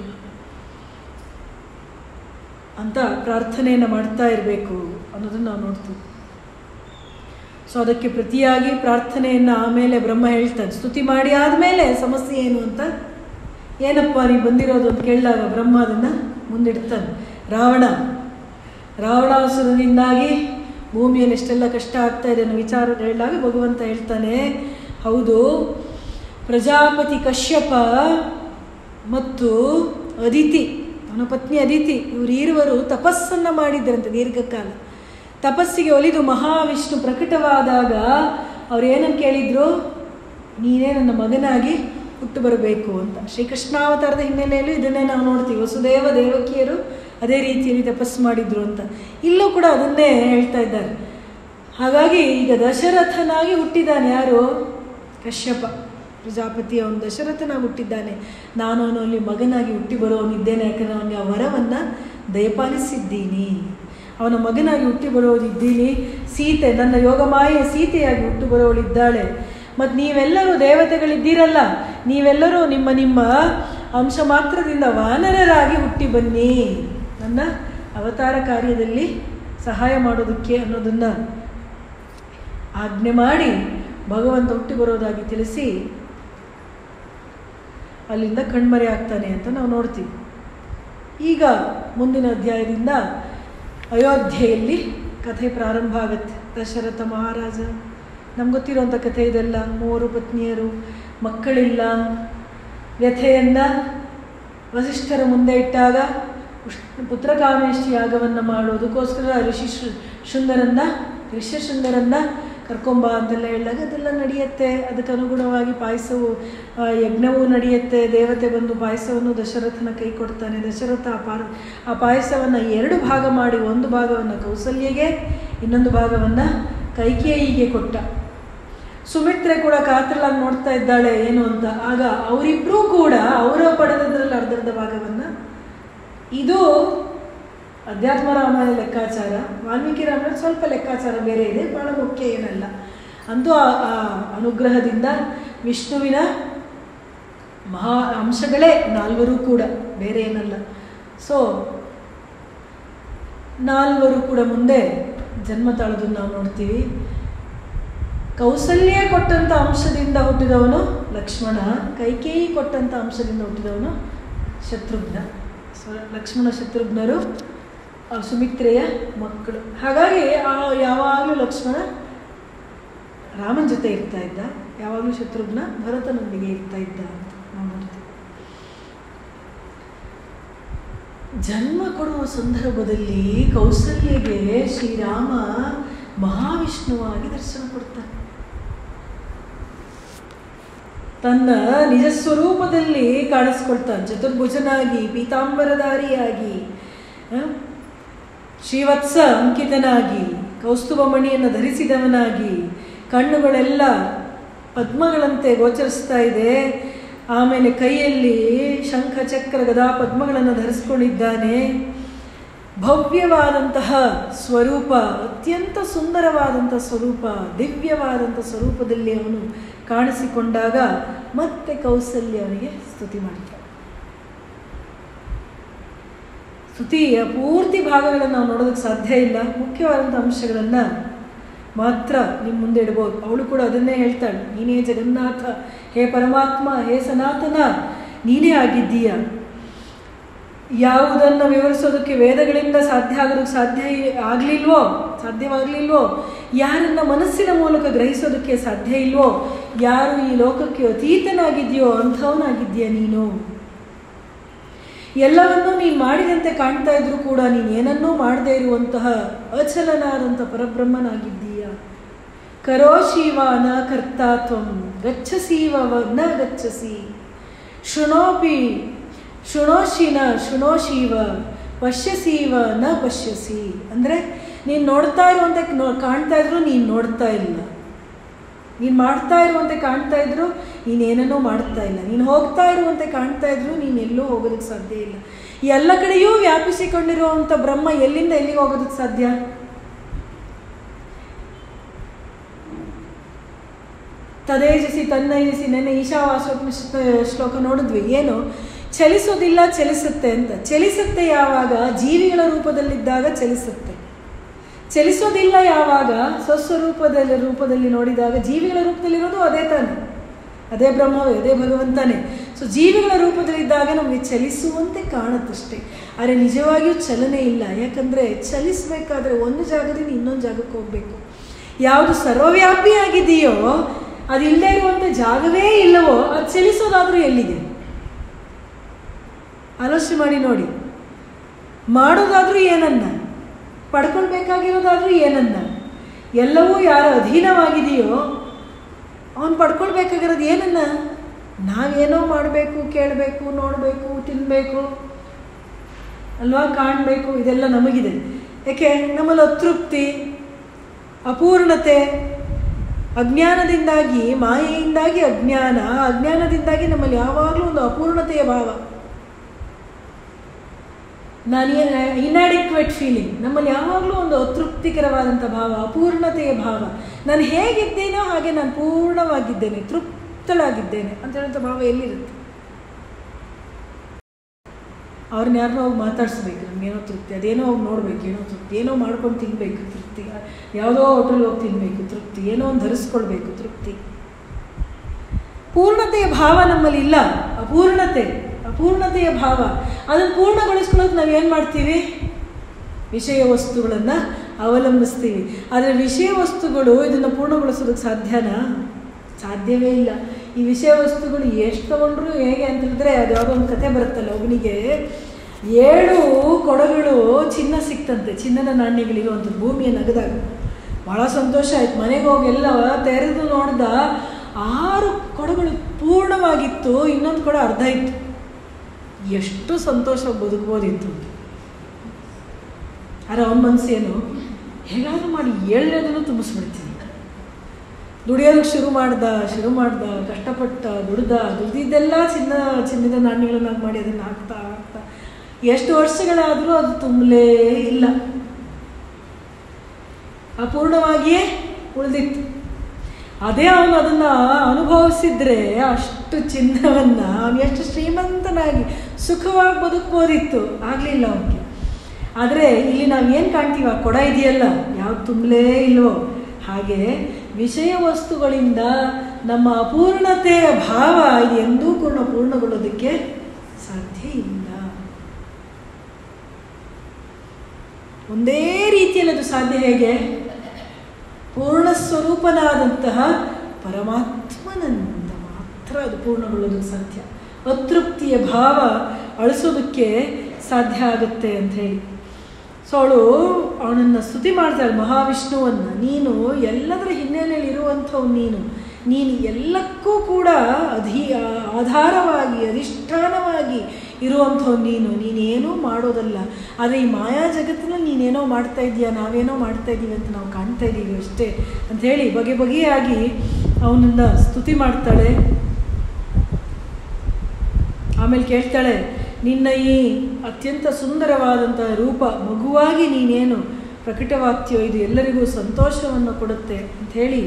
ಅಂತ ಪ್ರಾರ್ಥನೆಯನ್ನು ಮಾಡ್ತಾ ಇರಬೇಕು ಅನ್ನೋದನ್ನು ನಾವು ನೋಡ್ತೀವಿ ಸೊ ಅದಕ್ಕೆ ಪ್ರತಿಯಾಗಿ ಪ್ರಾರ್ಥನೆಯನ್ನು ಆಮೇಲೆ ಬ್ರಹ್ಮ ಹೇಳ್ತಾನೆ ಸ್ತುತಿ ಮಾಡಿ ಆದಮೇಲೆ ಸಮಸ್ಯೆ ಏನು ಅಂತ ಏನಪ್ಪ ನೀವು ಬಂದಿರೋದು ಅಂತ ಕೇಳಿದಾಗ ಬ್ರಹ್ಮ ಅದನ್ನು ಮುಂದಿಡ್ತಾನೆ ರಾವಣ ರಾವಣಾಸುರನಿಂದಾಗಿ ಭೂಮಿಯಲ್ಲಿ ಎಷ್ಟೆಲ್ಲ ಕಷ್ಟ ಆಗ್ತಾ ಇದೆ ಅನ್ನೋ ವಿಚಾರ ಹೇಳಿದಾಗ ಭಗವಂತ ಹೇಳ್ತಾನೆ ಹೌದು ಪ್ರಜಾಪತಿ ಕಶ್ಯಪ ಮತ್ತು ಅದಿತಿ ಅವನ ಪತ್ನಿ ಅದಿತಿ ಇವರು ಈರುವರು ತಪಸ್ಸನ್ನು ಮಾಡಿದ್ದರಂತೆ ದೀರ್ಘಕಾಲ ತಪಸ್ಸಿಗೆ ಒಲಿದು ಮಹಾವಿಷ್ಣು ಪ್ರಕಟವಾದಾಗ ಅವ್ರು ಏನನ್ನು ಕೇಳಿದ್ರು ನೀನೇ ನನ್ನ ಮಗನಾಗಿ ಹುಟ್ಟು ಬರಬೇಕು ಅಂತ ಶ್ರೀಕೃಷ್ಣಾವತಾರದ ಹಿನ್ನೆಲೆಯಲ್ಲೂ ಇದನ್ನೇ ನಾವು ನೋಡ್ತೀವಿ ವಸುದೇವ ದೇವಕಿಯರು ಅದೇ ರೀತಿಯಲ್ಲಿ ತಪಸ್ಸು ಮಾಡಿದ್ರು ಅಂತ ಇಲ್ಲೂ ಕೂಡ ಅದನ್ನೇ ಹೇಳ್ತಾ ಇದ್ದಾರೆ ಹಾಗಾಗಿ ಈಗ ದಶರಥನಾಗಿ ಹುಟ್ಟಿದ್ದಾನೆ ಯಾರು ಕಶ್ಯಪ ಪ್ರಜಾಪತಿ ಅವನು ದಶರಥನಾಗಿ ಹುಟ್ಟಿದ್ದಾನೆ ನಾನು ಅವನಲ್ಲಿ ಮಗನಾಗಿ ಹುಟ್ಟಿ ಬರೋನಿದ್ದೇನೆ ಯಾಕಂದರೆ ಅವನಿಗೆ ಆ ವರವನ್ನು ದಯಪಾಲಿಸಿದ್ದೀನಿ ಅವನ ಮಗನಾಗಿ ಹುಟ್ಟಿ ಬರೋದಿದ್ದೀನಿ ಸೀತೆ ನನ್ನ ಯೋಗಮಾಯೆ ಸೀತೆಯಾಗಿ ಹುಟ್ಟು ಬರೋಳಿದ್ದಾಳೆ ಮತ್ತು ನೀವೆಲ್ಲರೂ ದೇವತೆಗಳಿದ್ದೀರಲ್ಲ ನೀವೆಲ್ಲರೂ ನಿಮ್ಮ ನಿಮ್ಮ ಅಂಶ ಮಾತ್ರದಿಂದ ವಾನರರಾಗಿ ಹುಟ್ಟಿ ಬನ್ನಿ ನನ್ನ ಅವತಾರ ಕಾರ್ಯದಲ್ಲಿ ಸಹಾಯ ಮಾಡೋದಕ್ಕೆ ಅನ್ನೋದನ್ನು ಆಜ್ಞೆ ಮಾಡಿ ಭಗವಂತ ಹುಟ್ಟಿ ಬರೋದಾಗಿ ತಿಳಿಸಿ ಅಲ್ಲಿಂದ ಕಣ್ಮರೆ ಆಗ್ತಾನೆ ಅಂತ ನಾವು ನೋಡ್ತೀವಿ ಈಗ ಮುಂದಿನ ಅಧ್ಯಾಯದಿಂದ ಅಯೋಧ್ಯೆಯಲ್ಲಿ ಕಥೆ ಪ್ರಾರಂಭ ಆಗುತ್ತೆ ದಶರಥ ಮಹಾರಾಜ ನಮ್ಗೆ ಗೊತ್ತಿರೋಂಥ ಕಥೆ ಇದೆಲ್ಲ ಮೂವರು ಪತ್ನಿಯರು ಮಕ್ಕಳಿಲ್ಲ ವ್ಯಥೆಯನ್ನು ವಸಿಷ್ಠರ ಮುಂದೆ ಇಟ್ಟಾಗ ಪುತ್ರಕಾಮೇಷ್ಟಿ ಯಾಗವನ್ನು ಮಾಡೋದಕ್ಕೋಸ್ಕರ ಋಷಿ ಶೃಂಗರನ್ನ ಋಷ್ಯಶೃಂಗರನ್ನ ಕರ್ಕೊಂಬ ಅಂತೆಲ್ಲ ಹೇಳಿದಾಗ ಅದೆಲ್ಲ ನಡೆಯುತ್ತೆ ಅದಕ್ಕೆ ಅನುಗುಣವಾಗಿ ಪಾಯಸವು ಯಜ್ಞವೂ ನಡೆಯುತ್ತೆ ದೇವತೆ ಬಂದು ಪಾಯಸವನ್ನು ದಶರಥನ ಕೈ ಕೊಡ್ತಾನೆ ದಶರಥ ಆ ಪಾರ ಆ ಪಾಯಸವನ್ನು ಎರಡು ಭಾಗ ಮಾಡಿ ಒಂದು ಭಾಗವನ್ನು ಕೌಸಲ್ಯಗೆ ಇನ್ನೊಂದು ಭಾಗವನ್ನು ಕೈಕೇಯಿಗೆ ಕೊಟ್ಟ ಸುಮಿತ್ರೆ ಕೂಡ ಕಾತರಲಾಗಿ ನೋಡ್ತಾ ಇದ್ದಾಳೆ ಏನು ಅಂತ ಆಗ ಅವರಿಬ್ಬರೂ ಕೂಡ ಅವರ ಪಡೆದದ್ರಲ್ಲಿ ಅರ್ಧರ್ಧ ಭಾಗವನ್ನು ಇದು ಅಧ್ಯಾತ್ಮ ರಾಮಾಯಣ ಲೆಕ್ಕಾಚಾರ ವಾಲ್ಮೀಕಿ ರಾಮಾಯಣ ಸ್ವಲ್ಪ ಲೆಕ್ಕಾಚಾರ ಬೇರೆ ಇದೆ ಬಹಳ ಮುಖ್ಯ ಏನಲ್ಲ ಅಂತೂ ಆ ಅನುಗ್ರಹದಿಂದ ವಿಷ್ಣುವಿನ ಮಹಾ ಅಂಶಗಳೇ ನಾಲ್ವರು ಕೂಡ ಬೇರೆ ಏನಲ್ಲ ಸೊ ನಾಲ್ವರು ಕೂಡ ಮುಂದೆ ಜನ್ಮ ತಾಳೋದನ್ನು ನಾವು ನೋಡ್ತೀವಿ ಕೌಸಲ್ಯ ಕೊಟ್ಟಂಥ ಅಂಶದಿಂದ ಹುಟ್ಟಿದವನು ಲಕ್ಷ್ಮಣ ಕೈಕೇಯಿ ಕೊಟ್ಟಂಥ ಅಂಶದಿಂದ ಹುಟ್ಟಿದವನು ಶತ್ರುಘ್ನ ಸೊ ಲಕ್ಷ್ಮಣ ಶತ್ರುಘ್ನರು ಸುಮಿತ್ರೆಯ ಮಕ್ಕಳು ಹಾಗಾಗಿ ಆ ಯಾವಾಗಲೂ ಲಕ್ಷ್ಮಣ ರಾಮನ ಜೊತೆ ಇರ್ತಾ ಇದ್ದ ಯಾವಾಗಲೂ ಶತ್ರುಘ್ನ ಭರತನೊಂದಿಗೆ ಇರ್ತಾ ಇದ್ದ ಅಂತ ನಾವು ನೋಡ್ತೀವಿ ಜನ್ಮ ಕೊಡುವ ಸಂದರ್ಭದಲ್ಲಿ ಕೌಸಲ್ಯಗೆ ಶ್ರೀರಾಮ ಮಹಾವಿಷ್ಣುವಾಗಿ ದರ್ಶನ ಕೊಡ್ತಾನೆ ತನ್ನ ನಿಜ ಸ್ವರೂಪದಲ್ಲಿ ಕಾಣಿಸ್ಕೊಳ್ತಾನೆ ಚತುರ್ಭುಜನಾಗಿ ಪೀತಾಂಬರಧಾರಿಯಾಗಿ ಶ್ರೀವತ್ಸ ಅಂಕಿತನಾಗಿ ಕೌಸ್ತುಭಮಣಿಯನ್ನು ಧರಿಸಿದವನಾಗಿ ಕಣ್ಣುಗಳೆಲ್ಲ ಪದ್ಮಗಳಂತೆ ಗೋಚರಿಸ್ತಾ ಇದೆ ಆಮೇಲೆ ಕೈಯಲ್ಲಿ ಶಂಖ ಚಕ್ರ ಗದಾ ಪದ್ಮಗಳನ್ನು ಧರಿಸ್ಕೊಂಡಿದ್ದಾನೆ ಭವ್ಯವಾದಂತಹ ಸ್ವರೂಪ ಅತ್ಯಂತ ಸುಂದರವಾದಂಥ ಸ್ವರೂಪ ದಿವ್ಯವಾದಂಥ ಸ್ವರೂಪದಲ್ಲಿ ಅವನು ಕಾಣಿಸಿಕೊಂಡಾಗ ಮತ್ತೆ ಕೌಸಲ್ಯ ಅವನಿಗೆ ಸ್ತುತಿ ಮಾಡ್ತಾನೆ ಸ್ತುತಿಯ ಪೂರ್ತಿ ಭಾಗಗಳನ್ನು ನಾವು ನೋಡೋದಕ್ಕೆ ಸಾಧ್ಯ ಇಲ್ಲ ಮುಖ್ಯವಾದಂಥ ಅಂಶಗಳನ್ನು ಮಾತ್ರ ನಿಮ್ಮ ಮುಂದೆ ಇಡ್ಬೋದು ಅವಳು ಕೂಡ ಅದನ್ನೇ ಹೇಳ್ತಾಳೆ ನೀನೇ ಜಗನ್ನಾಥ ಹೇ ಪರಮಾತ್ಮ ಹೇ ಸನಾತನ ನೀನೇ ಆಗಿದ್ದೀಯ ಯಾವುದನ್ನು ವಿವರಿಸೋದಕ್ಕೆ ವೇದಗಳಿಂದ ಸಾಧ್ಯ ಆಗೋದಕ್ಕೆ ಸಾಧ್ಯ ಆಗಲಿಲ್ವೋ ಸಾಧ್ಯವಾಗಲಿಲ್ವೋ ಯಾರನ್ನ ಮನಸ್ಸಿನ ಮೂಲಕ ಗ್ರಹಿಸೋದಕ್ಕೆ ಸಾಧ್ಯ ಇಲ್ವೋ ಯಾರು ಈ ಲೋಕಕ್ಕೆ ಅತೀತನಾಗಿದೆಯೋ ಅಂಥವನಾಗಿದ್ದೀಯ ನೀನು ಎಲ್ಲವನ್ನೂ ನೀನು ಮಾಡಿದಂತೆ ಕಾಣ್ತಾ ಇದ್ರೂ ಕೂಡ ನೀನು ಏನನ್ನೂ ಮಾಡದೇ ಇರುವಂತಹ ಅಚಲನಾದಂಥ ಪರಬ್ರಹ್ಮನಾಗಿದ್ದೀಯ ಕರೋಶೀವ ನ ಕರ್ತಾತ್ವಂ ಗಚ್ಚಸೀವ ನ ಗಚ್ಚಸಿ ಶೃಣೋಪಿ ಶೃಣೋಶಿ ನ ಶೃಣೋಶೀವ ಪಶ್ಯಸೀವ ನ ಪಶ್ಯಸಿ ಅಂದರೆ ನೀನು ನೋಡ್ತಾ ಇರುವಂತೆ ನೋ ಕಾಣ್ತಾ ಇದ್ರು ನೀನು ನೋಡ್ತಾ ಇಲ್ಲ ನೀನು ಮಾಡ್ತಾ ಇರುವಂತೆ ಕಾಣ್ತಾ ಇದ್ರು ನೀನೇನೇನೋ ಮಾಡ್ತಾ ಇಲ್ಲ ನೀನು ಹೋಗ್ತಾ ಇರುವಂತೆ ಕಾಣ್ತಾ ಇದ್ರು ನೀನು ಎಲ್ಲೂ ಹೋಗೋದಕ್ಕೆ ಸಾಧ್ಯ ಇಲ್ಲ ಎಲ್ಲ ಕಡೆಯೂ ವ್ಯಾಪಿಸಿಕೊಂಡಿರುವಂಥ ಬ್ರಹ್ಮ ಎಲ್ಲಿಂದ ಎಲ್ಲಿಗೆ ಹೋಗೋದಕ್ಕೆ ಸಾಧ್ಯ ತದೇಜಿಸಿ ತನ್ನಯಿಸಿ ನೆನ್ನೆ ಈಶಾವಾಸೋಪನಿಷತ್ ಶ್ಲೋಕ ನೋಡಿದ್ವಿ ಏನು ಚಲಿಸೋದಿಲ್ಲ ಚಲಿಸುತ್ತೆ ಅಂತ ಚಲಿಸುತ್ತೆ ಯಾವಾಗ ಜೀವಿಗಳ ರೂಪದಲ್ಲಿದ್ದಾಗ ಚಲಿಸುತ್ತೆ ಚಲಿಸೋದಿಲ್ಲ ಯಾವಾಗ ಸ್ವಸ್ವರೂಪದಲ್ಲಿ ರೂಪದಲ್ಲಿ ನೋಡಿದಾಗ ಜೀವಿಗಳ ರೂಪದಲ್ಲಿರೋದು ಅದೇ ತಾನೆ ಅದೇ ಬ್ರಹ್ಮವೇ ಅದೇ ಭಗವಂತನೇ ಸೊ ಜೀವಿಗಳ ರೂಪದಲ್ಲಿದ್ದಾಗ ನಮಗೆ ಚಲಿಸುವಂತೆ ಕಾಣುತ್ತಷ್ಟೇ ಆದರೆ ನಿಜವಾಗಿಯೂ ಚಲನೆ ಇಲ್ಲ ಯಾಕಂದರೆ ಚಲಿಸಬೇಕಾದ್ರೆ ಒಂದು ಜಾಗದಿಂದ ಇನ್ನೊಂದು ಜಾಗಕ್ಕೆ ಹೋಗಬೇಕು ಯಾವುದು ಸರ್ವವ್ಯಾಪಿಯಾಗಿದೆಯೋ ಅದು ಇಲ್ಲದೆ ಇರುವಂಥ ಜಾಗವೇ ಇಲ್ಲವೋ ಅದು ಚಲಿಸೋದಾದರೂ ಎಲ್ಲಿದೆ ಆಲೋಚನೆ ಮಾಡಿ ನೋಡಿ ಮಾಡೋದಾದರೂ ಏನನ್ನ ಪಡ್ಕೊಳ್ಬೇಕಾಗಿರೋದಾದರೂ ಏನನ್ನ ಎಲ್ಲವೂ ಯಾರ ಅಧೀನವಾಗಿದೆಯೋ ಅವನು ಪಡ್ಕೊಳ್ಬೇಕಾಗಿರೋದು ಏನನ್ನ ನಾವೇನೋ ಮಾಡಬೇಕು ಕೇಳಬೇಕು ನೋಡಬೇಕು ತಿನ್ನಬೇಕು ಅಲ್ವಾ ಕಾಣಬೇಕು ಇದೆಲ್ಲ ನಮಗಿದೆ ಯಾಕೆ ನಮ್ಮಲ್ಲಿ ಅತೃಪ್ತಿ ಅಪೂರ್ಣತೆ ಅಜ್ಞಾನದಿಂದಾಗಿ ಮಾಯೆಯಿಂದಾಗಿ ಅಜ್ಞಾನ ಅಜ್ಞಾನದಿಂದಾಗಿ ನಮ್ಮಲ್ಲಿ ಯಾವಾಗಲೂ ಒಂದು ಅಪೂರ್ಣತೆಯ ಭಾವ ನಾನು ಇನ್ಅಡಿಕ್ವೇಟ್ ಫೀಲಿಂಗ್ ನಮ್ಮಲ್ಲಿ ಯಾವಾಗಲೂ ಒಂದು ಅತೃಪ್ತಿಕರವಾದಂಥ ಭಾವ ಅಪೂರ್ಣತೆಯ ಭಾವ ನಾನು ಹೇಗಿದ್ದೇನೋ ಹಾಗೆ ನಾನು ಪೂರ್ಣವಾಗಿದ್ದೇನೆ ತೃಪ್ತಳಾಗಿದ್ದೇನೆ ಅಂತ ಹೇಳೋಂಥ ಭಾವ ಎಲ್ಲಿರುತ್ತೆ ಅವ್ರನ್ನ ಯಾರನ್ನೋ ಹೋಗಿ ಮಾತಾಡಿಸ್ಬೇಕು ನಮಗೇನೋ ತೃಪ್ತಿ ಅದೇನೋ ಹೋಗಿ ನೋಡ್ಬೇಕು ಏನೋ ತೃಪ್ತಿ ಏನೋ ಮಾಡ್ಕೊಂಡು ತಿನ್ನಬೇಕು ತೃಪ್ತಿ ಯಾವುದೋ ಹೋಟೆಲ್ ಹೋಗಿ ತಿನ್ನಬೇಕು ತೃಪ್ತಿ ಏನೋ ಒಂದು ಧರಿಸ್ಕೊಳ್ಬೇಕು ತೃಪ್ತಿ ಪೂರ್ಣತೆಯ ಭಾವ ನಮ್ಮಲ್ಲಿ ಇಲ್ಲ ಅಪೂರ್ಣತೆ ಅಪೂರ್ಣತೆಯ ಭಾವ ಅದನ್ನು ಪೂರ್ಣಗೊಳಿಸ್ಕೊಳ್ಳೋದು ನಾವು ಏನು ಮಾಡ್ತೀವಿ ವಿಷಯ ವಸ್ತುಗಳನ್ನು ಅವಲಂಬಿಸ್ತೀವಿ ಆದರೆ ವಿಷಯ ವಸ್ತುಗಳು ಇದನ್ನು ಪೂರ್ಣಗೊಳಿಸೋದಕ್ಕೆ ಸಾಧ್ಯನಾ ಸಾಧ್ಯವೇ ಇಲ್ಲ ಈ ವಿಷಯ ವಸ್ತುಗಳು ಎಷ್ಟು ತಗೊಂಡ್ರು ಹೇಗೆ ಅಂತ ಹೇಳಿದ್ರೆ ಅದು ಯಾವುದೋ ಒಂದು ಕತೆ ಬರುತ್ತಲ್ಲ ಒಬ್ಬನಿಗೆ ಏಳು ಕೊಡಗಳು ಚಿನ್ನ ಸಿಕ್ತಂತೆ ಚಿನ್ನದ ನಾಣ್ಯಗಳಿರುವಂಥದ್ದು ಭೂಮಿಯ ನಗದಾಗ ಭಾಳ ಸಂತೋಷ ಆಯ್ತು ಮನೆಗೆ ಹೋಗಿ ಎಲ್ಲ ತೆರೆದು ನೋಡ್ದ ಆರು ಕೊಡಗಳು ಪೂರ್ಣವಾಗಿತ್ತು ಇನ್ನೊಂದು ಕೊಡ ಅರ್ಧ ಇತ್ತು ಎಷ್ಟು ಸಂತೋಷ ಬದುಕ್ಬೋದಿತ್ತು ಆದರೆ ಅವನ ಮನಸ್ಸೇನು ಹೇಗಾದ್ರೂ ಮಾಡಿ ಏಳನೇದನ್ನು ತುಂಬಿಸ್ಬಿಡ್ತೀನಿ ದುಡಿಯೋದಕ್ಕೆ ಶುರು ಮಾಡ್ದ ಶುರು ಮಾಡ್ದ ಕಷ್ಟಪಟ್ಟ ದುಡ್ದ ದುಡ್ದಿದ್ದೆಲ್ಲ ಚಿನ್ನ ಚಿನ್ನದ ನಾಣ್ಯಗಳನ್ನಾಗಿ ಮಾಡಿ ಅದನ್ನು ಹಾಕ್ತಾ ಹಾಕ್ತಾ ಎಷ್ಟು ವರ್ಷಗಳಾದರೂ ಅದು ತುಂಬಲೇ ಇಲ್ಲ ಅಪೂರ್ಣವಾಗಿಯೇ ಉಳಿದಿತ್ತು ಅದೇ ಅವನು ಅದನ್ನು ಅನುಭವಿಸಿದ್ರೆ ಅಷ್ಟು ಚಿನ್ನವನ್ನು ಅವನು ಎಷ್ಟು ಶ್ರೀಮಂತನಾಗಿ ಸುಖವಾಗಿ ಬದುಕ್ಬೋದಿತ್ತು ಆಗಲಿಲ್ಲ ಅವನಿಗೆ ಆದರೆ ಇಲ್ಲಿ ನಾವು ಏನು ಕಾಣ್ತೀವಿ ಆ ಕೊಡ ಇದೆಯಲ್ಲ ಯಾವ್ದು ತುಂಬಲೇ ಇಲ್ವೋ ಹಾಗೆ ವಿಷಯ ವಸ್ತುಗಳಿಂದ ನಮ್ಮ ಅಪೂರ್ಣತೆಯ ಭಾವ ಇದು ಎಂದೂ ಕೂಡ ಪೂರ್ಣಗೊಳ್ಳೋದಕ್ಕೆ ಸಾಧ್ಯ ಇಲ್ಲ ಒಂದೇ ರೀತಿಯಲ್ಲಿ ಅದು ಸಾಧ್ಯ ಹೇಗೆ ಪೂರ್ಣ ಸ್ವರೂಪನಾದಂತಹ ಪರಮಾತ್ಮನಿಂದ ಮಾತ್ರ ಅದು ಪೂರ್ಣಗೊಳ್ಳೋದಕ್ಕೆ ಸಾಧ್ಯ ಅತೃಪ್ತಿಯ ಭಾವ ಅಳಿಸೋದಕ್ಕೆ ಸಾಧ್ಯ ಆಗುತ್ತೆ ಅಂತ ಹೇಳಿ ಸೊ ಅವಳು ಅವನನ್ನು ಸ್ತುತಿ ಮಾಡ್ತಾಳೆ ಮಹಾವಿಷ್ಣುವನ್ನು ನೀನು ಎಲ್ಲದರ ಹಿನ್ನೆಲೆಯಲ್ಲಿ ಇರುವಂಥವು ನೀನು ನೀನು ಎಲ್ಲಕ್ಕೂ ಕೂಡ ಅಧೀ ಆಧಾರವಾಗಿ ಅಧಿಷ್ಠಾನವಾಗಿ ಇರುವಂಥವು ನೀನು ನೀನೇನೂ ಮಾಡೋದಲ್ಲ ಆದರೆ ಈ ಮಾಯಾ ಜಗತ್ತಿನಲ್ಲಿ ನೀನೇನೋ ಮಾಡ್ತಾ ಇದೀಯಾ ನಾವೇನೋ ಮಾಡ್ತಾ ಇದ್ದೀವಿ ಅಂತ ನಾವು ಕಾಣ್ತಾ ಇದ್ದೀವಿ ಅಷ್ಟೇ ಅಂಥೇಳಿ ಬಗೆ ಬಗೆಯಾಗಿ ಅವನನ್ನು ಸ್ತುತಿ ಮಾಡ್ತಾಳೆ ಆಮೇಲೆ ಕೇಳ್ತಾಳೆ ನಿನ್ನ ಈ ಅತ್ಯಂತ ಸುಂದರವಾದಂತಹ ರೂಪ ಮಗುವಾಗಿ ನೀನೇನು ಪ್ರಕಟವಾಗ್ತೀಯೋ ಇದು ಎಲ್ಲರಿಗೂ ಸಂತೋಷವನ್ನು ಕೊಡುತ್ತೆ ಅಂಥೇಳಿ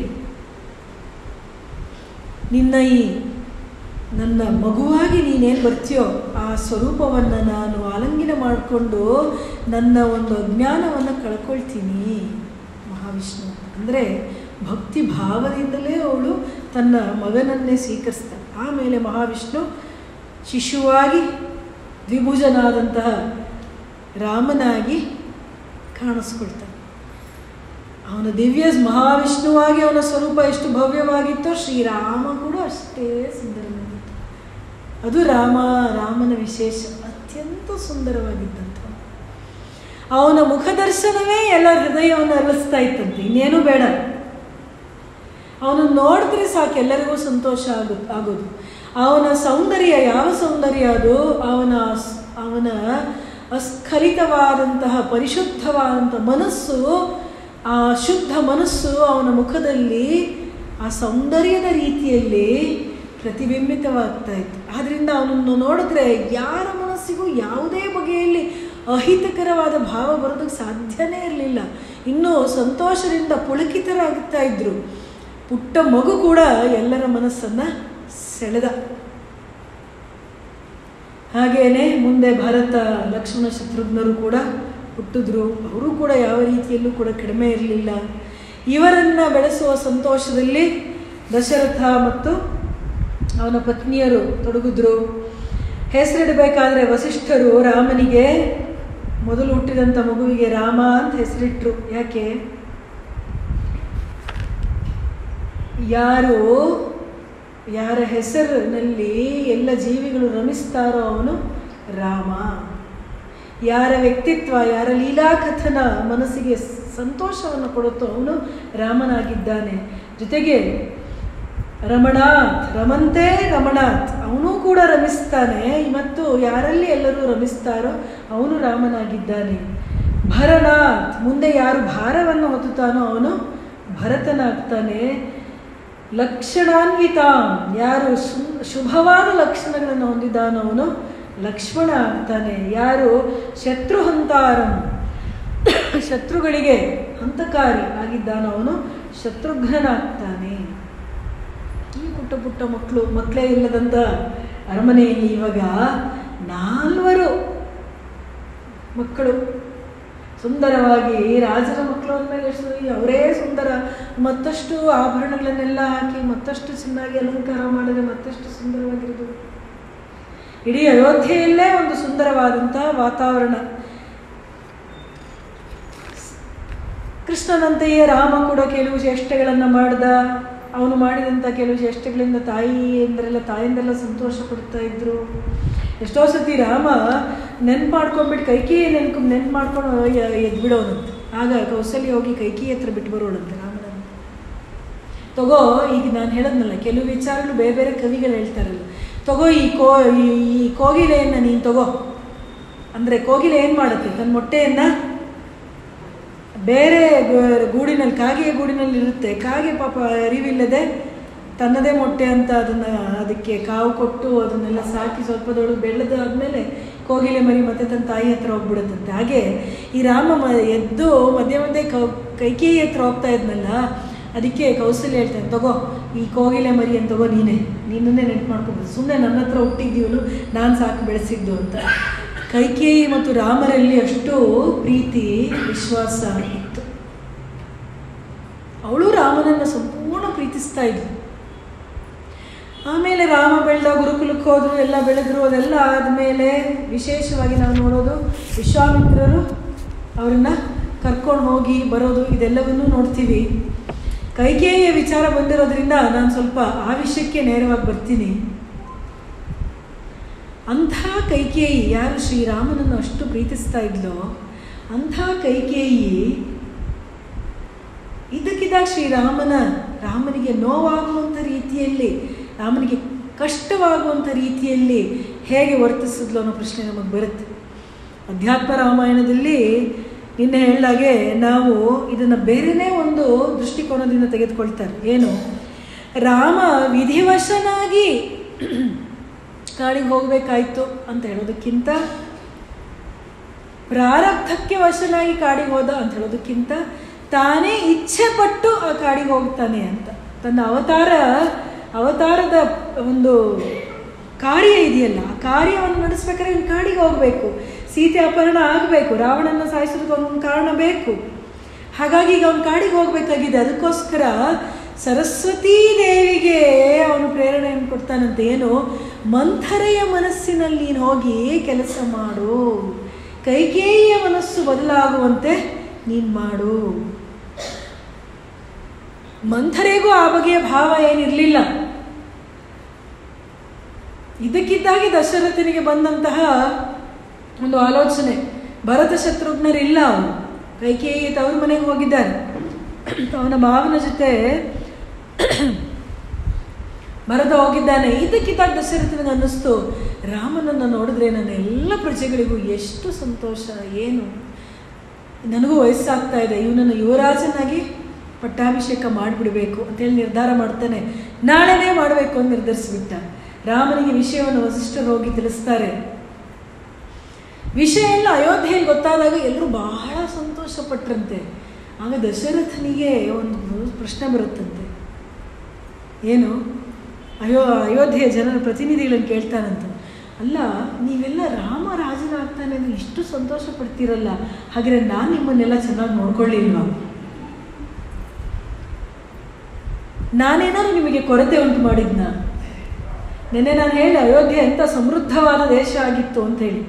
ನಿನ್ನ ಈ ನನ್ನ ಮಗುವಾಗಿ ನೀನೇನು ಬರ್ತೀಯೋ ಆ ಸ್ವರೂಪವನ್ನು ನಾನು ಆಲಂಗಿನ ಮಾಡಿಕೊಂಡು ನನ್ನ ಒಂದು ಅಜ್ಞಾನವನ್ನು ಕಳ್ಕೊಳ್ತೀನಿ ಮಹಾವಿಷ್ಣು ಅಂದರೆ ಭಕ್ತಿ ಭಾವದಿಂದಲೇ ಅವಳು ತನ್ನ ಮಗನನ್ನೇ ಸ್ವೀಕರಿಸ್ತಾಳೆ ಆಮೇಲೆ ಮಹಾವಿಷ್ಣು ಶಿಶುವಾಗಿ ದ್ವಿಭುಜನಾದಂತಹ ರಾಮನಾಗಿ ಕಾಣಿಸ್ಕೊಳ್ತಾನೆ ಅವನ ದಿವ್ಯ ಮಹಾವಿಷ್ಣುವಾಗಿ ಅವನ ಸ್ವರೂಪ ಎಷ್ಟು ಭವ್ಯವಾಗಿತ್ತೋ ಶ್ರೀರಾಮ ಕೂಡ ಅಷ್ಟೇ ಸುಂದರವಾಗಿತ್ತು ಅದು ರಾಮ ರಾಮನ ವಿಶೇಷ ಅತ್ಯಂತ ಸುಂದರವಾಗಿದ್ದಂಥ ಅವನ ಮುಖದರ್ಶನವೇ ಎಲ್ಲ ಹೃದಯವನ್ನು ಅರಳಿಸ್ತಾ ಇತ್ತಂತೆ ಇನ್ನೇನು ಬೇಡ ಅವನು ನೋಡಿದ್ರೆ ಸಾಕು ಎಲ್ಲರಿಗೂ ಸಂತೋಷ ಆಗು ಆಗೋದು ಅವನ ಸೌಂದರ್ಯ ಯಾವ ಸೌಂದರ್ಯ ಅದು ಅವನ ಅವನ ಅಸ್ಖಲಿತವಾದಂತಹ ಪರಿಶುದ್ಧವಾದಂಥ ಮನಸ್ಸು ಆ ಶುದ್ಧ ಮನಸ್ಸು ಅವನ ಮುಖದಲ್ಲಿ ಆ ಸೌಂದರ್ಯದ ರೀತಿಯಲ್ಲಿ ಪ್ರತಿಬಿಂಬಿತವಾಗ್ತಾ ಇತ್ತು ಆದ್ದರಿಂದ ಅವನನ್ನು ನೋಡಿದ್ರೆ ಯಾರ ಮನಸ್ಸು ಮನಸ್ಸಿಗೂ ಯಾವುದೇ ಬಗೆಯಲ್ಲಿ ಅಹಿತಕರವಾದ ಭಾವ ಬರೋದಕ್ಕೆ ಸಾಧ್ಯನೇ ಇರಲಿಲ್ಲ ಇನ್ನೂ ಸಂತೋಷದಿಂದ ಪುಳಕಿತರಾಗುತ್ತಾ ಇದ್ರು ಪುಟ್ಟ ಮಗು ಕೂಡ ಎಲ್ಲರ ಮನಸ್ಸನ್ನು ಸೆಳೆದ ಹಾಗೇನೆ ಮುಂದೆ ಭರತ ಲಕ್ಷ್ಮಣ ಶತ್ರುಘ್ನರು ಕೂಡ ಹುಟ್ಟಿದ್ರು ಅವರು ಕೂಡ ಯಾವ ರೀತಿಯಲ್ಲೂ ಕೂಡ ಕಡಿಮೆ ಇರಲಿಲ್ಲ ಇವರನ್ನು ಬೆಳೆಸುವ ಸಂತೋಷದಲ್ಲಿ ದಶರಥ ಮತ್ತು ಅವನ ಪತ್ನಿಯರು ತೊಡಗಿದ್ರು ಹೆಸರಿಡಬೇಕಾದ್ರೆ ವಸಿಷ್ಠರು ರಾಮನಿಗೆ ಮೊದಲು ಹುಟ್ಟಿದಂಥ ಮಗುವಿಗೆ ರಾಮ ಅಂತ ಹೆಸರಿಟ್ರು ಯಾಕೆ ಯಾರು ಯಾರ ಹೆಸರಿನಲ್ಲಿ ಎಲ್ಲ ಜೀವಿಗಳು ರಮಿಸ್ತಾರೋ ಅವನು ರಾಮ ಯಾರ ವ್ಯಕ್ತಿತ್ವ ಯಾರ ಲೀಲಾಕಥನ ಮನಸ್ಸಿಗೆ ಸಂತೋಷವನ್ನು ಕೊಡುತ್ತೋ ಅವನು ರಾಮನಾಗಿದ್ದಾನೆ ಜೊತೆಗೆ ರಮಣಾಥ್ ರಮಂತೆ ರಮಣಾಥ್ ಅವನು ಕೂಡ ರಮಿಸ್ತಾನೆ ಮತ್ತು ಯಾರಲ್ಲಿ ಎಲ್ಲರೂ ರಮಿಸ್ತಾರೋ ಅವನು ರಾಮನಾಗಿದ್ದಾನೆ ಭರನಾಥ್ ಮುಂದೆ ಯಾರು ಭಾರವನ್ನು ಹೊತ್ತುತ್ತಾನೋ ಅವನು ಭರತನಾಗ್ತಾನೆ ಲಕ್ಷಣಾನ್ವಿತ ಯಾರು ಶುಭವಾದ ಲಕ್ಷಣಗಳನ್ನು ಹೊಂದಿದ್ದಾನೋ ಅವನು ಲಕ್ಷ್ಮಣ ಆಗ್ತಾನೆ ಯಾರು ಶತ್ರು ಹಂತಾರಂ ಶತ್ರುಗಳಿಗೆ ಹಂತಕಾರಿ ಆಗಿದ್ದಾನೋ ಅವನು ಶತ್ರುಘ್ನನಾಗ್ತಾನೆ ಈ ಪುಟ್ಟ ಪುಟ್ಟ ಮಕ್ಕಳು ಮಕ್ಕಳೇ ಇಲ್ಲದಂಥ ಅರಮನೆಯಲ್ಲಿ ಇವಾಗ ನಾಲ್ವರು ಮಕ್ಕಳು ಸುಂದರವಾಗಿ ರಾಜರ ಮಕ್ಕಳು ಅಂದಮೇಲೆ ಎಷ್ಟು ಅವರೇ ಸುಂದರ ಮತ್ತಷ್ಟು ಆಭರಣಗಳನ್ನೆಲ್ಲ ಹಾಕಿ ಮತ್ತಷ್ಟು ಚೆನ್ನಾಗಿ ಅಲಂಕಾರ ಮಾಡಿದ್ರೆ ಮತ್ತಷ್ಟು ಸುಂದರವಾಗಿರೋದು ಇಡೀ ಅಯೋಧ್ಯೆಯಲ್ಲೇ ಒಂದು ಸುಂದರವಾದಂಥ ವಾತಾವರಣ ಕೃಷ್ಣನಂತೆಯೇ ರಾಮ ಕೂಡ ಕೆಲವು ಚೇಷ್ಟೆಗಳನ್ನು ಮಾಡ್ದ ಅವನು ಮಾಡಿದಂಥ ಕೆಲವು ಚೇಷ್ಟೆಗಳಿಂದ ತಾಯಿ ಎಂದರೆಲ್ಲ ತಾಯಿಂದೆಲ್ಲ ಸಂತೋಷ ಪಡ್ತಾ ಇದ್ರು ಎಷ್ಟೋ ಸತಿ ರಾಮ ನೆನ್ಪು ಮಾಡ್ಕೊಂಡ್ಬಿಟ್ಟು ಕೈಕಿ ನೆನ್ಕು ನೆನ್ಪು ಮಾಡ್ಕೊಂಡು ಎದ್ಬಿಡೋನಂತೆ ಆಗ ಕೌಸಲ್ಯ ಹೋಗಿ ಕೈಕಿ ಹತ್ರ ಬಿಟ್ಟು ಬರೋಣಂತೆ ರಾಮನನ್ನು ತಗೋ ಈಗ ನಾನು ಹೇಳದ್ನಲ್ಲ ಕೆಲವು ವಿಚಾರಗಳು ಬೇರೆ ಬೇರೆ ಕವಿಗಳು ಹೇಳ್ತಾರಲ್ಲ ತಗೋ ಈ ಕೋ ಈ ಕೋಗಿಲೆಯನ್ನು ನೀನು ತಗೋ ಅಂದರೆ ಕೋಗಿಲೆ ಏನು ಮಾಡುತ್ತೆ ತನ್ನ ಮೊಟ್ಟೆಯನ್ನು ಬೇರೆ ಗೂಡಿನಲ್ಲಿ ಕಾಗೆಯ ಗೂಡಿನಲ್ಲಿ ಇರುತ್ತೆ ಕಾಗೆ ಪಾಪ ಅರಿವಿಲ್ಲದೆ ತನ್ನದೇ ಮೊಟ್ಟೆ ಅಂತ ಅದನ್ನು ಅದಕ್ಕೆ ಕಾವು ಕೊಟ್ಟು ಅದನ್ನೆಲ್ಲ ಸಾಕಿ ಸ್ವಲ್ಪದೊಳಗೆ ಬೆಳೆದಾದ್ಮೇಲೆ ಕೋಗಿಲೆ ಮರಿ ಮತ್ತೆ ತನ್ನ ತಾಯಿ ಹತ್ರ ಹೋಗ್ಬಿಡುತ್ತಂತೆ ಹಾಗೆ ಈ ರಾಮ ಮ ಎದ್ದು ಮಧ್ಯೆ ಮಧ್ಯೆ ಕೌ ಕೈಕೇಯಿ ಹತ್ರ ಹೋಗ್ತಾ ಇದ್ನಲ್ಲ ಅದಕ್ಕೆ ಕೌಸಲ್ಯ ಹೇಳ್ತಾನೆ ತಗೋ ಈ ಕೋಗಿಲೆ ಮರಿ ಅಂತ ತಗೋ ನೀನೇ ನೀನನ್ನೇ ನೆಟ್ ಮಾಡ್ಕೊಬೋದು ಸುಮ್ಮನೆ ನನ್ನ ಹತ್ರ ಹುಟ್ಟಿದ್ದೀವನು ನಾನು ಸಾಕು ಬೆಳೆಸಿದ್ದು ಅಂತ ಕೈಕೇಯಿ ಮತ್ತು ರಾಮರಲ್ಲಿ ಅಷ್ಟು ಪ್ರೀತಿ ವಿಶ್ವಾಸ ಇತ್ತು ಅವಳು ರಾಮನನ್ನು ಸಂಪೂರ್ಣ ಪ್ರೀತಿಸ್ತಾ ಇದ್ಲು ಆಮೇಲೆ ರಾಮ ಬೆಳೆದ ಗುರುಕುಲಕ್ಕೆ ಹೋದ್ರು ಎಲ್ಲ ಬೆಳೆದ್ರು ಅದೆಲ್ಲ ಆದಮೇಲೆ ವಿಶೇಷವಾಗಿ ನಾವು ನೋಡೋದು ವಿಶ್ವಾಮಿತ್ರರು ಅವರನ್ನ ಕರ್ಕೊಂಡು ಹೋಗಿ ಬರೋದು ಇದೆಲ್ಲವನ್ನೂ ನೋಡ್ತೀವಿ ಕೈಕೇಯಿಯ ವಿಚಾರ ಬಂದಿರೋದ್ರಿಂದ ನಾನು ಸ್ವಲ್ಪ ಆ ವಿಷಯಕ್ಕೆ ನೇರವಾಗಿ ಬರ್ತೀನಿ ಅಂಥ ಕೈಕೇಯಿ ಯಾರು ಶ್ರೀರಾಮನನ್ನು ಅಷ್ಟು ಪ್ರೀತಿಸ್ತಾ ಇದ್ಲೋ ಅಂಥ ಕೈಕೇಯಿ ಇದ್ದಕ್ಕಿದ್ದಾಗ ಶ್ರೀರಾಮನ ರಾಮನಿಗೆ ನೋವಾಗುವಂಥ ರೀತಿಯಲ್ಲಿ ರಾಮನಿಗೆ ಕಷ್ಟವಾಗುವಂಥ ರೀತಿಯಲ್ಲಿ ಹೇಗೆ ವರ್ತಿಸಿದ್ಲು ಅನ್ನೋ ಪ್ರಶ್ನೆ ನಮಗೆ ಬರುತ್ತೆ ಅಧ್ಯಾತ್ಮ ರಾಮಾಯಣದಲ್ಲಿ ನಿನ್ನೆ ಹೇಳಿದಾಗೆ ನಾವು ಇದನ್ನು ಬೇರೆನೇ ಒಂದು ದೃಷ್ಟಿಕೋನದಿಂದ ತೆಗೆದುಕೊಳ್ತಾರೆ ಏನು ರಾಮ ವಿಧಿವಶನಾಗಿ ಕಾಡಿಗೆ ಹೋಗಬೇಕಾಯ್ತು ಅಂತ ಹೇಳೋದಕ್ಕಿಂತ ಪ್ರಾರಬ್ಧಕ್ಕೆ ವಶನಾಗಿ ಕಾಡಿಗೆ ಹೋದ ಅಂತ ಹೇಳೋದಕ್ಕಿಂತ ತಾನೇ ಇಚ್ಛೆ ಪಟ್ಟು ಆ ಕಾಡಿಗೆ ಹೋಗ್ತಾನೆ ಅಂತ ತನ್ನ ಅವತಾರ ಅವತಾರದ ಒಂದು ಕಾರ್ಯ ಇದೆಯಲ್ಲ ಆ ಕಾರ್ಯವನ್ನು ನಡೆಸ್ಬೇಕಾದ್ರೆ ಇನ್ನು ಕಾಡಿಗೆ ಹೋಗಬೇಕು ಸೀತೆ ಅಪಹರಣ ಆಗಬೇಕು ರಾವಣನ ಸಾಯಿಸೋದಕ್ಕೆ ಒಂದು ಕಾರಣ ಬೇಕು ಹಾಗಾಗಿ ಈಗ ಅವನು ಕಾಡಿಗೆ ಹೋಗಬೇಕಾಗಿದೆ ಅದಕ್ಕೋಸ್ಕರ ಸರಸ್ವತೀ ದೇವಿಗೆ ಅವನು ಪ್ರೇರಣೆಯನ್ನು ಕೊಡ್ತಾನಂತೆ ಏನು ಮಂಥರೆಯ ಮನಸ್ಸಿನಲ್ಲಿ ನೀನು ಹೋಗಿ ಕೆಲಸ ಮಾಡು ಕೈಕೇಯಿಯ ಮನಸ್ಸು ಬದಲಾಗುವಂತೆ ನೀನು ಮಾಡು ಮಂಥರೆಗೂ ಆ ಬಗೆಯ ಭಾವ ಏನಿರಲಿಲ್ಲ ಇದಕ್ಕಿದ್ದಾಗೆ ದಶರಥನಿಗೆ ಬಂದಂತಹ ಒಂದು ಆಲೋಚನೆ ಭರತ ಶತ್ರುಘ್ನರಿಲ್ಲ ಅವನು ಕೈಕೇಯಿ ತವ್ರ ಮನೆಗೆ ಹೋಗಿದ್ದಾನೆ ಅವನ ಮಾವನ ಜೊತೆ ಭರತ ಹೋಗಿದ್ದಾನೆ ಇದಕ್ಕಿದ್ದಾಗ ದಶರಥನಿಗೆ ಅನ್ನಿಸ್ತು ರಾಮನನ್ನು ನೋಡಿದ್ರೆ ನನ್ನ ಎಲ್ಲ ಪ್ರಜೆಗಳಿಗೂ ಎಷ್ಟು ಸಂತೋಷ ಏನು ನನಗೂ ವಯಸ್ಸಾಗ್ತಾ ಇದೆ ಇವನನ್ನು ಯುವರಾಜನಾಗಿ ಪಟ್ಟಾಭಿಷೇಕ ಮಾಡಿಬಿಡಬೇಕು ಅಂತೇಳಿ ನಿರ್ಧಾರ ಮಾಡ್ತಾನೆ ನಾಳೆನೇ ಮಾಡಬೇಕು ಅಂತ ನಿರ್ಧರಿಸಿಬಿಟ್ಟ ರಾಮನಿಗೆ ವಿಷಯವನ್ನು ವಸಿಷ್ಠರು ಹೋಗಿ ತಿಳಿಸ್ತಾರೆ ವಿಷಯ ಎಲ್ಲ ಅಯೋಧ್ಯೆಯಲ್ಲಿ ಗೊತ್ತಾದಾಗ ಎಲ್ಲರೂ ಬಹಳ ಸಂತೋಷಪಟ್ರಂತೆ ಆಗ ದಶರಥನಿಗೆ ಒಂದು ಪ್ರಶ್ನೆ ಬರುತ್ತಂತೆ ಏನು ಅಯೋ ಅಯೋಧ್ಯೆಯ ಜನರ ಪ್ರತಿನಿಧಿಗಳನ್ನು ಕೇಳ್ತಾನಂತ ಅಲ್ಲ ನೀವೆಲ್ಲ ರಾಮ ರಾಜನಾಗ್ತಾನೆ ಅಂದರೆ ಇಷ್ಟು ಸಂತೋಷ ಪಡ್ತೀರಲ್ಲ ಹಾಗಾದ್ರೆ ನಾನು ನಿಮ್ಮನ್ನೆಲ್ಲ ಚೆನ್ನಾಗಿ ನೋಡ್ಕೊಳ್ಳಿಲ್ವಾ ನಾನೇನಾದ್ರು ನಿಮಗೆ ಕೊರತೆ ಉಂಟು ಮಾಡಿದ್ನ ನಿನ್ನೆ ನಾನು ಹೇಳಿ ಅಯೋಧ್ಯೆ ಎಂಥ ಸಮೃದ್ಧವಾದ ದೇಶ ಆಗಿತ್ತು ಅಂತ ಹೇಳಿ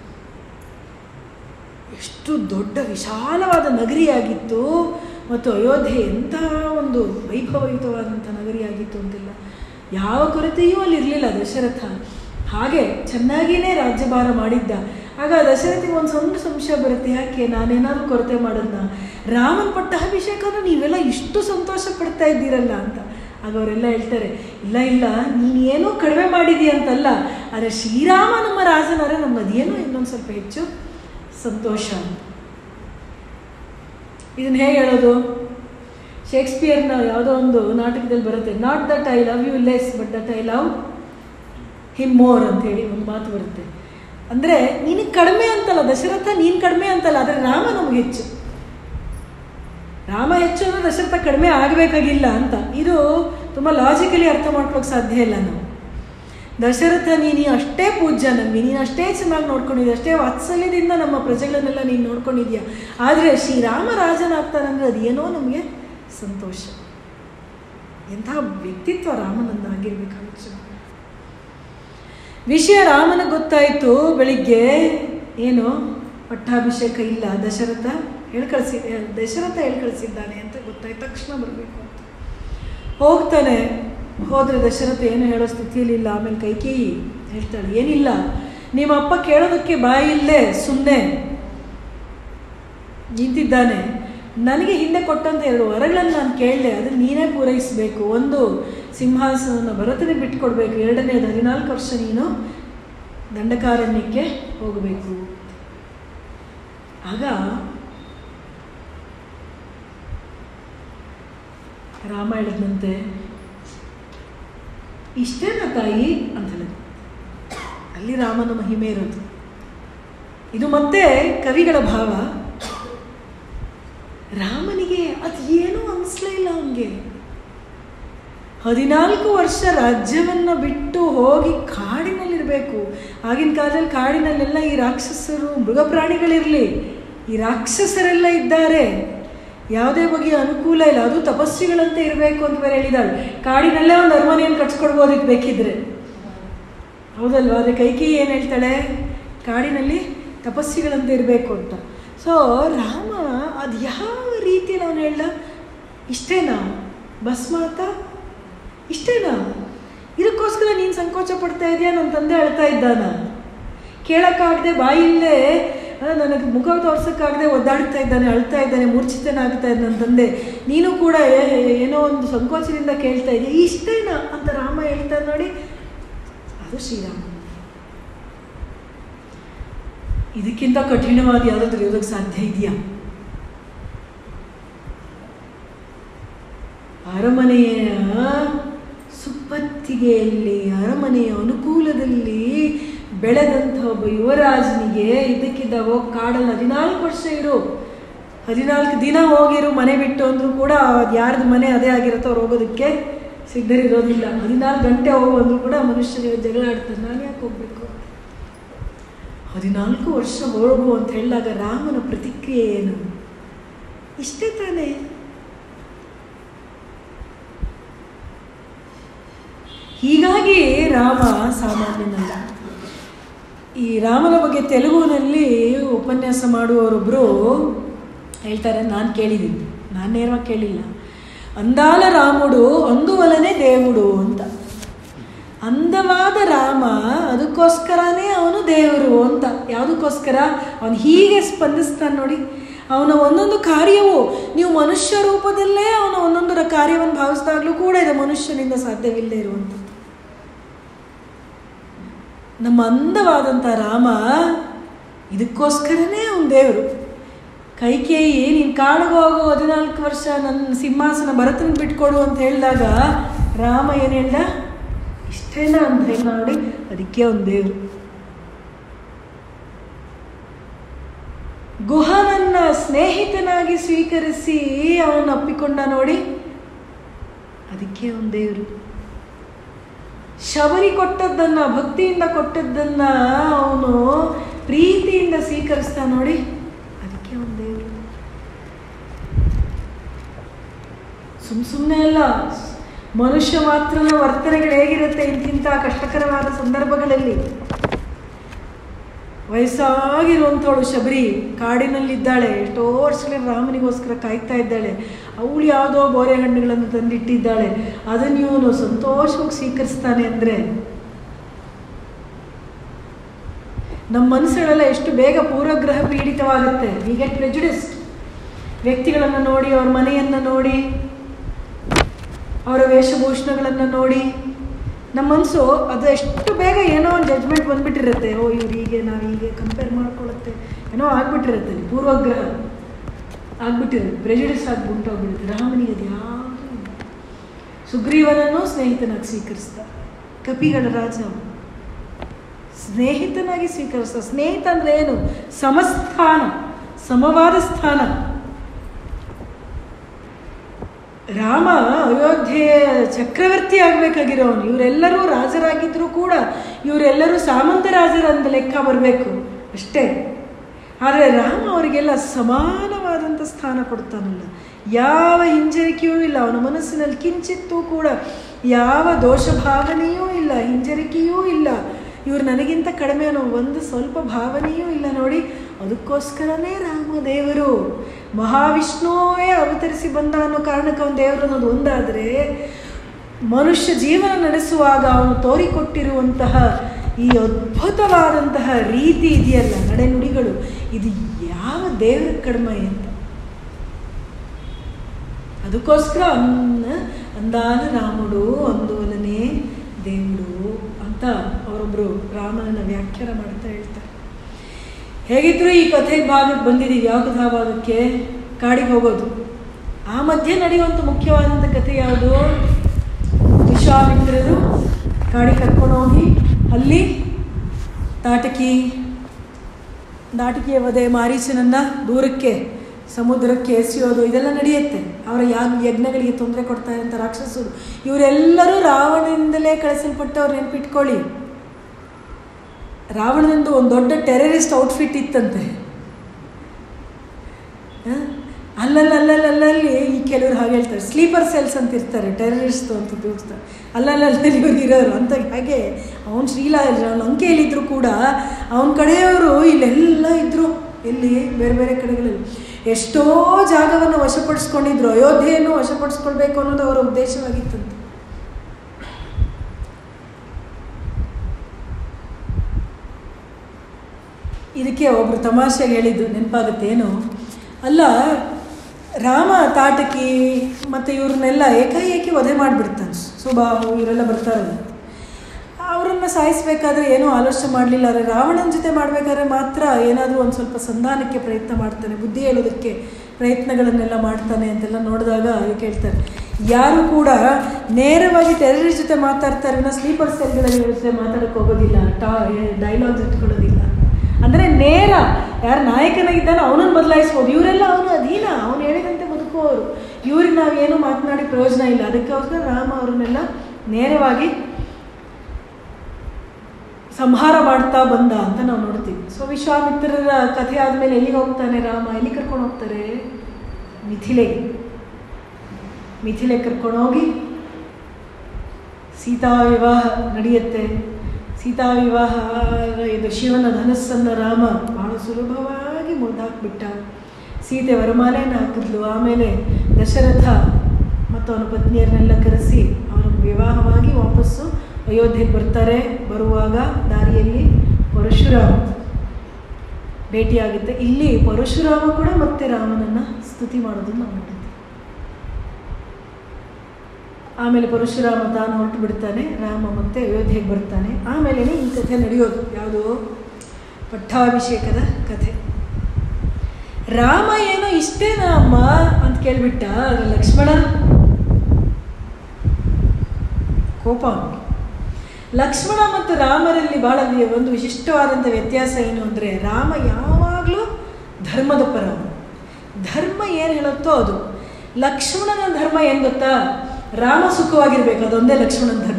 ಎಷ್ಟು ದೊಡ್ಡ ವಿಶಾಲವಾದ ನಗರಿಯಾಗಿತ್ತು ಮತ್ತು ಅಯೋಧ್ಯೆ ಎಂತಹ ಒಂದು ವೈಭವಯುತವಾದಂಥ ನಗರಿಯಾಗಿತ್ತು ಅಂತೆಲ್ಲ ಯಾವ ಕೊರತೆಯೂ ಅಲ್ಲಿ ಇರಲಿಲ್ಲ ದಶರಥ ಹಾಗೆ ಚೆನ್ನಾಗಿಯೇ ರಾಜ್ಯಭಾರ ಮಾಡಿದ್ದ ಆಗ ದಶರಥಿಗೆ ಒಂದು ಸಣ್ಣ ಸಂಶಯ ಬರುತ್ತೆ ಯಾಕೆ ನಾನೇನಾದರೂ ಕೊರತೆ ಮಾಡೋದನ್ನ ರಾಮನ ಪಟ್ಟಾಭಿಷೇಕನ ನೀವೆಲ್ಲ ಇಷ್ಟು ಸಂತೋಷ ಪಡ್ತಾ ಇದ್ದೀರಲ್ಲ ಅಂತ ಆಗ ಅವರೆಲ್ಲ ಹೇಳ್ತಾರೆ ಇಲ್ಲ ಇಲ್ಲ ನೀನು ಏನೋ ಕಡಿಮೆ ಮಾಡಿದೀಯ ಅಂತಲ್ಲ ಆದರೆ ಶ್ರೀರಾಮ ನಮ್ಮ ರಾಜನಾರೆ ನಮ್ಮದೇನೋ ಇನ್ನೊಂದು ಸ್ವಲ್ಪ ಹೆಚ್ಚು ಸಂತೋಷ ಅಂತ ಇದನ್ನು ಹೇಗೆ ಹೇಳೋದು ಶೇಕ್ಸ್ಪಿಯರ್ನ ಯಾವುದೋ ಒಂದು ನಾಟಕದಲ್ಲಿ ಬರುತ್ತೆ not that I love you less but that I love him more ಅಂತ ಹೇಳಿ ಒಂದು ಮಾತು ಬರುತ್ತೆ ಅಂದರೆ ನಿನಗೆ ಕಡಿಮೆ ಅಂತಲ್ಲ ದಶರಥ ನೀನು ಕಡಿಮೆ ಅಂತಲ್ಲ ಆದರೆ ರಾಮ ನಮಗೆ ಹೆಚ್ಚು ರಾಮ ಹೆಚ್ಚು ಅಂದರೆ ದಶರಥ ಕಡಿಮೆ ಆಗಬೇಕಾಗಿಲ್ಲ ಅಂತ ಇದು ತುಂಬ ಲಾಜಿಕಲಿ ಅರ್ಥ ಮಾಡ್ಕೊಳ್ಳೋಕೆ ಸಾಧ್ಯ ಇಲ್ಲ ನಾವು ದಶರಥ ನೀನು ಅಷ್ಟೇ ಪೂಜ್ಯ ನಮಗೆ ನೀನು ಅಷ್ಟೇ ಚೆನ್ನಾಗಿ ನೋಡ್ಕೊಂಡಿದ್ಯಾ ಅಷ್ಟೇ ವಾತ್ಸಲ್ಯದಿಂದ ನಮ್ಮ ಪ್ರಜೆಗಳನ್ನೆಲ್ಲ ನೀನು ನೋಡ್ಕೊಂಡಿದ್ಯಾ ಆದರೆ ಶ್ರೀರಾಮ ರಾಜನಾಗ್ತಾನಂದ್ರೆ ಅದೇನೋ ನಮಗೆ ಸಂತೋಷ ಎಂಥ ವ್ಯಕ್ತಿತ್ವ ರಾಮನಂದ ಆಗಿರ್ಬೇಕಾಗಿತ್ತು ವಿಷಯ ರಾಮನ ಗೊತ್ತಾಯಿತು ಬೆಳಿಗ್ಗೆ ಏನು ಪಟ್ಟಾಭಿಷೇಕ ಇಲ್ಲ ದಶರಥ ಹೇಳಿ ಕಳಿಸಿ ದಶರಥ ಹೇಳಿ ಕಳಿಸಿದ್ದಾನೆ ಅಂತ ಗೊತ್ತಾಯ್ತು ತಕ್ಷಣ ಬರಬೇಕು ಅಂತ ಹೋಗ್ತಾನೆ ಹೋದರೆ ದಶರಥ ಏನು ಹೇಳೋ ಸ್ಥಿತಿಯಲ್ಲಿಲ್ಲ ಆಮೇಲೆ ಕೈಕೇಯಿ ಹೇಳ್ತಾಳೆ ಏನಿಲ್ಲ ನಿಮ್ಮ ಅಪ್ಪ ಕೇಳೋದಕ್ಕೆ ಬಾಯಿ ಇಲ್ಲೇ ಸುಮ್ಮನೆ ನಿಂತಿದ್ದಾನೆ ನನಗೆ ಹಿಂದೆ ಕೊಟ್ಟಂತ ಎರಡು ವರಗಳನ್ನು ನಾನು ಕೇಳಿದೆ ಅದನ್ನು ನೀನೇ ಪೂರೈಸಬೇಕು ಒಂದು ಸಿಂಹಾಸನ ಭರತನೇ ಬಿಟ್ಕೊಡ್ಬೇಕು ಎರಡನೇದು ಹದಿನಾಲ್ಕು ವರ್ಷ ನೀನು ದಂಡಕಾರಣ್ಯಕ್ಕೆ ಹೋಗಬೇಕು ಆಗ ರಾಮ ಹೇಳಿದಂತೆ ಇಷ್ಟೇನಾ ತಾಯಿ ಅಂತ ಹೇಳಿದ ಅಲ್ಲಿ ರಾಮನ ಮಹಿಮೆ ಇರೋದು ಇದು ಮತ್ತೆ ಕವಿಗಳ ಭಾವ ರಾಮನಿಗೆ ಅದು ಏನೂ ಅನಿಸ್ಲೇ ಇಲ್ಲ ಅವನಿಗೆ ಹದಿನಾಲ್ಕು ವರ್ಷ ರಾಜ್ಯವನ್ನು ಬಿಟ್ಟು ಹೋಗಿ ಕಾಡಿನಲ್ಲಿರಬೇಕು ಆಗಿನ ಕಾಲದಲ್ಲಿ ಕಾಡಿನಲ್ಲೆಲ್ಲ ಈ ರಾಕ್ಷಸರು ಮೃಗ ಪ್ರಾಣಿಗಳಿರಲಿ ಈ ರಾಕ್ಷಸರೆಲ್ಲ ಇದ್ದಾರೆ ಯಾವುದೇ ಬಗೆಯ ಅನುಕೂಲ ಇಲ್ಲ ಅದು ತಪಸ್ವಿಗಳಂತೆ ಇರಬೇಕು ಅಂತ ಬೇರೆ ಹೇಳಿದಾಳೆ ಕಾಡಿನಲ್ಲೇ ಒಂದು ಅರಮನೆಯನ್ನು ಕಟ್ಸ್ಕೊಡ್ಬೋದಿತ್ತು ಬೇಕಿದ್ರೆ ಹೌದಲ್ವಾ ಆದರೆ ಕೈಕೇಯಿ ಏನು ಹೇಳ್ತಾಳೆ ಕಾಡಿನಲ್ಲಿ ತಪಸ್ವಿಗಳಂತೆ ಇರಬೇಕು ಅಂತ ಸೊ ರಾಮ ಅದು ಯಾವ ರೀತಿಯಲ್ಲಿ ಅವನು ಹೇಳ್ದ ಇಷ್ಟೇನಾ ಬಸ್ ಮಾತಾ ಇಷ್ಟೇನಾ ಇದಕ್ಕೋಸ್ಕರ ನೀನು ಸಂಕೋಚ ಪಡ್ತಾ ಇದೆಯಾ ನನ್ನ ತಂದೆ ಅಳ್ತಾ ಇದ್ದಾನ ಕೇಳೋಕ್ಕಾಗದೆ ಬಾಯಿಲ್ಲೇ ನನಗೆ ಮುಖ ತೋರ್ಸೋಕ್ಕಾಗದೆ ಒದ್ದಾಡ್ತಾ ಇದ್ದಾನೆ ಅಳ್ತಾ ಇದ್ದಾನೆ ಮೂರ್ಛಿತನಾಗ್ತಾ ಇದ್ದ ನನ್ನ ತಂದೆ ನೀನು ಕೂಡ ಏನೋ ಒಂದು ಸಂಕೋಚದಿಂದ ಕೇಳ್ತಾ ಇದೆಯಾ ಇಷ್ಟೇನಾ ಅಂತ ರಾಮ ಹೇಳ್ತಾರೆ ನೋಡಿ ಅದು ಶ್ರೀರಾಮ ಇದಕ್ಕಿಂತ ಕಠಿಣವಾದ ಯಾವುದಾದ್ರೂ ಇರೋದಕ್ಕೆ ಸಾಧ್ಯ ಇದೆಯಾ ಅರಮನೆಯ ಸುಪ್ಪತ್ತಿಗೆಯಲ್ಲಿ ಅರಮನೆಯ ಅನುಕೂಲದಲ್ಲಿ ಬೆಳೆದಂಥ ಒಬ್ಬ ಯುವರಾಜನಿಗೆ ಇದಕ್ಕಿದ್ದ ಹೋಗಿ ಕಾಡಲ್ಲಿ ಹದಿನಾಲ್ಕು ವರ್ಷ ಇರು ಹದಿನಾಲ್ಕು ದಿನ ಹೋಗಿರು ಮನೆ ಬಿಟ್ಟು ಅಂದರೂ ಕೂಡ ಯಾರ್ದು ಮನೆ ಅದೇ ಆಗಿರುತ್ತೋ ಅವ್ರು ಹೋಗೋದಕ್ಕೆ ಸಿದ್ಧರಿರೋದಿಲ್ಲ ಹದಿನಾಲ್ಕು ಗಂಟೆ ಹೋಗು ಅಂದರೂ ಕೂಡ ಮನುಷ್ಯನಿಗೆ ಜಗಳ ಆಡ್ತಾರೆ ನಾನು ಯಾಕೆ ಹೋಗ್ಬೇಕು ಹದಿನಾಲ್ಕು ವರ್ಷ ಹೋಗು ಅಂತ ಹೇಳಿದಾಗ ರಾಮನ ಪ್ರತಿಕ್ರಿಯೆ ಏನು ಇಷ್ಟೇ ತಾನೇ ಹೀಗಾಗಿ ರಾಮ ಸಾಮಾನ್ಯನಲ್ಲ ಈ ರಾಮನ ಬಗ್ಗೆ ತೆಲುಗುನಲ್ಲಿ ಉಪನ್ಯಾಸ ಮಾಡುವವರೊಬ್ಬರು ಹೇಳ್ತಾರೆ ನಾನು ಕೇಳಿದ್ದೀನಿ ನಾನು ನೇರವಾಗಿ ಕೇಳಿಲ್ಲ ಅಂದಾಲ ರಾముడు అందువలనే దేవుడు ಅಂತ ಅಂದವಾದ ರಾಮ ಅದಕ್ಕೋಸ್ಕರನೇ ಅವನು ದೇವರು ಅಂತ ಯಾವುದಕ್ಕೋಸ್ಕರ ಅವನು ಹೀಗೆ ಸ್ಪಂದಿಸ್ತಾನೆ ನೋಡಿ ಅವನ ಒಂದೊಂದು ಕಾರ್ಯವು ನೀವು ಮನುಷ್ಯ ರೂಪದಲ್ಲೇ ಅವನ ಒಂದೊಂದರ ಕಾರ್ಯವನ್ನು ಭಾವಿಸಿದಾಗಲೂ ಕೂಡ ಇದು ಮನುಷ್ಯನಿಂದ ಸಾಧ್ಯವಿಲ್ಲದೆ ಇರುವಂಥದ್ದು ನಮ್ಮ ಅಂದವಾದಂಥ ರಾಮ ಇದಕ್ಕೋಸ್ಕರನೇ ಅವನು ದೇವರು ಕೈಕೇಯಿ ನೀನು ಕಾಡಿಗೆ ಹೋಗು ಹದಿನಾಲ್ಕು ವರ್ಷ ನನ್ನ ಸಿಂಹಾಸನ ಭರತನ ಬಿಟ್ಕೊಡು ಅಂತ ಹೇಳಿದಾಗ ರಾಮ ಏನು ಹೇಳ್ದ ಇಷ್ಟೇನ ಅಂತ ಹೇಳಿ ನೋಡಿ ಅದಕ್ಕೆ ಒಂದು ದೇವರು ಗುಹನನ್ನ ಸ್ನೇಹಿತನಾಗಿ ಸ್ವೀಕರಿಸಿ ಅವನು ಅಪ್ಪಿಕೊಂಡ ನೋಡಿ ಅದಕ್ಕೆ ಅವನ ದೇವರು ಶಬರಿ ಕೊಟ್ಟದ್ದನ್ನ ಭಕ್ತಿಯಿಂದ ಕೊಟ್ಟದ್ದನ್ನ ಅವನು ಪ್ರೀತಿಯಿಂದ ಸ್ವೀಕರಿಸ್ತಾ ನೋಡಿ ಅದಕ್ಕೆ ಅವನ ದೇವರು ಸುಮ್ ಸುಮ್ಮನೆ ಅಲ್ಲ ಮನುಷ್ಯ ಮಾತ್ರನ ವರ್ತನೆಗಳು ಹೇಗಿರುತ್ತೆ ಇಂತಿಂಥ ಕಷ್ಟಕರವಾದ ಸಂದರ್ಭಗಳಲ್ಲಿ ವಯಸ್ಸಾಗಿರುವಂಥವಳು ಶಬರಿ ಕಾಡಿನಲ್ಲಿದ್ದಾಳೆ ಎಷ್ಟೋ ವರ್ಷಗಳ ರಾಮನಿಗೋಸ್ಕರ ಕಾಯ್ತಾ ಇದ್ದಾಳೆ ಅವಳು ಯಾವುದೋ ಬೋರೆ ಹಣ್ಣುಗಳನ್ನು ತಂದಿಟ್ಟಿದ್ದಾಳೆ ಅದನ್ನು ಇವನು ಸಂತೋಷವಾಗಿ ಸ್ವೀಕರಿಸ್ತಾನೆ ಅಂದರೆ ನಮ್ಮ ಮನಸ್ಸುಗಳೆಲ್ಲ ಎಷ್ಟು ಬೇಗ ಪೂರ್ವಗ್ರಹ ಪೀಡಿತವಾಗುತ್ತೆ ವಿ ಗೆಟ್ ಪ್ರೆಜುಡಿಸ್ಡ್ ವ್ಯಕ್ತಿಗಳನ್ನು ನೋಡಿ ಅವ್ರ ಮನೆಯನ್ನು ನೋಡಿ ಅವರ ವೇಷಭೂಷಣಗಳನ್ನು ನೋಡಿ ನಮ್ಮ ಮನಸ್ಸು ಅದು ಎಷ್ಟು ಬೇಗ ಏನೋ ಒಂದು ಜಜ್ಮೆಂಟ್ ಬಂದ್ಬಿಟ್ಟಿರುತ್ತೆ ಓ ಇವ್ರು ಹೀಗೆ ನಾವು ಹೀಗೆ ಕಂಪೇರ್ ಮಾಡ್ಕೊಳ್ಳುತ್ತೆ ಏನೋ ಆಗ್ಬಿಟ್ಟಿರುತ್ತೆ ಅಲ್ಲಿ ಪೂರ್ವಗ್ರಹ ಆಗ್ಬಿಟ್ಟಿರುತ್ತೆ ಪ್ರೆಜುಡಿಸ್ ಆಗ್ಬಿಟ್ಟು ಹೋಗ್ಬಿಡುತ್ತೆ ರಾಮನಿಗೆ ಅದು ಯಾವುದು ಇಲ್ಲ. ಸುಗ್ರೀವನನ್ನು ಸ್ನೇಹಿತನಾಗಿ ಸ್ವೀಕರಿಸ್ದ ಕಪಿಗಳ ರಾಜ ಅವನು. ಸ್ನೇಹಿತನಾಗಿ ಸ್ವೀಕರಿಸ್ದ ಸ್ನೇಹಿತ ಅಂದ್ರೆ ಏನು ಸಮಸ್ಥಾನ ಸಮವಾದ ಸ್ಥಾನ ರಾಮ ಅಯೋಧ್ಯೆಯ ಚಕ್ರವರ್ತಿ ಆಗಬೇಕಾಗಿರೋನು ಇವರೆಲ್ಲರೂ ರಾಜರಾಗಿದ್ದರೂ ಕೂಡ ಇವರೆಲ್ಲರೂ ಸಾಮಂತ ರಾಜರಂತ ಲೆಕ್ಕ ಬರಬೇಕು ಅಷ್ಟೇ ಆದರೆ ರಾಮ ಅವರಿಗೆಲ್ಲ ಸಮಾನವಾದಂಥ ಸ್ಥಾನ ಕೊಡ್ತಾನಲ್ಲ ಯಾವ ಹಿಂಜರಿಕೆಯೂ ಇಲ್ಲ ಅವನ ಮನಸ್ಸಿನಲ್ಲಿ ಕಿಂಚಿತ್ತೂ ಕೂಡ ಯಾವ ದೋಷ ಭಾವನೆಯೂ ಇಲ್ಲ ಹಿಂಜರಿಕೆಯೂ ಇಲ್ಲ ಇವರು ನನಗಿಂತ ಕಡಿಮೆ ಅನ್ನೋ ಒಂದು ಸ್ವಲ್ಪ ಭಾವನೆಯೂ ಇಲ್ಲ ನೋಡಿ ಅದಕ್ಕೋಸ್ಕರನೇ ರಾಮದೇವರು ಮಹಾವಿಷ್ಣುವೇ ಅವತರಿಸಿ ಬಂದ ಅನ್ನೋ ಕಾರಣಕ್ಕೆ ಅವನ ದೇವರು ಅನ್ನೋದು ಒಂದಾದರೆ ಮನುಷ್ಯ ಜೀವನ ನಡೆಸುವಾಗ ಅವನು ತೋರಿಕೊಟ್ಟಿರುವಂತಹ ಈ ಅದ್ಭುತವಾದಂತಹ ರೀತಿ ಇದೆಯಲ್ಲ ನಡೆನುಡಿಗಳು ಇದು ಯಾವ ದೇವರ ಕಡಿಮೆ ಅಂತ ಅದಕ್ಕೋಸ್ಕರ ಅನ್ನ ಅಂದಾನ ರಾముడు అందువలనే దేవుడు ಅಂತ ಅವರೊಬ್ಬರು ರಾಮನನ್ನ ವ್ಯಾಖ್ಯಾನ ಮಾಡ್ತಾ ಹೇಳ್ತಾರೆ ಹೇಗಿದ್ರು ಈ ಕಥೆ ಭಾಗಕ್ಕೆ ಬಂದಿದ್ದೀವಿ ಯಾವ ಕಥಾ ಭಾಗಕ್ಕೆ ಕಾಡಿಗೆ ಹೋಗೋದು ಆ ಮಧ್ಯೆ ನಡೆಯುವಂಥ ಮುಖ್ಯವಾದಂಥ ಕಥೆ ಯಾವುದು ವಿಶ್ವಾಮಿತ್ರರು ಕಾಡಿಗೆ ಕರ್ಕೊಂಡು ಹೋಗಿ ಅಲ್ಲಿ ತಾಟಕಿ ದಾಟಿಕೆಯ ವಧೆ ಮಾರೀಚನನ್ನ ದೂರಕ್ಕೆ ಸಮುದ್ರಕ್ಕೆ ಎಸೆಯೋದು ಇದೆಲ್ಲ ನಡೆಯುತ್ತೆ ಅವರ ಯಾವ ಯಜ್ಞಗಳಿಗೆ ತೊಂದರೆ ಕೊಡ್ತಾ ಇರೋಂಥ ರಾಕ್ಷಸರು ಇವರೆಲ್ಲರೂ ರಾವಣನಿಂದಲೇ ಕಳಿಸಲ್ಪಟ್ಟವ್ರು ನೆನ್ಪಿಟ್ಕೊಳ್ಳಿ ರಾವಣನಿಂದು ಒಂದು ದೊಡ್ಡ ಟೆರರಿಸ್ಟ್ ಔಟ್ಫಿಟ್ ಇತ್ತಂತೆ ಹ? ಅಲ್ಲಲ್ಲಿ ಅಲ್ಲಲ್ಲಿ ಅಲ್ಲಲ್ಲಿ ಈ ಕೆಲವರು ಹಾಗೆ ಹೇಳ್ತಾರೆ ಸ್ಲೀಪರ್ ಸೆಲ್ಸ್ ಅಂತ ಇರ್ತಾರೆ ಟೆರರಿಸ್ಟ್ ಅಂತ ಉಪಯೋಗಿಸ್ತಾರೆ ಅಲ್ಲಲ್ಲಿ ಇವ್ರು ಇರೋರು ಅಂತ ಹಾಗೆ ಅವನು ಶ್ರೀಲಾ ಅವನು ಲಂಕೆಯಲ್ಲಿದ್ದರೂ ಕೂಡ ಅವನ ಕಡೆಯವರು ಇಲ್ಲೆಲ್ಲ ಇದ್ದರು ಎಲ್ಲಿ ಬೇರೆ ಬೇರೆ ಕಡೆಗಳಲ್ಲಿ ಎಷ್ಟೋ ಜಾಗವನ್ನು ವಶಪಡಿಸ್ಕೊಂಡಿದ್ರು ಅಯೋಧ್ಯೆಯನ್ನು ವಶಪಡಿಸ್ಕೊಳ್ಬೇಕು ಅನ್ನೋದು ಅವರ ಉದ್ದೇಶವಾಗಿತ್ತಂತೆ ಇದಕ್ಕೆ ಒಬ್ರು ತಮಾಷೆಗೆ ಹೇಳಿದ್ದು ನೆನಪಾಗುತ್ತೆ ಏನು ಅಲ್ಲ ರಾಮ ತಾಟಕಿ ಮತ್ತು ಇವ್ರನ್ನೆಲ್ಲ ಏಕಾಏಕಿ ವಧೆ ಮಾಡಿಬಿಡ್ತಾನೆ ಸುಬಾಹು ಇವರೆಲ್ಲ ಬರ್ತಾರಲ್ಲ ಅವರನ್ನು ಸಾಯಿಸಬೇಕಾದ್ರೆ ಏನೂ ಆಲೋಚನೆ ಮಾಡಲಿಲ್ಲ ಆದರೆ ರಾವಣನ ಜೊತೆ ಮಾಡಬೇಕಾದ್ರೆ ಮಾತ್ರ ಏನಾದರೂ ಒಂದು ಸ್ವಲ್ಪ ಸಂಧಾನಕ್ಕೆ ಪ್ರಯತ್ನ ಮಾಡ್ತಾನೆ ಬುದ್ಧಿ ಹೇಳೋದಕ್ಕೆ ಪ್ರಯತ್ನಗಳನ್ನೆಲ್ಲ ಮಾಡ್ತಾನೆ ಅಂತೆಲ್ಲ ನೋಡಿದಾಗ ಅದಕ್ಕೆ ಹೇಳ್ತಾರೆ ಯಾರು ಕೂಡ ನೇರವಾಗಿ ಟೆರರಿಸ್ಟ್ ಜೊತೆ ಮಾತಾಡ್ತಾರೆ ವಿನ ಸ್ಲೀಪರ್ ಸೆಲ್ಗಳ ಜೊತೆ ಮಾತಾಡೋಕ್ಕೆ ಹೋಗೋದಿಲ್ಲ ಟಾ ಡೈಲಾಗ್ಸ್ ಇಟ್ಕೊಳ್ಳೋದಿಲ್ಲ ಅಂದರೆ ನೇರ ಯಾರು ನಾಯಕನಾಗಿದ್ದಾನೋ ಅವನನ್ನು ಬದಲಾಯಿಸ್ಬೋದು ಇವರೆಲ್ಲ ಅವನು ಅಧೀನ ಅವನು ಹೇಳಿದಂತೆ ಬದುಕುವವರು ಇವ್ರಿಗೆ ನಾವೇನು ಮಾತನಾಡಿ ಪ್ರಯೋಜನ ಇಲ್ಲ ಅದಕ್ಕೋಸ್ಕರ ರಾಮ ಅವ್ರನ್ನೆಲ್ಲ ನೇರವಾಗಿ ಸಂಹಾರ ಮಾಡ್ತಾ ಬಂದ ಅಂತ ನಾವು ನೋಡ್ತೀವಿ ಸೊ ವಿಶ್ವಾಮಿತ್ರರ ಕಥೆ ಆದಮೇಲೆ ಎಲ್ಲಿಗೆ ಹೋಗ್ತಾನೆ ರಾಮ ಎಲ್ಲಿ ಕರ್ಕೊಂಡು ಹೋಗ್ತಾರೆ ಮಿಥಿಲೆಗೆ ಮಿಥಿಲೆ ಕರ್ಕೊಂಡು ಹೋಗಿ ಸೀತಾ ವಿವಾಹ ನಡೆಯುತ್ತೆ ಸೀತಾ ವಿವಾಹ ಇದು ಶಿವನ ಧನಸ್ಸನ್ನು ರಾಮ ಬಹಳ ಸುಲಭವಾಗಿ ಮುರಿದಾಕ್ಬಿಟ್ಟ ಸೀತೆ ವರಮಾಲೆಯನ್ನು ಹಾಕಿದ್ಲು ಆಮೇಲೆ ದಶರಥ ಮತ್ತು ಅವನ ಪತ್ನಿಯರನ್ನೆಲ್ಲ ಕರೆಸಿ ಅವರ ವಿವಾಹವಾಗಿ ವಾಪಸ್ಸು ಅಯೋಧ್ಯೆಗೆ ಬರ್ತಾರೆ ಬರುವಾಗ ದಾರಿಯಲ್ಲಿ ಪರಶುರಾಮ ಭೇಟಿಯಾಗುತ್ತೆ ಇಲ್ಲಿ ಪರಶುರಾಮ ಕೂಡ ಮತ್ತೆ ರಾಮನನ್ನು ಸ್ತುತಿ ಮಾಡೋದನ್ನು ನಾವು ನೋಡಿದ್ವಿ ಆಮೇಲೆ ಪರಶುರಾಮ ತಾನು ಹೊರಟು ಬಿಡ್ತಾನೆ ರಾಮ ಮತ್ತೆ ಅಯೋಧ್ಯೆಗೆ ಬರ್ತಾನೆ ಆಮೇಲೆ ಈ ಕಥೆ ನಡೆಯೋದು ಯಾವುದು ಪಟ್ಟಾಭಿಷೇಕದ ಕಥೆ ರಾಮ ಏನೋ ಇಷ್ಟೇನಾ ಅಮ್ಮ ಅಂತ ಕೇಳ್ಬಿಟ್ಟ ಆದರೆ ಲಕ್ಷ್ಮಣ ಕೋಪ ಅವನಿಗೆ ಲಕ್ಷ್ಮಣ ಮತ್ತು ರಾಮರಲ್ಲಿ ಬಹಳ ವಿ- ಒಂದು ವಿಶಿಷ್ಟವಾದಂಥ ವ್ಯತ್ಯಾಸ ಏನು ಅಂದರೆ ರಾಮ ಯಾವಾಗಲೂ ಧರ್ಮದ ಪರ ಅವನು ಧರ್ಮ ಏನು ಹೇಳುತ್ತೋ ಅದು ಲಕ್ಷ್ಮಣನ ಧರ್ಮ ಏನು ಗೊತ್ತಾ ರಾಮ ಸುಖವಾಗಿರ್ಬೇಕು ಅದೊಂದೇ ಲಕ್ಷ್ಮಣನ ಧರ್ಮ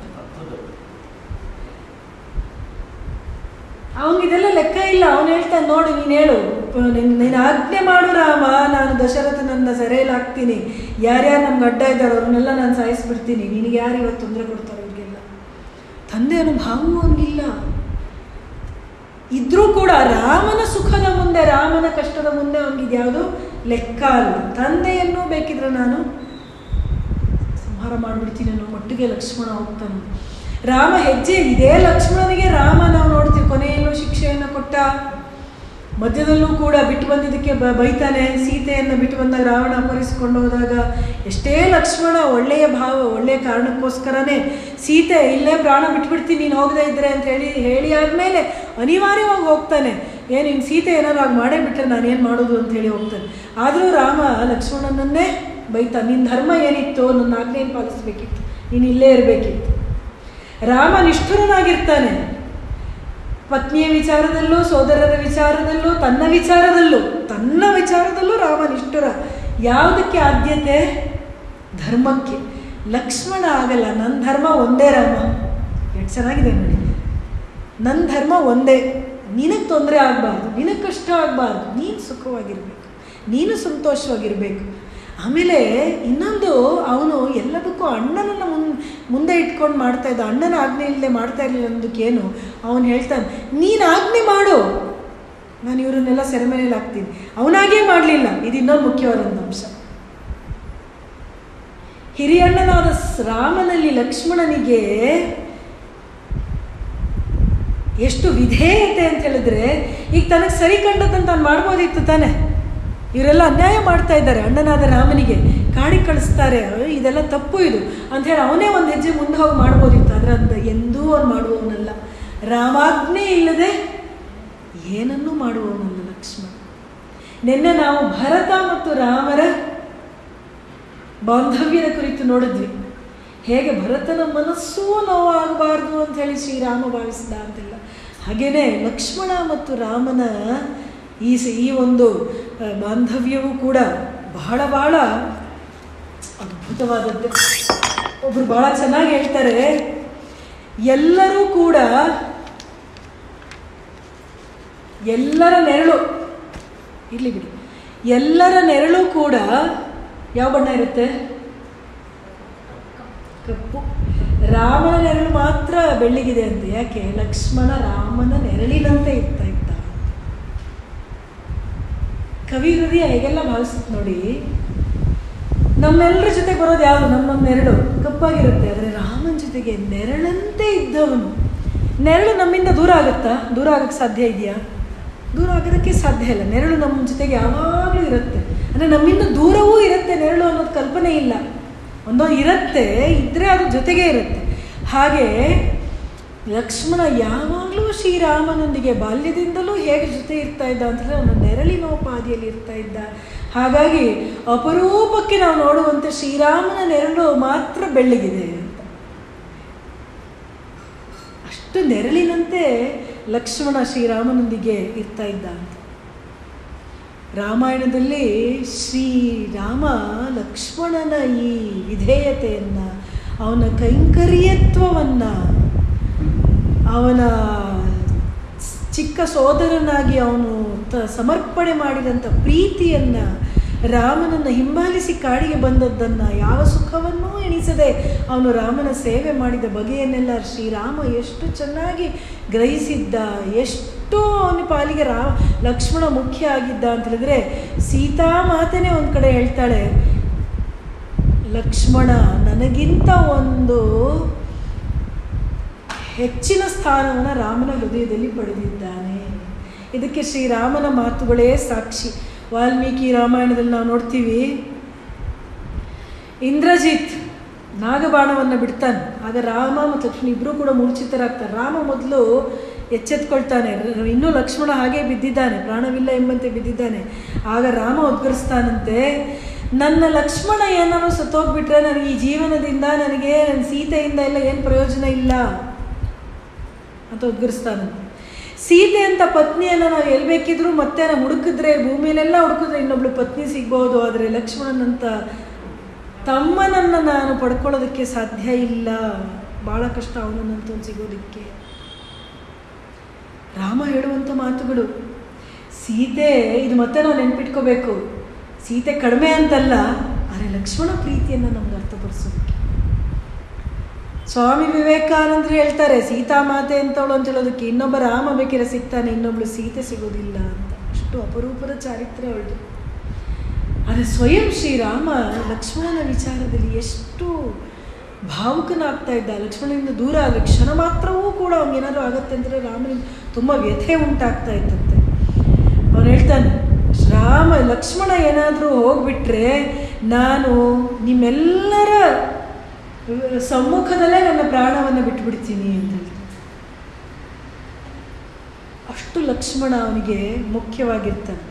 ಅವನಿಗೆಲ್ಲ ಲೆಕ್ಕ ಇಲ್ಲ ಅವನು ಹೇಳ್ತಾನೆ ನೋಡು ನೀನು ಹೇಳು ನೀನು ಆಜ್ಞೆ ಮಾಡು ರಾಮ ನಾನು ದಶರಥನನ್ನ ಸೆರೆಯಲ್ಲಿ ಹಾಕ್ತೀನಿ ಯಾರ್ಯಾರು ನಮ್ಗೆ ಅಡ್ಡ ಇದ್ದಾರೋ ಅವ್ರನ್ನೆಲ್ಲ ನಾನು ಸಾಯಿಸ್ಬಿಡ್ತೀನಿ ನಿನಗೆ ಯಾರು ಇವತ್ತು ತೊಂದರೆ ಕೊಡ್ತಾರೆ ಅವ್ರಿಗೆಲ್ಲ ತಂದೆ ಅನುಭಾವೂ ಅವನಿಗಿಲ್ಲ ಇದ್ರೂ ಕೂಡ ರಾಮನ ಸುಖದ ಮುಂದೆ ರಾಮನ ಕಷ್ಟದ ಮುಂದೆ ಅವನಿಗೆ ಯಾವುದು ಲೆಕ್ಕ ಅಲ್ಲ ತಂದೆಯನ್ನು ಬೇಕಿದ್ರೆ ನಾನು ಸಂಹಾರ ಮಾಡಿಬಿಡ್ತೀನಿ ಅನ್ನೋ ಮಟ್ಟಿಗೆ ಲಕ್ಷ್ಮಣ ಹೋಗ್ತಾನೆ ರಾಮ ಹೆಜ್ಜೆ ಇದೇ ಲಕ್ಷ್ಮಣನಿಗೆ ರಾಮ ನಾವು ನೋಡ್ತೀವಿ ಕೊನೆಯಲ್ಲೂ ಶಿಕ್ಷೆಯನ್ನು ಕೊಟ್ಟ ಮಧ್ಯದಲ್ಲೂ ಕೂಡ ಬಿಟ್ಟು ಬಂದಿದ್ದಕ್ಕೆ ಬ ಬೈತಾನೆ ಸೀತೆಯನ್ನು ಬಿಟ್ಟು ಬಂದಾಗ ರಾವಣ ಅಪಹರಿಸಿಕೊಂಡು ಹೋದಾಗ ಎಷ್ಟೇ ಲಕ್ಷ್ಮಣ ಒಳ್ಳೆಯ ಭಾವ ಒಳ್ಳೆಯ ಕಾರಣಕ್ಕೋಸ್ಕರನೇ ಸೀತೆ ಇಲ್ಲೇ ಪ್ರಾಣ ಬಿಟ್ಬಿಡ್ತೀನಿ ನೀನು ಹೋಗದೇ ಇದ್ರೆ ಅಂತ ಹೇಳಿ ಹೇಳಿ ಆದಮೇಲೆ ಅನಿವಾರ್ಯವಾಗಿ ಹೋಗ್ತಾನೆ ಏನು ಇನ್ನು ಸೀತೆ ಏನಾದ್ರು ಆಗ ಮಾಡೇ ಬಿಟ್ಟರೆ ನಾನೇನು ಮಾಡೋದು ಅಂತ ಹೇಳಿ ಹೋಗ್ತಾನೆ ಆದರೂ ರಾಮ ಲಕ್ಷ್ಮಣನನ್ನೇ ಬೈತಾ ನಿನ್ನ ಧರ್ಮ ಏನಿತ್ತು ನನ್ನ ಆಜ್ಞೆಯನ್ನು ಪಾಲಿಸ್ಬೇಕಿತ್ತು ನೀನು ಇಲ್ಲೇ ಇರಬೇಕಿತ್ತು ರಾಮ ನಿಷ್ಠುರನಾಗಿರ್ತಾನೆ ಪತ್ನಿಯ ವಿಚಾರದಲ್ಲೂ ಸೋದರರ ವಿಚಾರದಲ್ಲೂ ತನ್ನ ವಿಚಾರದಲ್ಲೂ ತನ್ನ ವಿಚಾರದಲ್ಲೂ ರಾಮ ನಿಷ್ಠುರ ಯಾವುದಕ್ಕೆ ಆದ್ಯತೆ ಧರ್ಮಕ್ಕೆ ಲಕ್ಷ್ಮಣ ಆಗಲ್ಲ ನನ್ನ ಧರ್ಮ ಒಂದೇ ರಾಮ ಎಷ್ಟು ಚೆನ್ನಾಗಿದೆ ನೋಡಿ ನನ್ನ ಧರ್ಮ ಒಂದೇ ನಿನಗೆ ತೊಂದರೆ ಆಗಬಾರ್ದು ನಿನಗೆ ಕಷ್ಟ ಆಗಬಾರ್ದು ನೀನು ಸುಖವಾಗಿರಬೇಕು ನೀನು ಸಂತೋಷವಾಗಿರಬೇಕು ಆಮೇಲೆ ಇನ್ನೊಂದು ಅವನು ಎಲ್ಲದಕ್ಕೂ ಅಣ್ಣನನ್ನು ಮುನ್ ಮುಂದೆ ಇಟ್ಕೊಂಡು ಮಾಡ್ತಾ ಇದ್ದ ಅಣ್ಣನ ಆಜ್ಞೆ ಇಲ್ಲದೆ ಮಾಡ್ತಾ ಇರಲಿಲ್ಲ ಅನ್ನೋದಕ್ಕೇನು ಅವನು ಹೇಳ್ತಾನೆ ನೀನು ಆಜ್ಞೆ ಮಾಡು ನಾನು ಇವರನ್ನೆಲ್ಲ ಸೆರೆಮನೆಯಲ್ಲಿ ಹಾಕ್ತೀನಿ ಅವನಾಗೇ ಮಾಡಲಿಲ್ಲ ಇದು ಇನ್ನೊಂದು ಮುಖ್ಯವಾದಂಥ ಅಂಶ ಹಿರಿಯಣ್ಣನಾದ ರಾಮನಲ್ಲಿ ಲಕ್ಷ್ಮಣನಿಗೆ ಎಷ್ಟು ವಿಧೇಯತೆ ಅಂತ ಹೇಳಿದ್ರೆ ಈಗ ತನಗೆ ಸರಿ ಕಂಡದಂತ ತಾನು ಮಾಡ್ಬೋದಿತ್ತು ತಾನೆ ಇವರೆಲ್ಲ ಅನ್ಯಾಯ ಮಾಡ್ತಾ ಇದ್ದಾರೆ ಅಣ್ಣನಾದ ರಾಮನಿಗೆ ಕಾಡಿಗೆ ಕಳಿಸ್ತಾರೆ ಇದೆಲ್ಲ ತಪ್ಪು ಇದು ಅಂಥೇಳಿ ಅವನೇ ಒಂದು ಹೆಜ್ಜೆ ಮುಂದೆ ಹೋಗಿ ಮಾಡ್ಬೋದಿತ್ತು ಆದರೆ ಅದು ಎಂದೂ ಅವನು ಮಾಡುವವನಲ್ಲ ರಾಮಾಜ್ಞೆ ಇಲ್ಲದೆ ಏನನ್ನೂ ಮಾಡುವವನಲ್ಲ ಲಕ್ಷ್ಮಣ ನಿನ್ನೆ ನಾವು ಭರತ ಮತ್ತು ರಾಮರ ಬಾಂಧವ್ಯದ ಕುರಿತು ನೋಡಿದ್ವಿ ಹೇಗೆ ಭರತನ ಮನಸ್ಸೂ ನೋವಾಗಬಾರ್ದು ಅಂತ ಹೇಳಿ ಶ್ರೀರಾಮ ಭಾವಿಸಿದ ಅಂತಿಲ್ಲ ಹಾಗೇನೆ ಲಕ್ಷ್ಮಣ ಮತ್ತು ರಾಮನ ಈ ಸ- ಈ ಒಂದು ಆ, ಬಾಂಧವ್ಯವೂ ಕೂಡ ಬಹಳ ಬಹಳ ಅದ್ಭುತವಾದದ್ದು ಒಬ್ರು ಬಹಳ ಚೆನ್ನಾಗಿ ಹೇಳ್ತಾರೆ ಎಲ್ಲರೂ ಕೂಡ ಎಲ್ಲರ ನೆರಳು ಇರಲಿ ಬಿಡಿ ಎಲ್ಲರ ನೆರಳು ಕೂಡ ಯಾವ ಬಣ್ಣ ಇರುತ್ತೆ ಕಪ್ಪು ರಾಮನ ನೆರಳು ಮಾತ್ರ ಬೆಳ್ಳಿಗಿದೆ ಅಂತ ಯಾಕೆ ಲಕ್ಷ್ಮಣ ರಾಮನ ನೆರಳಿನಂತೆ ಇರ್ತಾ ಇದ್ದ ಕವಿ ಹೃದಯ ಹೇಗೆಲ್ಲ ಭಾವಿಸುತ್ತೆ ನೋಡಿ ನಮ್ಮೆಲ್ಲರ ಜೊತೆ ಬರೋದು ಯಾವುದು ನಮ್ಮ ನಮ್ಮ ನೆರಳು ಕಪ್ಪಾಗಿರುತ್ತೆ ಆದರೆ ರಾಮನ ಜೊತೆಗೆ ನೆರಳಂತೆ ಇದ್ದವನು ನೆರಳು ನಮ್ಮಿಂದ ದೂರ ಆಗುತ್ತಾ ದೂರ ಆಗಕ್ಕೆ ಸಾಧ್ಯ ಇದೆಯಾ ದೂರ ಆಗೋದಕ್ಕೆ ಸಾಧ್ಯ ಇಲ್ಲ ನೆರಳು ನಮ್ಮ ಜೊತೆಗೆ ಯಾವಾಗಲೂ ಇರುತ್ತೆ ಅಂದರೆ ನಮ್ಮಿಂದ ದೂರವೂ ಇರುತ್ತೆ ನೆರಳು ಅನ್ನೋದು ಕಲ್ಪನೆ ಇಲ್ಲ ಒಂದೊಂದು ಇರುತ್ತೆ ಇದ್ದರೆ ಅದು ಜೊತೆಗೇ ಇರುತ್ತೆ ಹಾಗೆ ಲಕ್ಷ್ಮಣ ಯಾವಾಗಲೂ ಶ್ರೀರಾಮನೊಂದಿಗೆ ಬಾಲ್ಯದಿಂದಲೂ ಹೇಗೆ ಜೊತೆ ಇರ್ತಾ ಇದ್ದ ಅಂತಂದರೆ ಅವನ ನೆರಳಿನೋಪಾದಿಯಲ್ಲಿ ಇರ್ತಾ ಇದ್ದ ಹಾಗಾಗಿ ಅಪರೂಪಕ್ಕೆ ನಾವು ನೋಡುವಂತೆ ಶ್ರೀರಾಮನ ನೆರಳು ಮಾತ್ರ ಬೆಳ್ಳಗಿದೆ ಅಂತ ಅಷ್ಟು ನೆರಳಿನಂತೆ ಲಕ್ಷ್ಮಣ ಶ್ರೀರಾಮನೊಂದಿಗೆ ಇರ್ತಾ ಇದ್ದ ಅಂತ ರಾಮಾಯಣದಲ್ಲಿ ಶ್ರೀರಾಮ ಲಕ್ಷ್ಮಣನ ಈ ವಿಧೇಯತೆಯನ್ನು ಅವನ ಕೈಂಕರ್ಯತ್ವವನ್ನು ಅವನ ಚಿಕ್ಕ ಸೋದರನಾಗಿ ಅವನು ತ ಸಮರ್ಪಣೆ ಮಾಡಿದಂಥ ಪ್ರೀತಿಯನ್ನು ರಾಮನನ್ನು ಹಿಂಬಾಲಿಸಿ ಕಾಡಿಗೆ ಬಂದದ್ದನ್ನು ಯಾವ ಸುಖವನ್ನೂ ಎಣಿಸದೆ ಅವನು ರಾಮನ ಸೇವೆ ಮಾಡಿದ ಬಗೆಯನ್ನೆಲ್ಲ ಶ್ರೀರಾಮ ಎಷ್ಟು ಚೆನ್ನಾಗಿ ಗ್ರಹಿಸಿದ್ದ ಎಷ್ಟು ಅವನ ಪಾಲಿಗೆ ರಾ ಲಕ್ಷ್ಮಣ ಮುಖ್ಯ ಆಗಿದ್ದ ಅಂತ ಹೇಳಿದ್ರೆ ಸೀತಾ ಮಾತನೇ ಒಂದು ಕಡೆ ಹೇಳ್ತಾಳೆ ಲಕ್ಷ್ಮಣ ನನಗಿಂತ ಒಂದು ಹೆಚ್ಚಿನ ಸ್ಥಾನವನ್ನು ರಾಮನ ಹೃದಯದಲ್ಲಿ ಪಡೆದಿದ್ದಾನೆ ಇದಕ್ಕೆ ಶ್ರೀರಾಮನ ಮಾತುಗಳೇ ಸಾಕ್ಷಿ ವಾಲ್ಮೀಕಿ ರಾಮಾಯಣದಲ್ಲಿ ನಾವು ನೋಡ್ತೀವಿ ಇಂದ್ರಜಿತ್ ನಾಗಬಾಣವನ್ನು ಬಿಡ್ತಾನೆ ಆಗ ರಾಮ ಮತ್ತು ಲಕ್ಷ್ಮಣ ಇಬ್ಬರೂ ಕೂಡ ಮೂರ್ಛಿತರಾಗ್ತಾರೆ ರಾಮ ಮೊದಲು ಎಚ್ಚೆತ್ಕೊಳ್ತಾನೆ ರ- ಇನ್ನೂ ಲಕ್ಷ್ಮಣ ಹಾಗೆ ಬಿದ್ದಿದ್ದಾನೆ ಪ್ರಾಣವಿಲ್ಲ ಎಂಬಂತೆ ಬಿದ್ದಿದ್ದಾನೆ ಆಗ ರಾಮ ಉದ್ಗರಿಸ್ತಾನಂತೆ ನನ್ನ ಲಕ್ಷ್ಮಣ ಏನಾದ್ರು ಸತ್ತೋಗ್ಬಿಟ್ರೆ ನನಗೆ ಈ ಜೀವನದಿಂದ ನನಗೆ ನನ್ನ ಸೀತೆಯಿಂದ ಎಲ್ಲ ಏನು ಪ್ರಯೋಜನ ಇಲ್ಲ ಅಂತ ಉದ್ಗರಿಸ್ತಾನಂತೆ ಸೀತೆ ಅಂತ ಪತ್ನಿಯನ್ನು ನಾವು ಎಲ್ಲಿ ಬೇಕಿದ್ರು ಮತ್ತೆ ನಾವು ಹುಡುಕಿದ್ರೆ ಭೂಮಿಯಲ್ಲೆಲ್ಲ ಹುಡುಕಿದ್ರೆ ಇನ್ನೊಬ್ಳು ಪತ್ನಿ ಸಿಗ್ಬೋದು ಆದರೆ ಲಕ್ಷ್ಮಣನಂತ ತಮ್ಮನನ್ನು ನಾನು ಪಡ್ಕೊಳ್ಳೋದಕ್ಕೆ ಸಾಧ್ಯ ಇಲ್ಲ ಭಾಳ ಕಷ್ಟ ಅವನನ್ನಂತೂ ಸಿಗೋದಕ್ಕೆ ರಾಮ ಹೇಳುವಂಥ ಮಾತುಗಳು ಸೀತೆ ಇದು ಮತ್ತೆ ನಾವು ನೆನ್ಪಿಟ್ಕೋಬೇಕು ಸೀತೆ ಕಡಿಮೆ ಅಂತಲ್ಲ ಆದರೆ ಲಕ್ಷ್ಮಣ ಪ್ರೀತಿಯನ್ನು ನಮ್ಗೆ ಅರ್ಥಪಡಿಸೋದಕ್ಕೆ ಸ್ವಾಮಿ ವಿವೇಕಾನಂದರು ಹೇಳ್ತಾರೆ ಸೀತಾಮಾತೆ ಅಂತವಳು ಅಂತ ಹೇಳೋದಕ್ಕೆ ಇನ್ನೊಬ್ಬ ರಾಮ ಬೇಕಿದ್ರೆ ಸಿಗ್ತಾನೆ ಇನ್ನೊಬ್ಳು ಸೀತೆ ಸಿಗೋದಿಲ್ಲ ಅಂತ ಅಷ್ಟು ಅಪರೂಪದ ಚಾರಿತ್ರ್ಯ ಅವಳದು ಆದರೆ ಸ್ವಯಂ ಶ್ರೀರಾಮ ಲಕ್ಷ್ಮಣನ ವಿಚಾರದಲ್ಲಿ ಎಷ್ಟು ಭಾವುಕನಾಗ್ತಾ ಇದ್ದ ಲಕ್ಷ್ಮಣನಿಂದ ದೂರ ಆದರೆ ಕ್ಷಣ ಮಾತ್ರವೂ ಕೂಡ ಅವನಿಗೇನಾದ್ರು ಆಗತ್ತೆ ಅಂದರೆ ರಾಮನಿಗೆ ತುಂಬ ವ್ಯಥೆ ಉಂಟಾಗ್ತಾ ಇತ್ತಂತೆ ಅವನು ಹೇಳ್ತಾನೆ ರಾಮ ಲಕ್ಷ್ಮಣ ಏನಾದರೂ ಹೋಗ್ಬಿಟ್ರೆ ನಾನು ನಿಮ್ಮೆಲ್ಲರ ಸಮ್ಮುಖದಲ್ಲೇ ನನ್ನ ಪ್ರಾಣವನ್ನು ಬಿಟ್ಬಿಡ್ತೀನಿ ಅಂತ ಹೇಳ್ತಾನೆ ಅಷ್ಟು ಲಕ್ಷ್ಮಣ ಅವನಿಗೆ ಮುಖ್ಯವಾಗಿರ್ತಾನೆ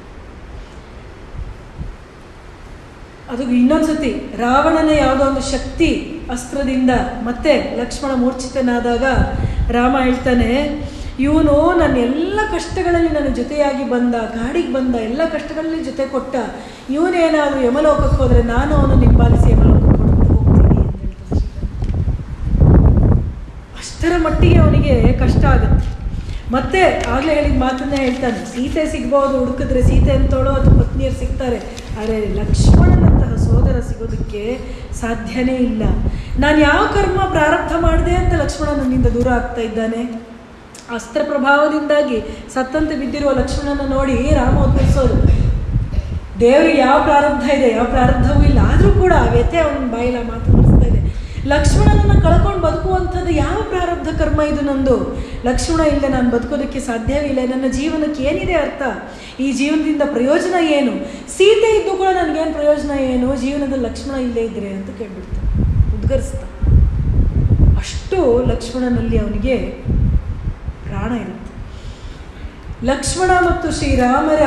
ಅದು ಇನ್ನೊಂದ್ಸತಿ ರಾವಣನ ಯಾವುದೋ ಒಂದು ಶಕ್ತಿ ಅಸ್ತ್ರದಿಂದ ಮತ್ತೆ ಲಕ್ಷ್ಮಣ ಮೂರ್ಛಿತನಾದಾಗ ರಾಮ ಹೇಳ್ತಾನೆ ಇವನು ನನ್ನ ಎಲ್ಲ ಕಷ್ಟಗಳಲ್ಲಿ ನನ್ನ ಜೊತೆಯಾಗಿ ಬಂದ ಕಾಡಿಗೆ ಬಂದ ಎಲ್ಲ ಕಷ್ಟಗಳಲ್ಲಿ ಜೊತೆ ಕೊಟ್ಟ ಇವನೇನಾದರೂ ಯಮಲೋಕಕ್ಕೆ ಹೋದರೆ ನಾನು ಅವನು ನಿಂಬಾಲಿಸಿ ಯಮಲೋಕಕ್ಕೆ ಕೊಟ್ಟು ಹೋಗ್ತೀನಿ ಅಂತ ಹೇಳ್ತಾನೆ ಶ್ರೀರಾಮ. ಅಷ್ಟರ ಮಟ್ಟಿಗೆ ಅವನಿಗೆ ಕಷ್ಟ ಆಗುತ್ತೆ ಮತ್ತೆ ಆಗಲೇ ಹೇಳಿದ ಮಾತನ್ನೇ ಹೇಳ್ತಾನೆ ಸೀತೆ ಸಿಗ್ಬೋದು ಹುಡುಕಿದ್ರೆ ಸೀತೆ ಅಂತೋಳು ಅಥವಾ ಪತ್ನಿಯರು ಸಿಗ್ತಾರೆ ಆದರೆ ಲಕ್ಷ್ಮಣನಂತಹ ಸೋದರ ಸಿಗೋದಕ್ಕೆ ಸಾಧ್ಯನೇ ಇಲ್ಲ ನಾನು ಯಾವ ಕರ್ಮ ಪ್ರಾರಬ್ಧ ಮಾಡಿದೆ ಅಂತ ಲಕ್ಷ್ಮಣ ನನ್ನಿಂದ ದೂರ ಆಗ್ತಾ ಇದ್ದಾನೆ ಅಸ್ತ್ರ ಪ್ರಭಾವದಿಂದಾಗಿ ಸತ್ತಂತೆ ಬಿದ್ದಿರುವ ಲಕ್ಷ್ಮಣನ ನೋಡಿ ರಾಮ ಉತ್ತರಿಸೋದು ದೇವರಿಗೆ ಯಾವ ಪ್ರಾರಬ್ಧ ಇದೆ ಯಾವ ಪ್ರಾರಬ್ಧವೂ ಇಲ್ಲ ಆದರೂ ಕೂಡ ಆ ವ್ಯಥೆ ಅವನ ಬಾಯಿಲ ಮಾತನಾಡಿಸ್ತಾ ಇದೆ ಲಕ್ಷ್ಮಣನನ್ನು ಕಳ್ಕೊಂಡು ಬದುಕುವಂಥದ್ದು ಯಾವ ಪ್ರಾರಬ್ಧ ಕರ್ಮ ಇದು ನಂದು ಲಕ್ಷ್ಮಣ ಇಲ್ಲದೆ ನಾನು ಬದುಕೋದಕ್ಕೆ ಸಾಧ್ಯವೇ ಇಲ್ಲ ನನ್ನ ಜೀವನಕ್ಕೆ ಏನಿದೆ ಅರ್ಥ ಈ ಜೀವನದಿಂದ ಪ್ರಯೋಜನ ಏನು ಸೀತೆ ಇದ್ದು ಕೂಡ ನನಗೇನು ಪ್ರಯೋಜನ ಏನು ಜೀವನದಲ್ಲಿ ಲಕ್ಷ್ಮಣ ಇಲ್ಲೇ ಇದ್ರೆ ಅಂತ ಕೇಳ್ಬಿಡ್ತಾನೆ ಉದ್ಗರಿಸ್ತಾ ಅಷ್ಟು ಲಕ್ಷ್ಮಣನಲ್ಲಿ ಅವನಿಗೆ ಪ್ರಾಣ ಇರುತ್ತೆ ಲಕ್ಷ್ಮಣ ಮತ್ತು ಶ್ರೀರಾಮರ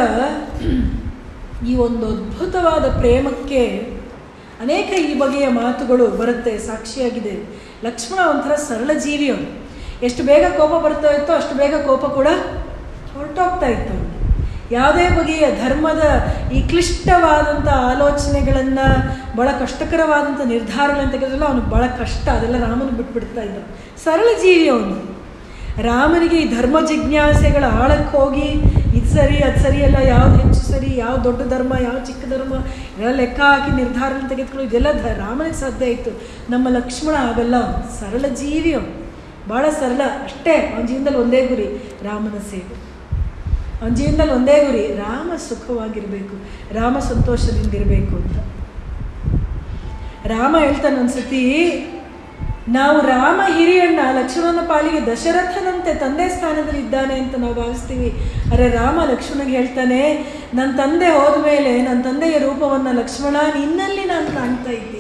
ಈ ಒಂದು ಅದ್ಭುತವಾದ ಪ್ರೇಮಕ್ಕೆ ಅನೇಕ ಈ ಬಗೆಯ ಮಾತುಗಳು ಬರುತ್ತೆ ಸಾಕ್ಷಿಯಾಗಿದೆ ಲಕ್ಷ್ಮಣ ಒಂಥರ ಸರಳ ಜೀವಿ ಅವನು ಎಷ್ಟು ಬೇಗ ಕೋಪ ಬರ್ತಾ ಇತ್ತೋ ಅಷ್ಟು ಬೇಗ ಕೋಪ ಕೂಡ ಹೊರಟೋಗ್ತಾ ಇತ್ತು ಅವನಿಗೆ ಯಾವುದೇ ಬಗೆಯ ಧರ್ಮದ ಈ ಕ್ಲಿಷ್ಟವಾದಂಥ ಆಲೋಚನೆಗಳನ್ನು ಭಾಳ ಕಷ್ಟಕರವಾದಂಥ ನಿರ್ಧಾರಗಳನ್ನು ತೆಗೆದ್ರಲ್ಲ ಅವನಿಗೆ ಭಾಳ ಕಷ್ಟ ಅದೆಲ್ಲ ರಾಮನ ಬಿಟ್ಬಿಡ್ತಾ ಇದ್ದ ಸರಳ ಜೀವಿ ಅವನು ರಾಮನಿಗೆ ಈ ಧರ್ಮ ಜಿಜ್ಞಾಸೆಗಳ ಆಳಕ್ಕೆ ಹೋಗಿ ಇದು ಸರಿ ಅದು ಸರಿ ಅಲ್ಲ ಯಾವ್ದು ಹೆಚ್ಚು ಸರಿ ಯಾವ ದೊಡ್ಡ ಧರ್ಮ ಯಾವ ಚಿಕ್ಕ ಧರ್ಮ ಎಲ್ಲ ಲೆಕ್ಕ ಹಾಕಿ ನಿರ್ಧಾರ ತೆಗೆದುಕೊಳ್ಳೋ ಇದೆಲ್ಲ ಧ ರಾಮನಿಗೆ ಸಾಧ್ಯ ಇತ್ತು ನಮ್ಮ ಲಕ್ಷ್ಮಣ ಆಗಲ್ಲ ಅವ್ನು. ಸರಳ ಜೀವಿ ಅವನು ಭಾಳ ಸರಳ ಅಷ್ಟೇ ಅವನ ಜೀವನದಲ್ಲಿ ಒಂದೇ ಗುರಿ ರಾಮನ ಸೇವೆ ಅವನ ಜೀವನದಲ್ಲಿ ಒಂದೇ ಗುರಿ ರಾಮ ಸುಖವಾಗಿರಬೇಕು ರಾಮ ಸಂತೋಷದಿಂದಿರಬೇಕು ಅಂತ ರಾಮ ಹೇಳ್ತಾನೆ ಒಂದ್ಸತಿ ನಾವು ರಾಮ ಹಿರಿಯಣ್ಣ ಲಕ್ಷ್ಮಣನ ಪಾಲಿಗೆ ದಶರಥನಂತೆ ತಂದೆ ಸ್ಥಾನದಲ್ಲಿ ಇದ್ದಾನೆ ಅಂತ ನಾವು ಭಾವಿಸ್ತೀವಿ ಅರೆ ರಾಮ ಲಕ್ಷ್ಮಣಗೆ ಹೇಳ್ತಾನೆ ನನ್ನ ತಂದೆ ಹೋದ ಮೇಲೆ ನನ್ನ ತಂದೆಯ ರೂಪವನ್ನು ಲಕ್ಷ್ಮಣ ನಿನ್ನಲ್ಲಿ ನಾನು ಕಾಣ್ತಾ ಇದ್ದೀನಿ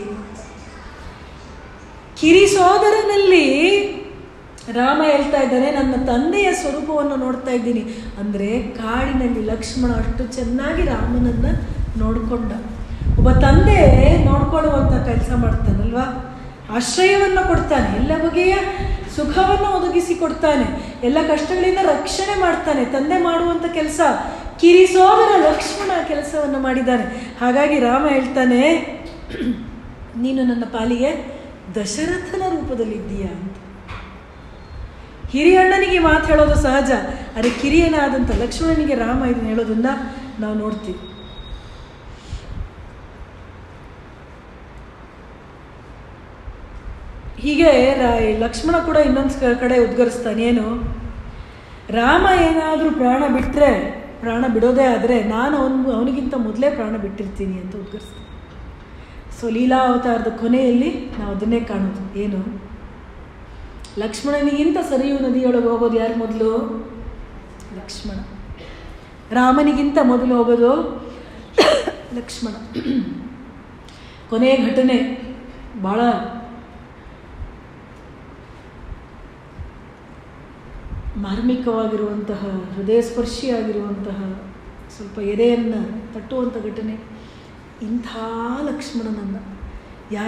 ಕಿರಿ ಸೋದರನಲ್ಲಿ ರಾಮ ಹೇಳ್ತಾ ಇದ್ದಾನೆ ನನ್ನ ತಂದೆಯ ಸ್ವರೂಪವನ್ನು ನೋಡ್ತಾ ಇದ್ದೀನಿ ಅಂದರೆ ಕಾಡಿನಲ್ಲಿ ಲಕ್ಷ್ಮಣ ಅಷ್ಟು ಚೆನ್ನಾಗಿ ರಾಮನನ್ನು ನೋಡಿಕೊಂಡ ಒಬ್ಬ ತಂದೆ ನೋಡ್ಕೊಳ್ಳುವಂಥ ಕೆಲಸ ಮಾಡ್ತಾನಲ್ವಾ ಆಶ್ರಯವನ್ನು ಕೊಡ್ತಾನೆ ಎಲ್ಲ ಬಗೆಯ ಸುಖವನ್ನು ಒದಗಿಸಿ ಕೊಡ್ತಾನೆ ಎಲ್ಲ ಕಷ್ಟಗಳಿಂದ ರಕ್ಷಣೆ ಮಾಡ್ತಾನೆ ತಂದೆ ಮಾಡುವಂಥ ಕೆಲಸ ಕಿರಿಸೋದರ ಲಕ್ಷ್ಮಣ ಕೆಲಸವನ್ನು ಮಾಡಿದ್ದಾನೆ ಹಾಗಾಗಿ ರಾಮ ಹೇಳ್ತಾನೆ ನೀನು ನನ್ನ ಪಾಲಿಗೆ ದಶರಥನ ರೂಪದಲ್ಲಿದ್ದೀಯಾ ಅಂತ ಹಿರಿಯಣ್ಣನಿಗೆ ಮಾತು ಹೇಳೋದು ಸಹಜ ಅರೆ ಕಿರಿಯನಾದಂಥ ಲಕ್ಷ್ಮಣನಿಗೆ ರಾಮ ಇದನ್ನು ಹೇಳೋದನ್ನ ನಾವು ನೋಡ್ತೀವಿ ಹೀಗೆ ರ- ಲಕ್ಷ್ಮಣ ಕೂಡ ಇನ್ನೊಂದು ಕಡೆ ಉದ್ಗರಿಸ್ತಾನೆ ಏನು ರಾಮ ಏನಾದರೂ ಪ್ರಾಣ ಬಿಟ್ಟರೆ ಪ್ರಾಣ ಬಿಡೋದೇ ಆದರೆ ನಾನು ಅವನು ಅವನಿಗಿಂತ ಮೊದಲೇ ಪ್ರಾಣ ಬಿಟ್ಟಿರ್ತೀನಿ ಅಂತ ಉದ್ಗರಿಸ್ತಾನೆ ಸೊ ಲೀಲಾವತಾರದ ಕೊನೆಯಲ್ಲಿ ನಾವು ಅದನ್ನೇ ಕಾಣೋದು ಏನು ಲಕ್ಷ್ಮಣನಿಗಿಂತ ಸರಿಯು ನದಿಯೊಳಗೆ ಹೋಗೋದು ಯಾರು ಮೊದಲು ಲಕ್ಷ್ಮಣ ರಾಮನಿಗಿಂತ ಮೊದಲು ಹೋಗೋದು ಲಕ್ಷ್ಮಣ ಕೊನೆಯ ಘಟನೆ ಭಾಳ ಮಾರ್ಮಿಕವಾಗಿರುವಂತಹ ಹೃದಯಸ್ಪರ್ಶಿಯಾಗಿರುವಂತಹ ಸ್ವಲ್ಪ ಎದೆಯನ್ನು ತಟ್ಟುವಂಥ ಘಟನೆ ಇಂಥ ಲಕ್ಷ್ಮಣನನ್ನು ಯಾರ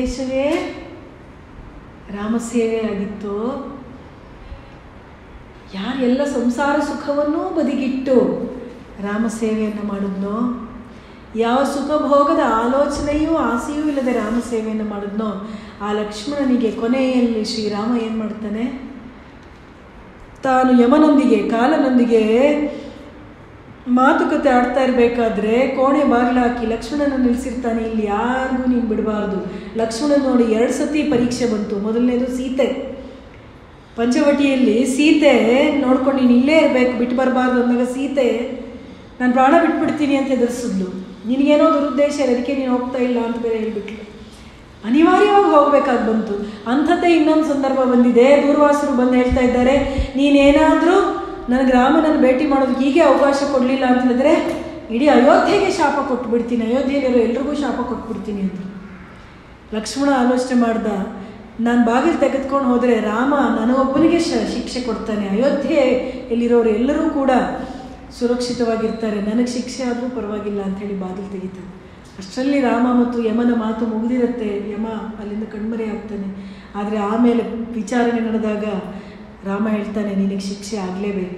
ಜೀವನೋದ್ದೇಶವೇ ರಾಮಸೇವೆ ಆಗಿತ್ತೋ ಯಾರೆಲ್ಲ ಸಂಸಾರ ಸುಖವನ್ನೂ ಬದಿಗಿಟ್ಟು ರಾಮ ಸೇವೆಯನ್ನು ಮಾಡಿದ್ನೋ ಯಾವ ಸುಖಭೋಗದ ಆಲೋಚನೆಯೂ ಆಸೆಯೂ ಇಲ್ಲದೆ ರಾಮ ಸೇವೆಯನ್ನು ಮಾಡಿದ್ನೋ ಆ ಲಕ್ಷ್ಮಣನಿಗೆ ಕೊನೆಯಲ್ಲಿ ಶ್ರೀರಾಮ ಏನು ಮಾಡ್ತಾನೆ ತಾನು ಯಮನೊಂದಿಗೆ ಕಾಲನೊಂದಿಗೆ ಮಾತುಕತೆ ಆಡ್ತಾ ಇರಬೇಕಾದ್ರೆ ಕೋಣೆ ಬಾಗಿಲು ಹಾಕಿ ಲಕ್ಷ್ಮಣನ ನಿಲ್ಲಿಸಿರ್ತಾನೆ ಇಲ್ಲಿ ಯಾರಿಗೂ ನೀನು ಬಿಡಬಾರ್ದು ಲಕ್ಷ್ಮಣ ನೋಡಿ ಎರಡು ಸತಿ ಪರೀಕ್ಷೆ ಬಂತು ಮೊದಲನೇದು ಸೀತೆ ಪಂಚವಟಿಯಲ್ಲಿ ಸೀತೆ ನೋಡ್ಕೊಂಡು ನೀನು ಇಲ್ಲೇ ಇರಬೇಕು ಬಿಟ್ಟು ಬರಬಾರ್ದು ಅಂದಾಗ ಸೀತೆ ನಾನು ಪ್ರಾಣ ಬಿಟ್ಬಿಡ್ತೀನಿ ಅಂತ ಹೆದರ್ಸಿದ್ಲು ನಿನಗೇನೋ ದುರುದ್ದೇಶ ಇದೆ ಅದಕ್ಕೆ ನೀನು ಹೋಗ್ತಾ ಇಲ್ಲ ಅಂತ ಬೇರೆ ಹೇಳ್ಬಿಟ್ಲು ಅನಿವಾರ್ಯವಾಗಿ ಹೋಗ್ಬೇಕಾಗಿ ಬಂತು ಅಂಥದ್ದೇ ಇನ್ನೊಂದು ಸಂದರ್ಭ ಬಂದಿದೆ ದೂರ್ವಾಸರು ಬಂದು ಹೇಳ್ತಾ ಇದ್ದಾರೆ ನೀನೇನಾದರೂ ನನಗೆ ರಾಮನನ್ನು ಭೇಟಿ ಮಾಡೋದಕ್ಕೆ ಹೀಗೆ ಅವಕಾಶ ಕೊಡಲಿಲ್ಲ ಅಂತ ಹೇಳಿದ್ರೆ ಇಡೀ ಅಯೋಧ್ಯೆಗೆ ಶಾಪ ಕೊಟ್ಬಿಡ್ತೀನಿ ಅಯೋಧ್ಯೆಯಲ್ಲಿರೋ ಎಲ್ರಿಗೂ ಶಾಪ ಕೊಟ್ಬಿಡ್ತೀನಿ ಅಂತ ಲಕ್ಷ್ಮಣ ಆಲೋಚನೆ ಮಾಡ್ದ ನಾನು ಬಾಗಿಲು ತೆಗೆದುಕೊಂಡು ಹೋದರೆ ರಾಮ ನನಗೊಬ್ಬನಿಗೆ ಶ ಶಿಕ್ಷೆ ಕೊಡ್ತಾನೆ ಅಯೋಧ್ಯೆ ಎಲ್ಲಿರೋರು ಎಲ್ಲರೂ ಕೂಡ ಸುರಕ್ಷಿತವಾಗಿರ್ತಾರೆ ನನಗೆ ಶಿಕ್ಷೆ ಆದರೂ ಪರವಾಗಿಲ್ಲ ಅಂಥೇಳಿ ಬಾಗಿಲು ತೆಗಿತಾನೆ ಅಷ್ಟರಲ್ಲಿ ರಾಮ ಮತ್ತು ಯಮನ ಮಾತು ಮುಗಿದಿರುತ್ತೆ ಯಮ ಅಲ್ಲಿಂದ ಕಣ್ಮರೆ ಆಗ್ತಾನೆ ಆದರೆ ಆಮೇಲೆ ವಿಚಾರಣೆ ನಡೆದಾಗ ರಾಮ ಹೇಳ್ತಾನೆ ನಿನಗೆ ಶಿಕ್ಷೆ ಆಗಲೇಬೇಕು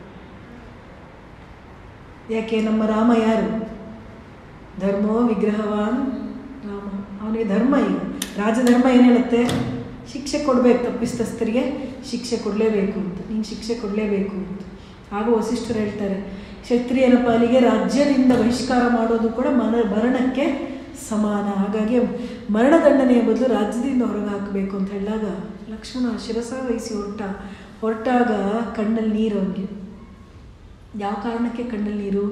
ಯಾಕೆ ನಮ್ಮ ರಾಮ ಯಾರು ಧರ್ಮೋ ವಿಗ್ರಹವಾನ್ ರಾಮ ಅವನಿಗೆ ಧರ್ಮ ಈಗ ರಾಜಧರ್ಮ ಏನು ಹೇಳುತ್ತೆ ಶಿಕ್ಷೆ ಕೊಡಬೇಕು ತಪ್ಪಿಸ್ತಸ್ಥರಿಗೆ ಶಿಕ್ಷೆ ಕೊಡಲೇಬೇಕು ಅಂತ ನೀನು ಶಿಕ್ಷೆ ಕೊಡಲೇಬೇಕು ಅಂತ ಆಗ ವಸಿಷ್ಠರು ಹೇಳ್ತಾರೆ ಕ್ಷತ್ರಿಯನ ಪಾಲಿಗೆ ರಾಜ್ಯದಿಂದ ಬಹಿಷ್ಕಾರ ಮಾಡೋದು ಕೂಡ ಮರ ಮರಣಕ್ಕೆ ಸಮಾನ ಹಾಗಾಗಿ ಮರಣದಂಡನೆಯ ಬದಲು ರಾಜ್ಯದಿಂದ ಹೊರಗೆ ಹಾಕಬೇಕು ಅಂತ ಹೇಳಿದಾಗ ಲಕ್ಷ್ಮಣ ಶಿರಸ ವಹಿಸಿ ಹೊರಟ ಹೊರಟಾಗ ಕಣ್ಣಲ್ಲಿ ನೀರು ಅವನಿಗೆ ಯಾವ ಕಾರಣಕ್ಕೆ ಕಣ್ಣಲ್ಲಿ ನೀರು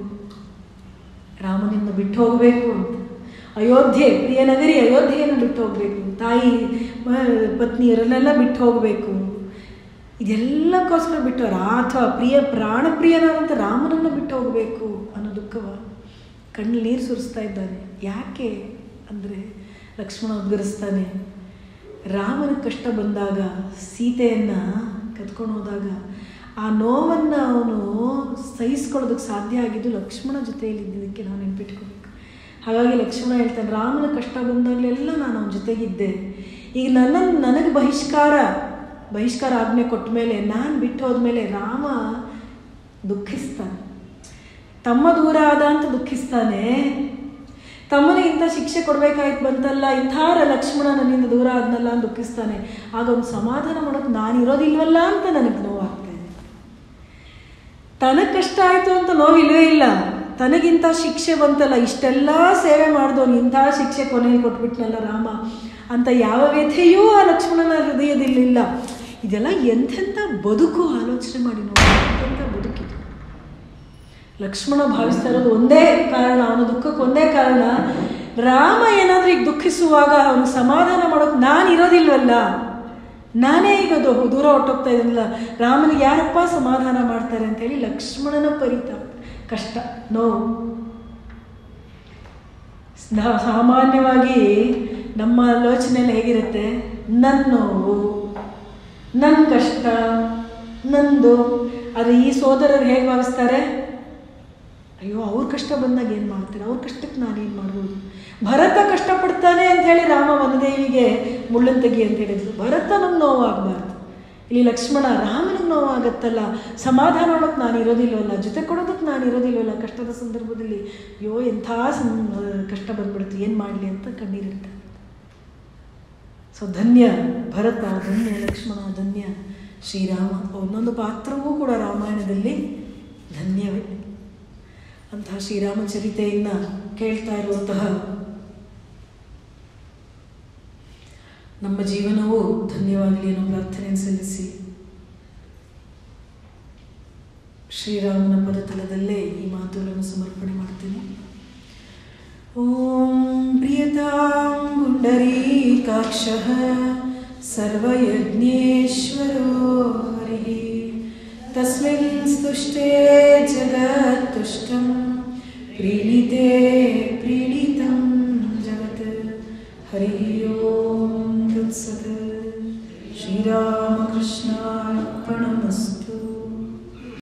ರಾಮನಿಂದ ಬಿಟ್ಟು ಹೋಗಬೇಕು ಅಂತ ಅಯೋಧ್ಯೆ ಪ್ರಿಯ ನಗರಿ ಅಯೋಧ್ಯೆಯನ್ನು ಬಿಟ್ಟು ಹೋಗಬೇಕು ತಾಯಿ ಪತ್ನಿಯರನ್ನೆಲ್ಲ ಬಿಟ್ಟು ಹೋಗಬೇಕು ಇದೆಲ್ಲಕ್ಕೋಸ್ಕರ ಬಿಟ್ಟು ಅಥವಾ ಪ್ರಿಯ ಪ್ರಾಣಪ್ರಿಯನಾದಂಥ ರಾಮನನ್ನು ಬಿಟ್ಟು ಹೋಗಬೇಕು ಅನ್ನೋ ದುಃಖವ ಕಣ್ಣಲ್ಲಿ ನೀರು ಸುರಿಸ್ತಾ ಇದ್ದಾನೆ ಯಾಕೆ ಅಂದರೆ ಲಕ್ಷ್ಮಣ ಉದ್ಗರಿಸ್ತಾನೆ ರಾಮನ ಕಷ್ಟ ಬಂದಾಗ ಸೀತೆಯನ್ನು ಕತ್ಕೊಂಡು ಹೋದಾಗ ಆ ನೋವನ್ನು ಅವನು ಸಹಿಸ್ಕೊಳ್ಳೋದಕ್ಕೆ ಸಾಧ್ಯ ಆಗಿದ್ದು ಲಕ್ಷ್ಮಣ ಜೊತೆಯಲ್ಲಿ ಇದ್ದಿದ್ದಕ್ಕೆ ನಾವು ನೆನ್ಪಿಟ್ಕೋಬೇಕು ಹಾಗಾಗಿ ಲಕ್ಷ್ಮಣ ಹೇಳ್ತಾನೆ ರಾಮನ ಕಷ್ಟ ಬಂದಾಗಲೆಲ್ಲ ನಾನು ಅವನ ಜೊತೆಗಿದ್ದೆ ಈಗ ನನ್ನನ್ನು ನನಗೆ ಬಹಿಷ್ಕಾರ ಬಹಿಷ್ಕಾರ ಆಜ್ಞೆ ಕೊಟ್ಟ ಮೇಲೆ ನಾನು ಬಿಟ್ಟು ಹೋದ್ಮೇಲೆ ರಾಮ ದುಃಖಿಸ್ತಾನೆ ತಮ್ಮ ದೂರ ಆದ ಅಂತ ದುಃಖಿಸ್ತಾನೆ ತಮ್ಮನಿಗೆ ಇಂಥ ಶಿಕ್ಷೆ ಕೊಡಬೇಕಾಯ್ತು ಬಂತಲ್ಲ ಇಂಥಾರ ಲಕ್ಷ್ಮಣ ನನ್ನಿಂದ ದೂರ ಆದ್ನಲ್ಲ ಅಂತ ದುಃಖಿಸ್ತಾನೆ ಆಗ ಒಂದು ಸಮಾಧಾನ ಮಾಡೋಕೆ ನಾನು ಇರೋದಿಲ್ವಲ್ಲ ಅಂತ ನನಗೆ ನೋವಾಗ್ತಾ ಇದೆ ತನಗೆ ಕಷ್ಟ ಆಯಿತು ಅಂತ ನೋವಿಲ್ವೇ ಇಲ್ಲ ತನಗಿಂತ ಶಿಕ್ಷೆ ಬಂತಲ್ಲ ಇಷ್ಟೆಲ್ಲ ಸೇವೆ ಮಾಡಿದವನು ಇಂಥ ಶಿಕ್ಷೆ ಕೊನೆಯಲ್ಲಿ ಕೊಟ್ಬಿಟ್ನಲ್ಲ ರಾಮ ಅಂತ ಯಾವ ವ್ಯಥೆಯೂ ಆ ಲಕ್ಷ್ಮಣನ ಹೃದಯದಲ್ಲಿಲ್ಲ ಇದೆಲ್ಲ ಎಂಥೆಂಥ ಬದುಕು ಆಲೋಚನೆ ಮಾಡಿ ನೋಡಿ ಎಂಥೆಂಥ ಬದುಕಿದು ಲಕ್ಷ್ಮಣ ಭಾವಿಸ್ತಾ ಇರೋದು ಒಂದೇ ಕಾರಣ ಅವನ ದುಃಖಕ್ಕೆ ಒಂದೇ ಕಾರಣ ರಾಮ ಏನಾದರೂ ಈಗ ದುಃಖಿಸುವಾಗ ಅವನು ಸಮಾಧಾನ ಮಾಡೋಕೆ ನಾನು ಇರೋದಿಲ್ವಲ್ಲ ನಾನೇ ಈಗ ದೂರ ಹೊಟ್ಟೋಗ್ತಾ ಇದ್ದೀನಲ್ಲ ರಾಮನಿಗೆ ಯಾರಪ್ಪ ಸಮಾಧಾನ ಮಾಡ್ತಾರೆ ಅಂತೇಳಿ ಲಕ್ಷ್ಮಣನ ಪರಿತಾಪ ಕಷ್ಟ ನೋವು ಸಾಮಾನ್ಯವಾಗಿ ನಮ್ಮ ಆಲೋಚನೆ ಎಲ್ಲ ಹೇಗಿರುತ್ತೆ ನನ್ನ ನೋವು ನನ್ನ ಕಷ್ಟ ನಂದು ಆದರೆ ಈ ಸೋದರರು ಹೇಗೆ ಭಾವಿಸ್ತಾರೆ ಅಯ್ಯೋ ಅವ್ರ ಕಷ್ಟ ಬಂದಾಗ ಏನು ಮಾಡ್ತಾರೆ ಅವ್ರ ಕಷ್ಟಕ್ಕೆ ನಾನೇನು ಮಾಡ್ಬೋದು ಭರತ ಕಷ್ಟಪಡ್ತಾನೆ ಅಂತ ಹೇಳಿ ರಾಮ ವನದೇವಿಗೆ ಮುಳ್ಳನ್ ತೆಗಿ ಅಂತ ಹೇಳಿದ್ರು ಭರತನಿಗೆ ನೋವಾಗಬಾರ್ದು ಇಲ್ಲಿ ಲಕ್ಷ್ಮಣ ರಾಮನಿಗೆ ನೋವಾಗತ್ತಲ್ಲ ಸಮಾಧಾನ ಮಾಡೋಕ್ಕೆ ನಾನು ಇರೋದಿಲ್ವಲ್ಲ ಜೊತೆ ಕೊಡೋದಕ್ಕೆ ನಾನು ಇರೋದಿಲ್ವಲ್ಲ ಕಷ್ಟದ ಸಂದರ್ಭದಲ್ಲಿ ಅಯ್ಯೋ ಎಂಥ ಸಂ ಕಷ್ಟ ಬಂದ್ಬಿಡ್ತು ಏನು ಮಾಡಲಿ ಅಂತ ಕಣ್ಣೀರಿರ್ತಾರೆ ಸೊ ಧನ್ಯ ಭರತ ಧನ್ಯ ಲಕ್ಷ್ಮಣ ಧನ್ಯ ಶ್ರೀರಾಮ ಒಂದೊಂದು ಪಾತ್ರವೂ ಕೂಡ ರಾಮಾಯಣದಲ್ಲಿ ಧನ್ಯವೇ ಅಂತಹ ಶ್ರೀರಾಮಚರಿತೆಯನ್ನು ಕೇಳ್ತಾ ಇರುವಂತಹ ನಮ್ಮ ಜೀವನವೂ ಧನ್ಯವಾಗಲಿ ಅನ್ನೋ ಪ್ರಾರ್ಥನೆಯನ್ನು ಸಲ್ಲಿಸಿ ಶ್ರೀರಾಮನ ಪದತಲದಲ್ಲೇ ಈ ಮಾತುಗಳನ್ನು ಸಮರ್ಪಣೆ ಮಾಡ್ತೀನಿ ಓಂ ಪ್ರಿಯತಾಂ ಪುಂಡರೀಕಾಕ್ಷ ಸರ್ವಯಜ್ಞೇಶ್ವರೋ ಹರಿ ತಸ್ಮಿನ್ ಸ್ತುಷ್ಟೇ ಜಗತ್ತುಷ್ಟಂ ಪ್ರೀಣಿತೆ ಪ್ರೀಣಿತಂ ಜಗತ್ ಹರಿ ಓಂ ತತ್ಸತ್ ಶ್ರೀರಾಮಕೃಷ್ಣ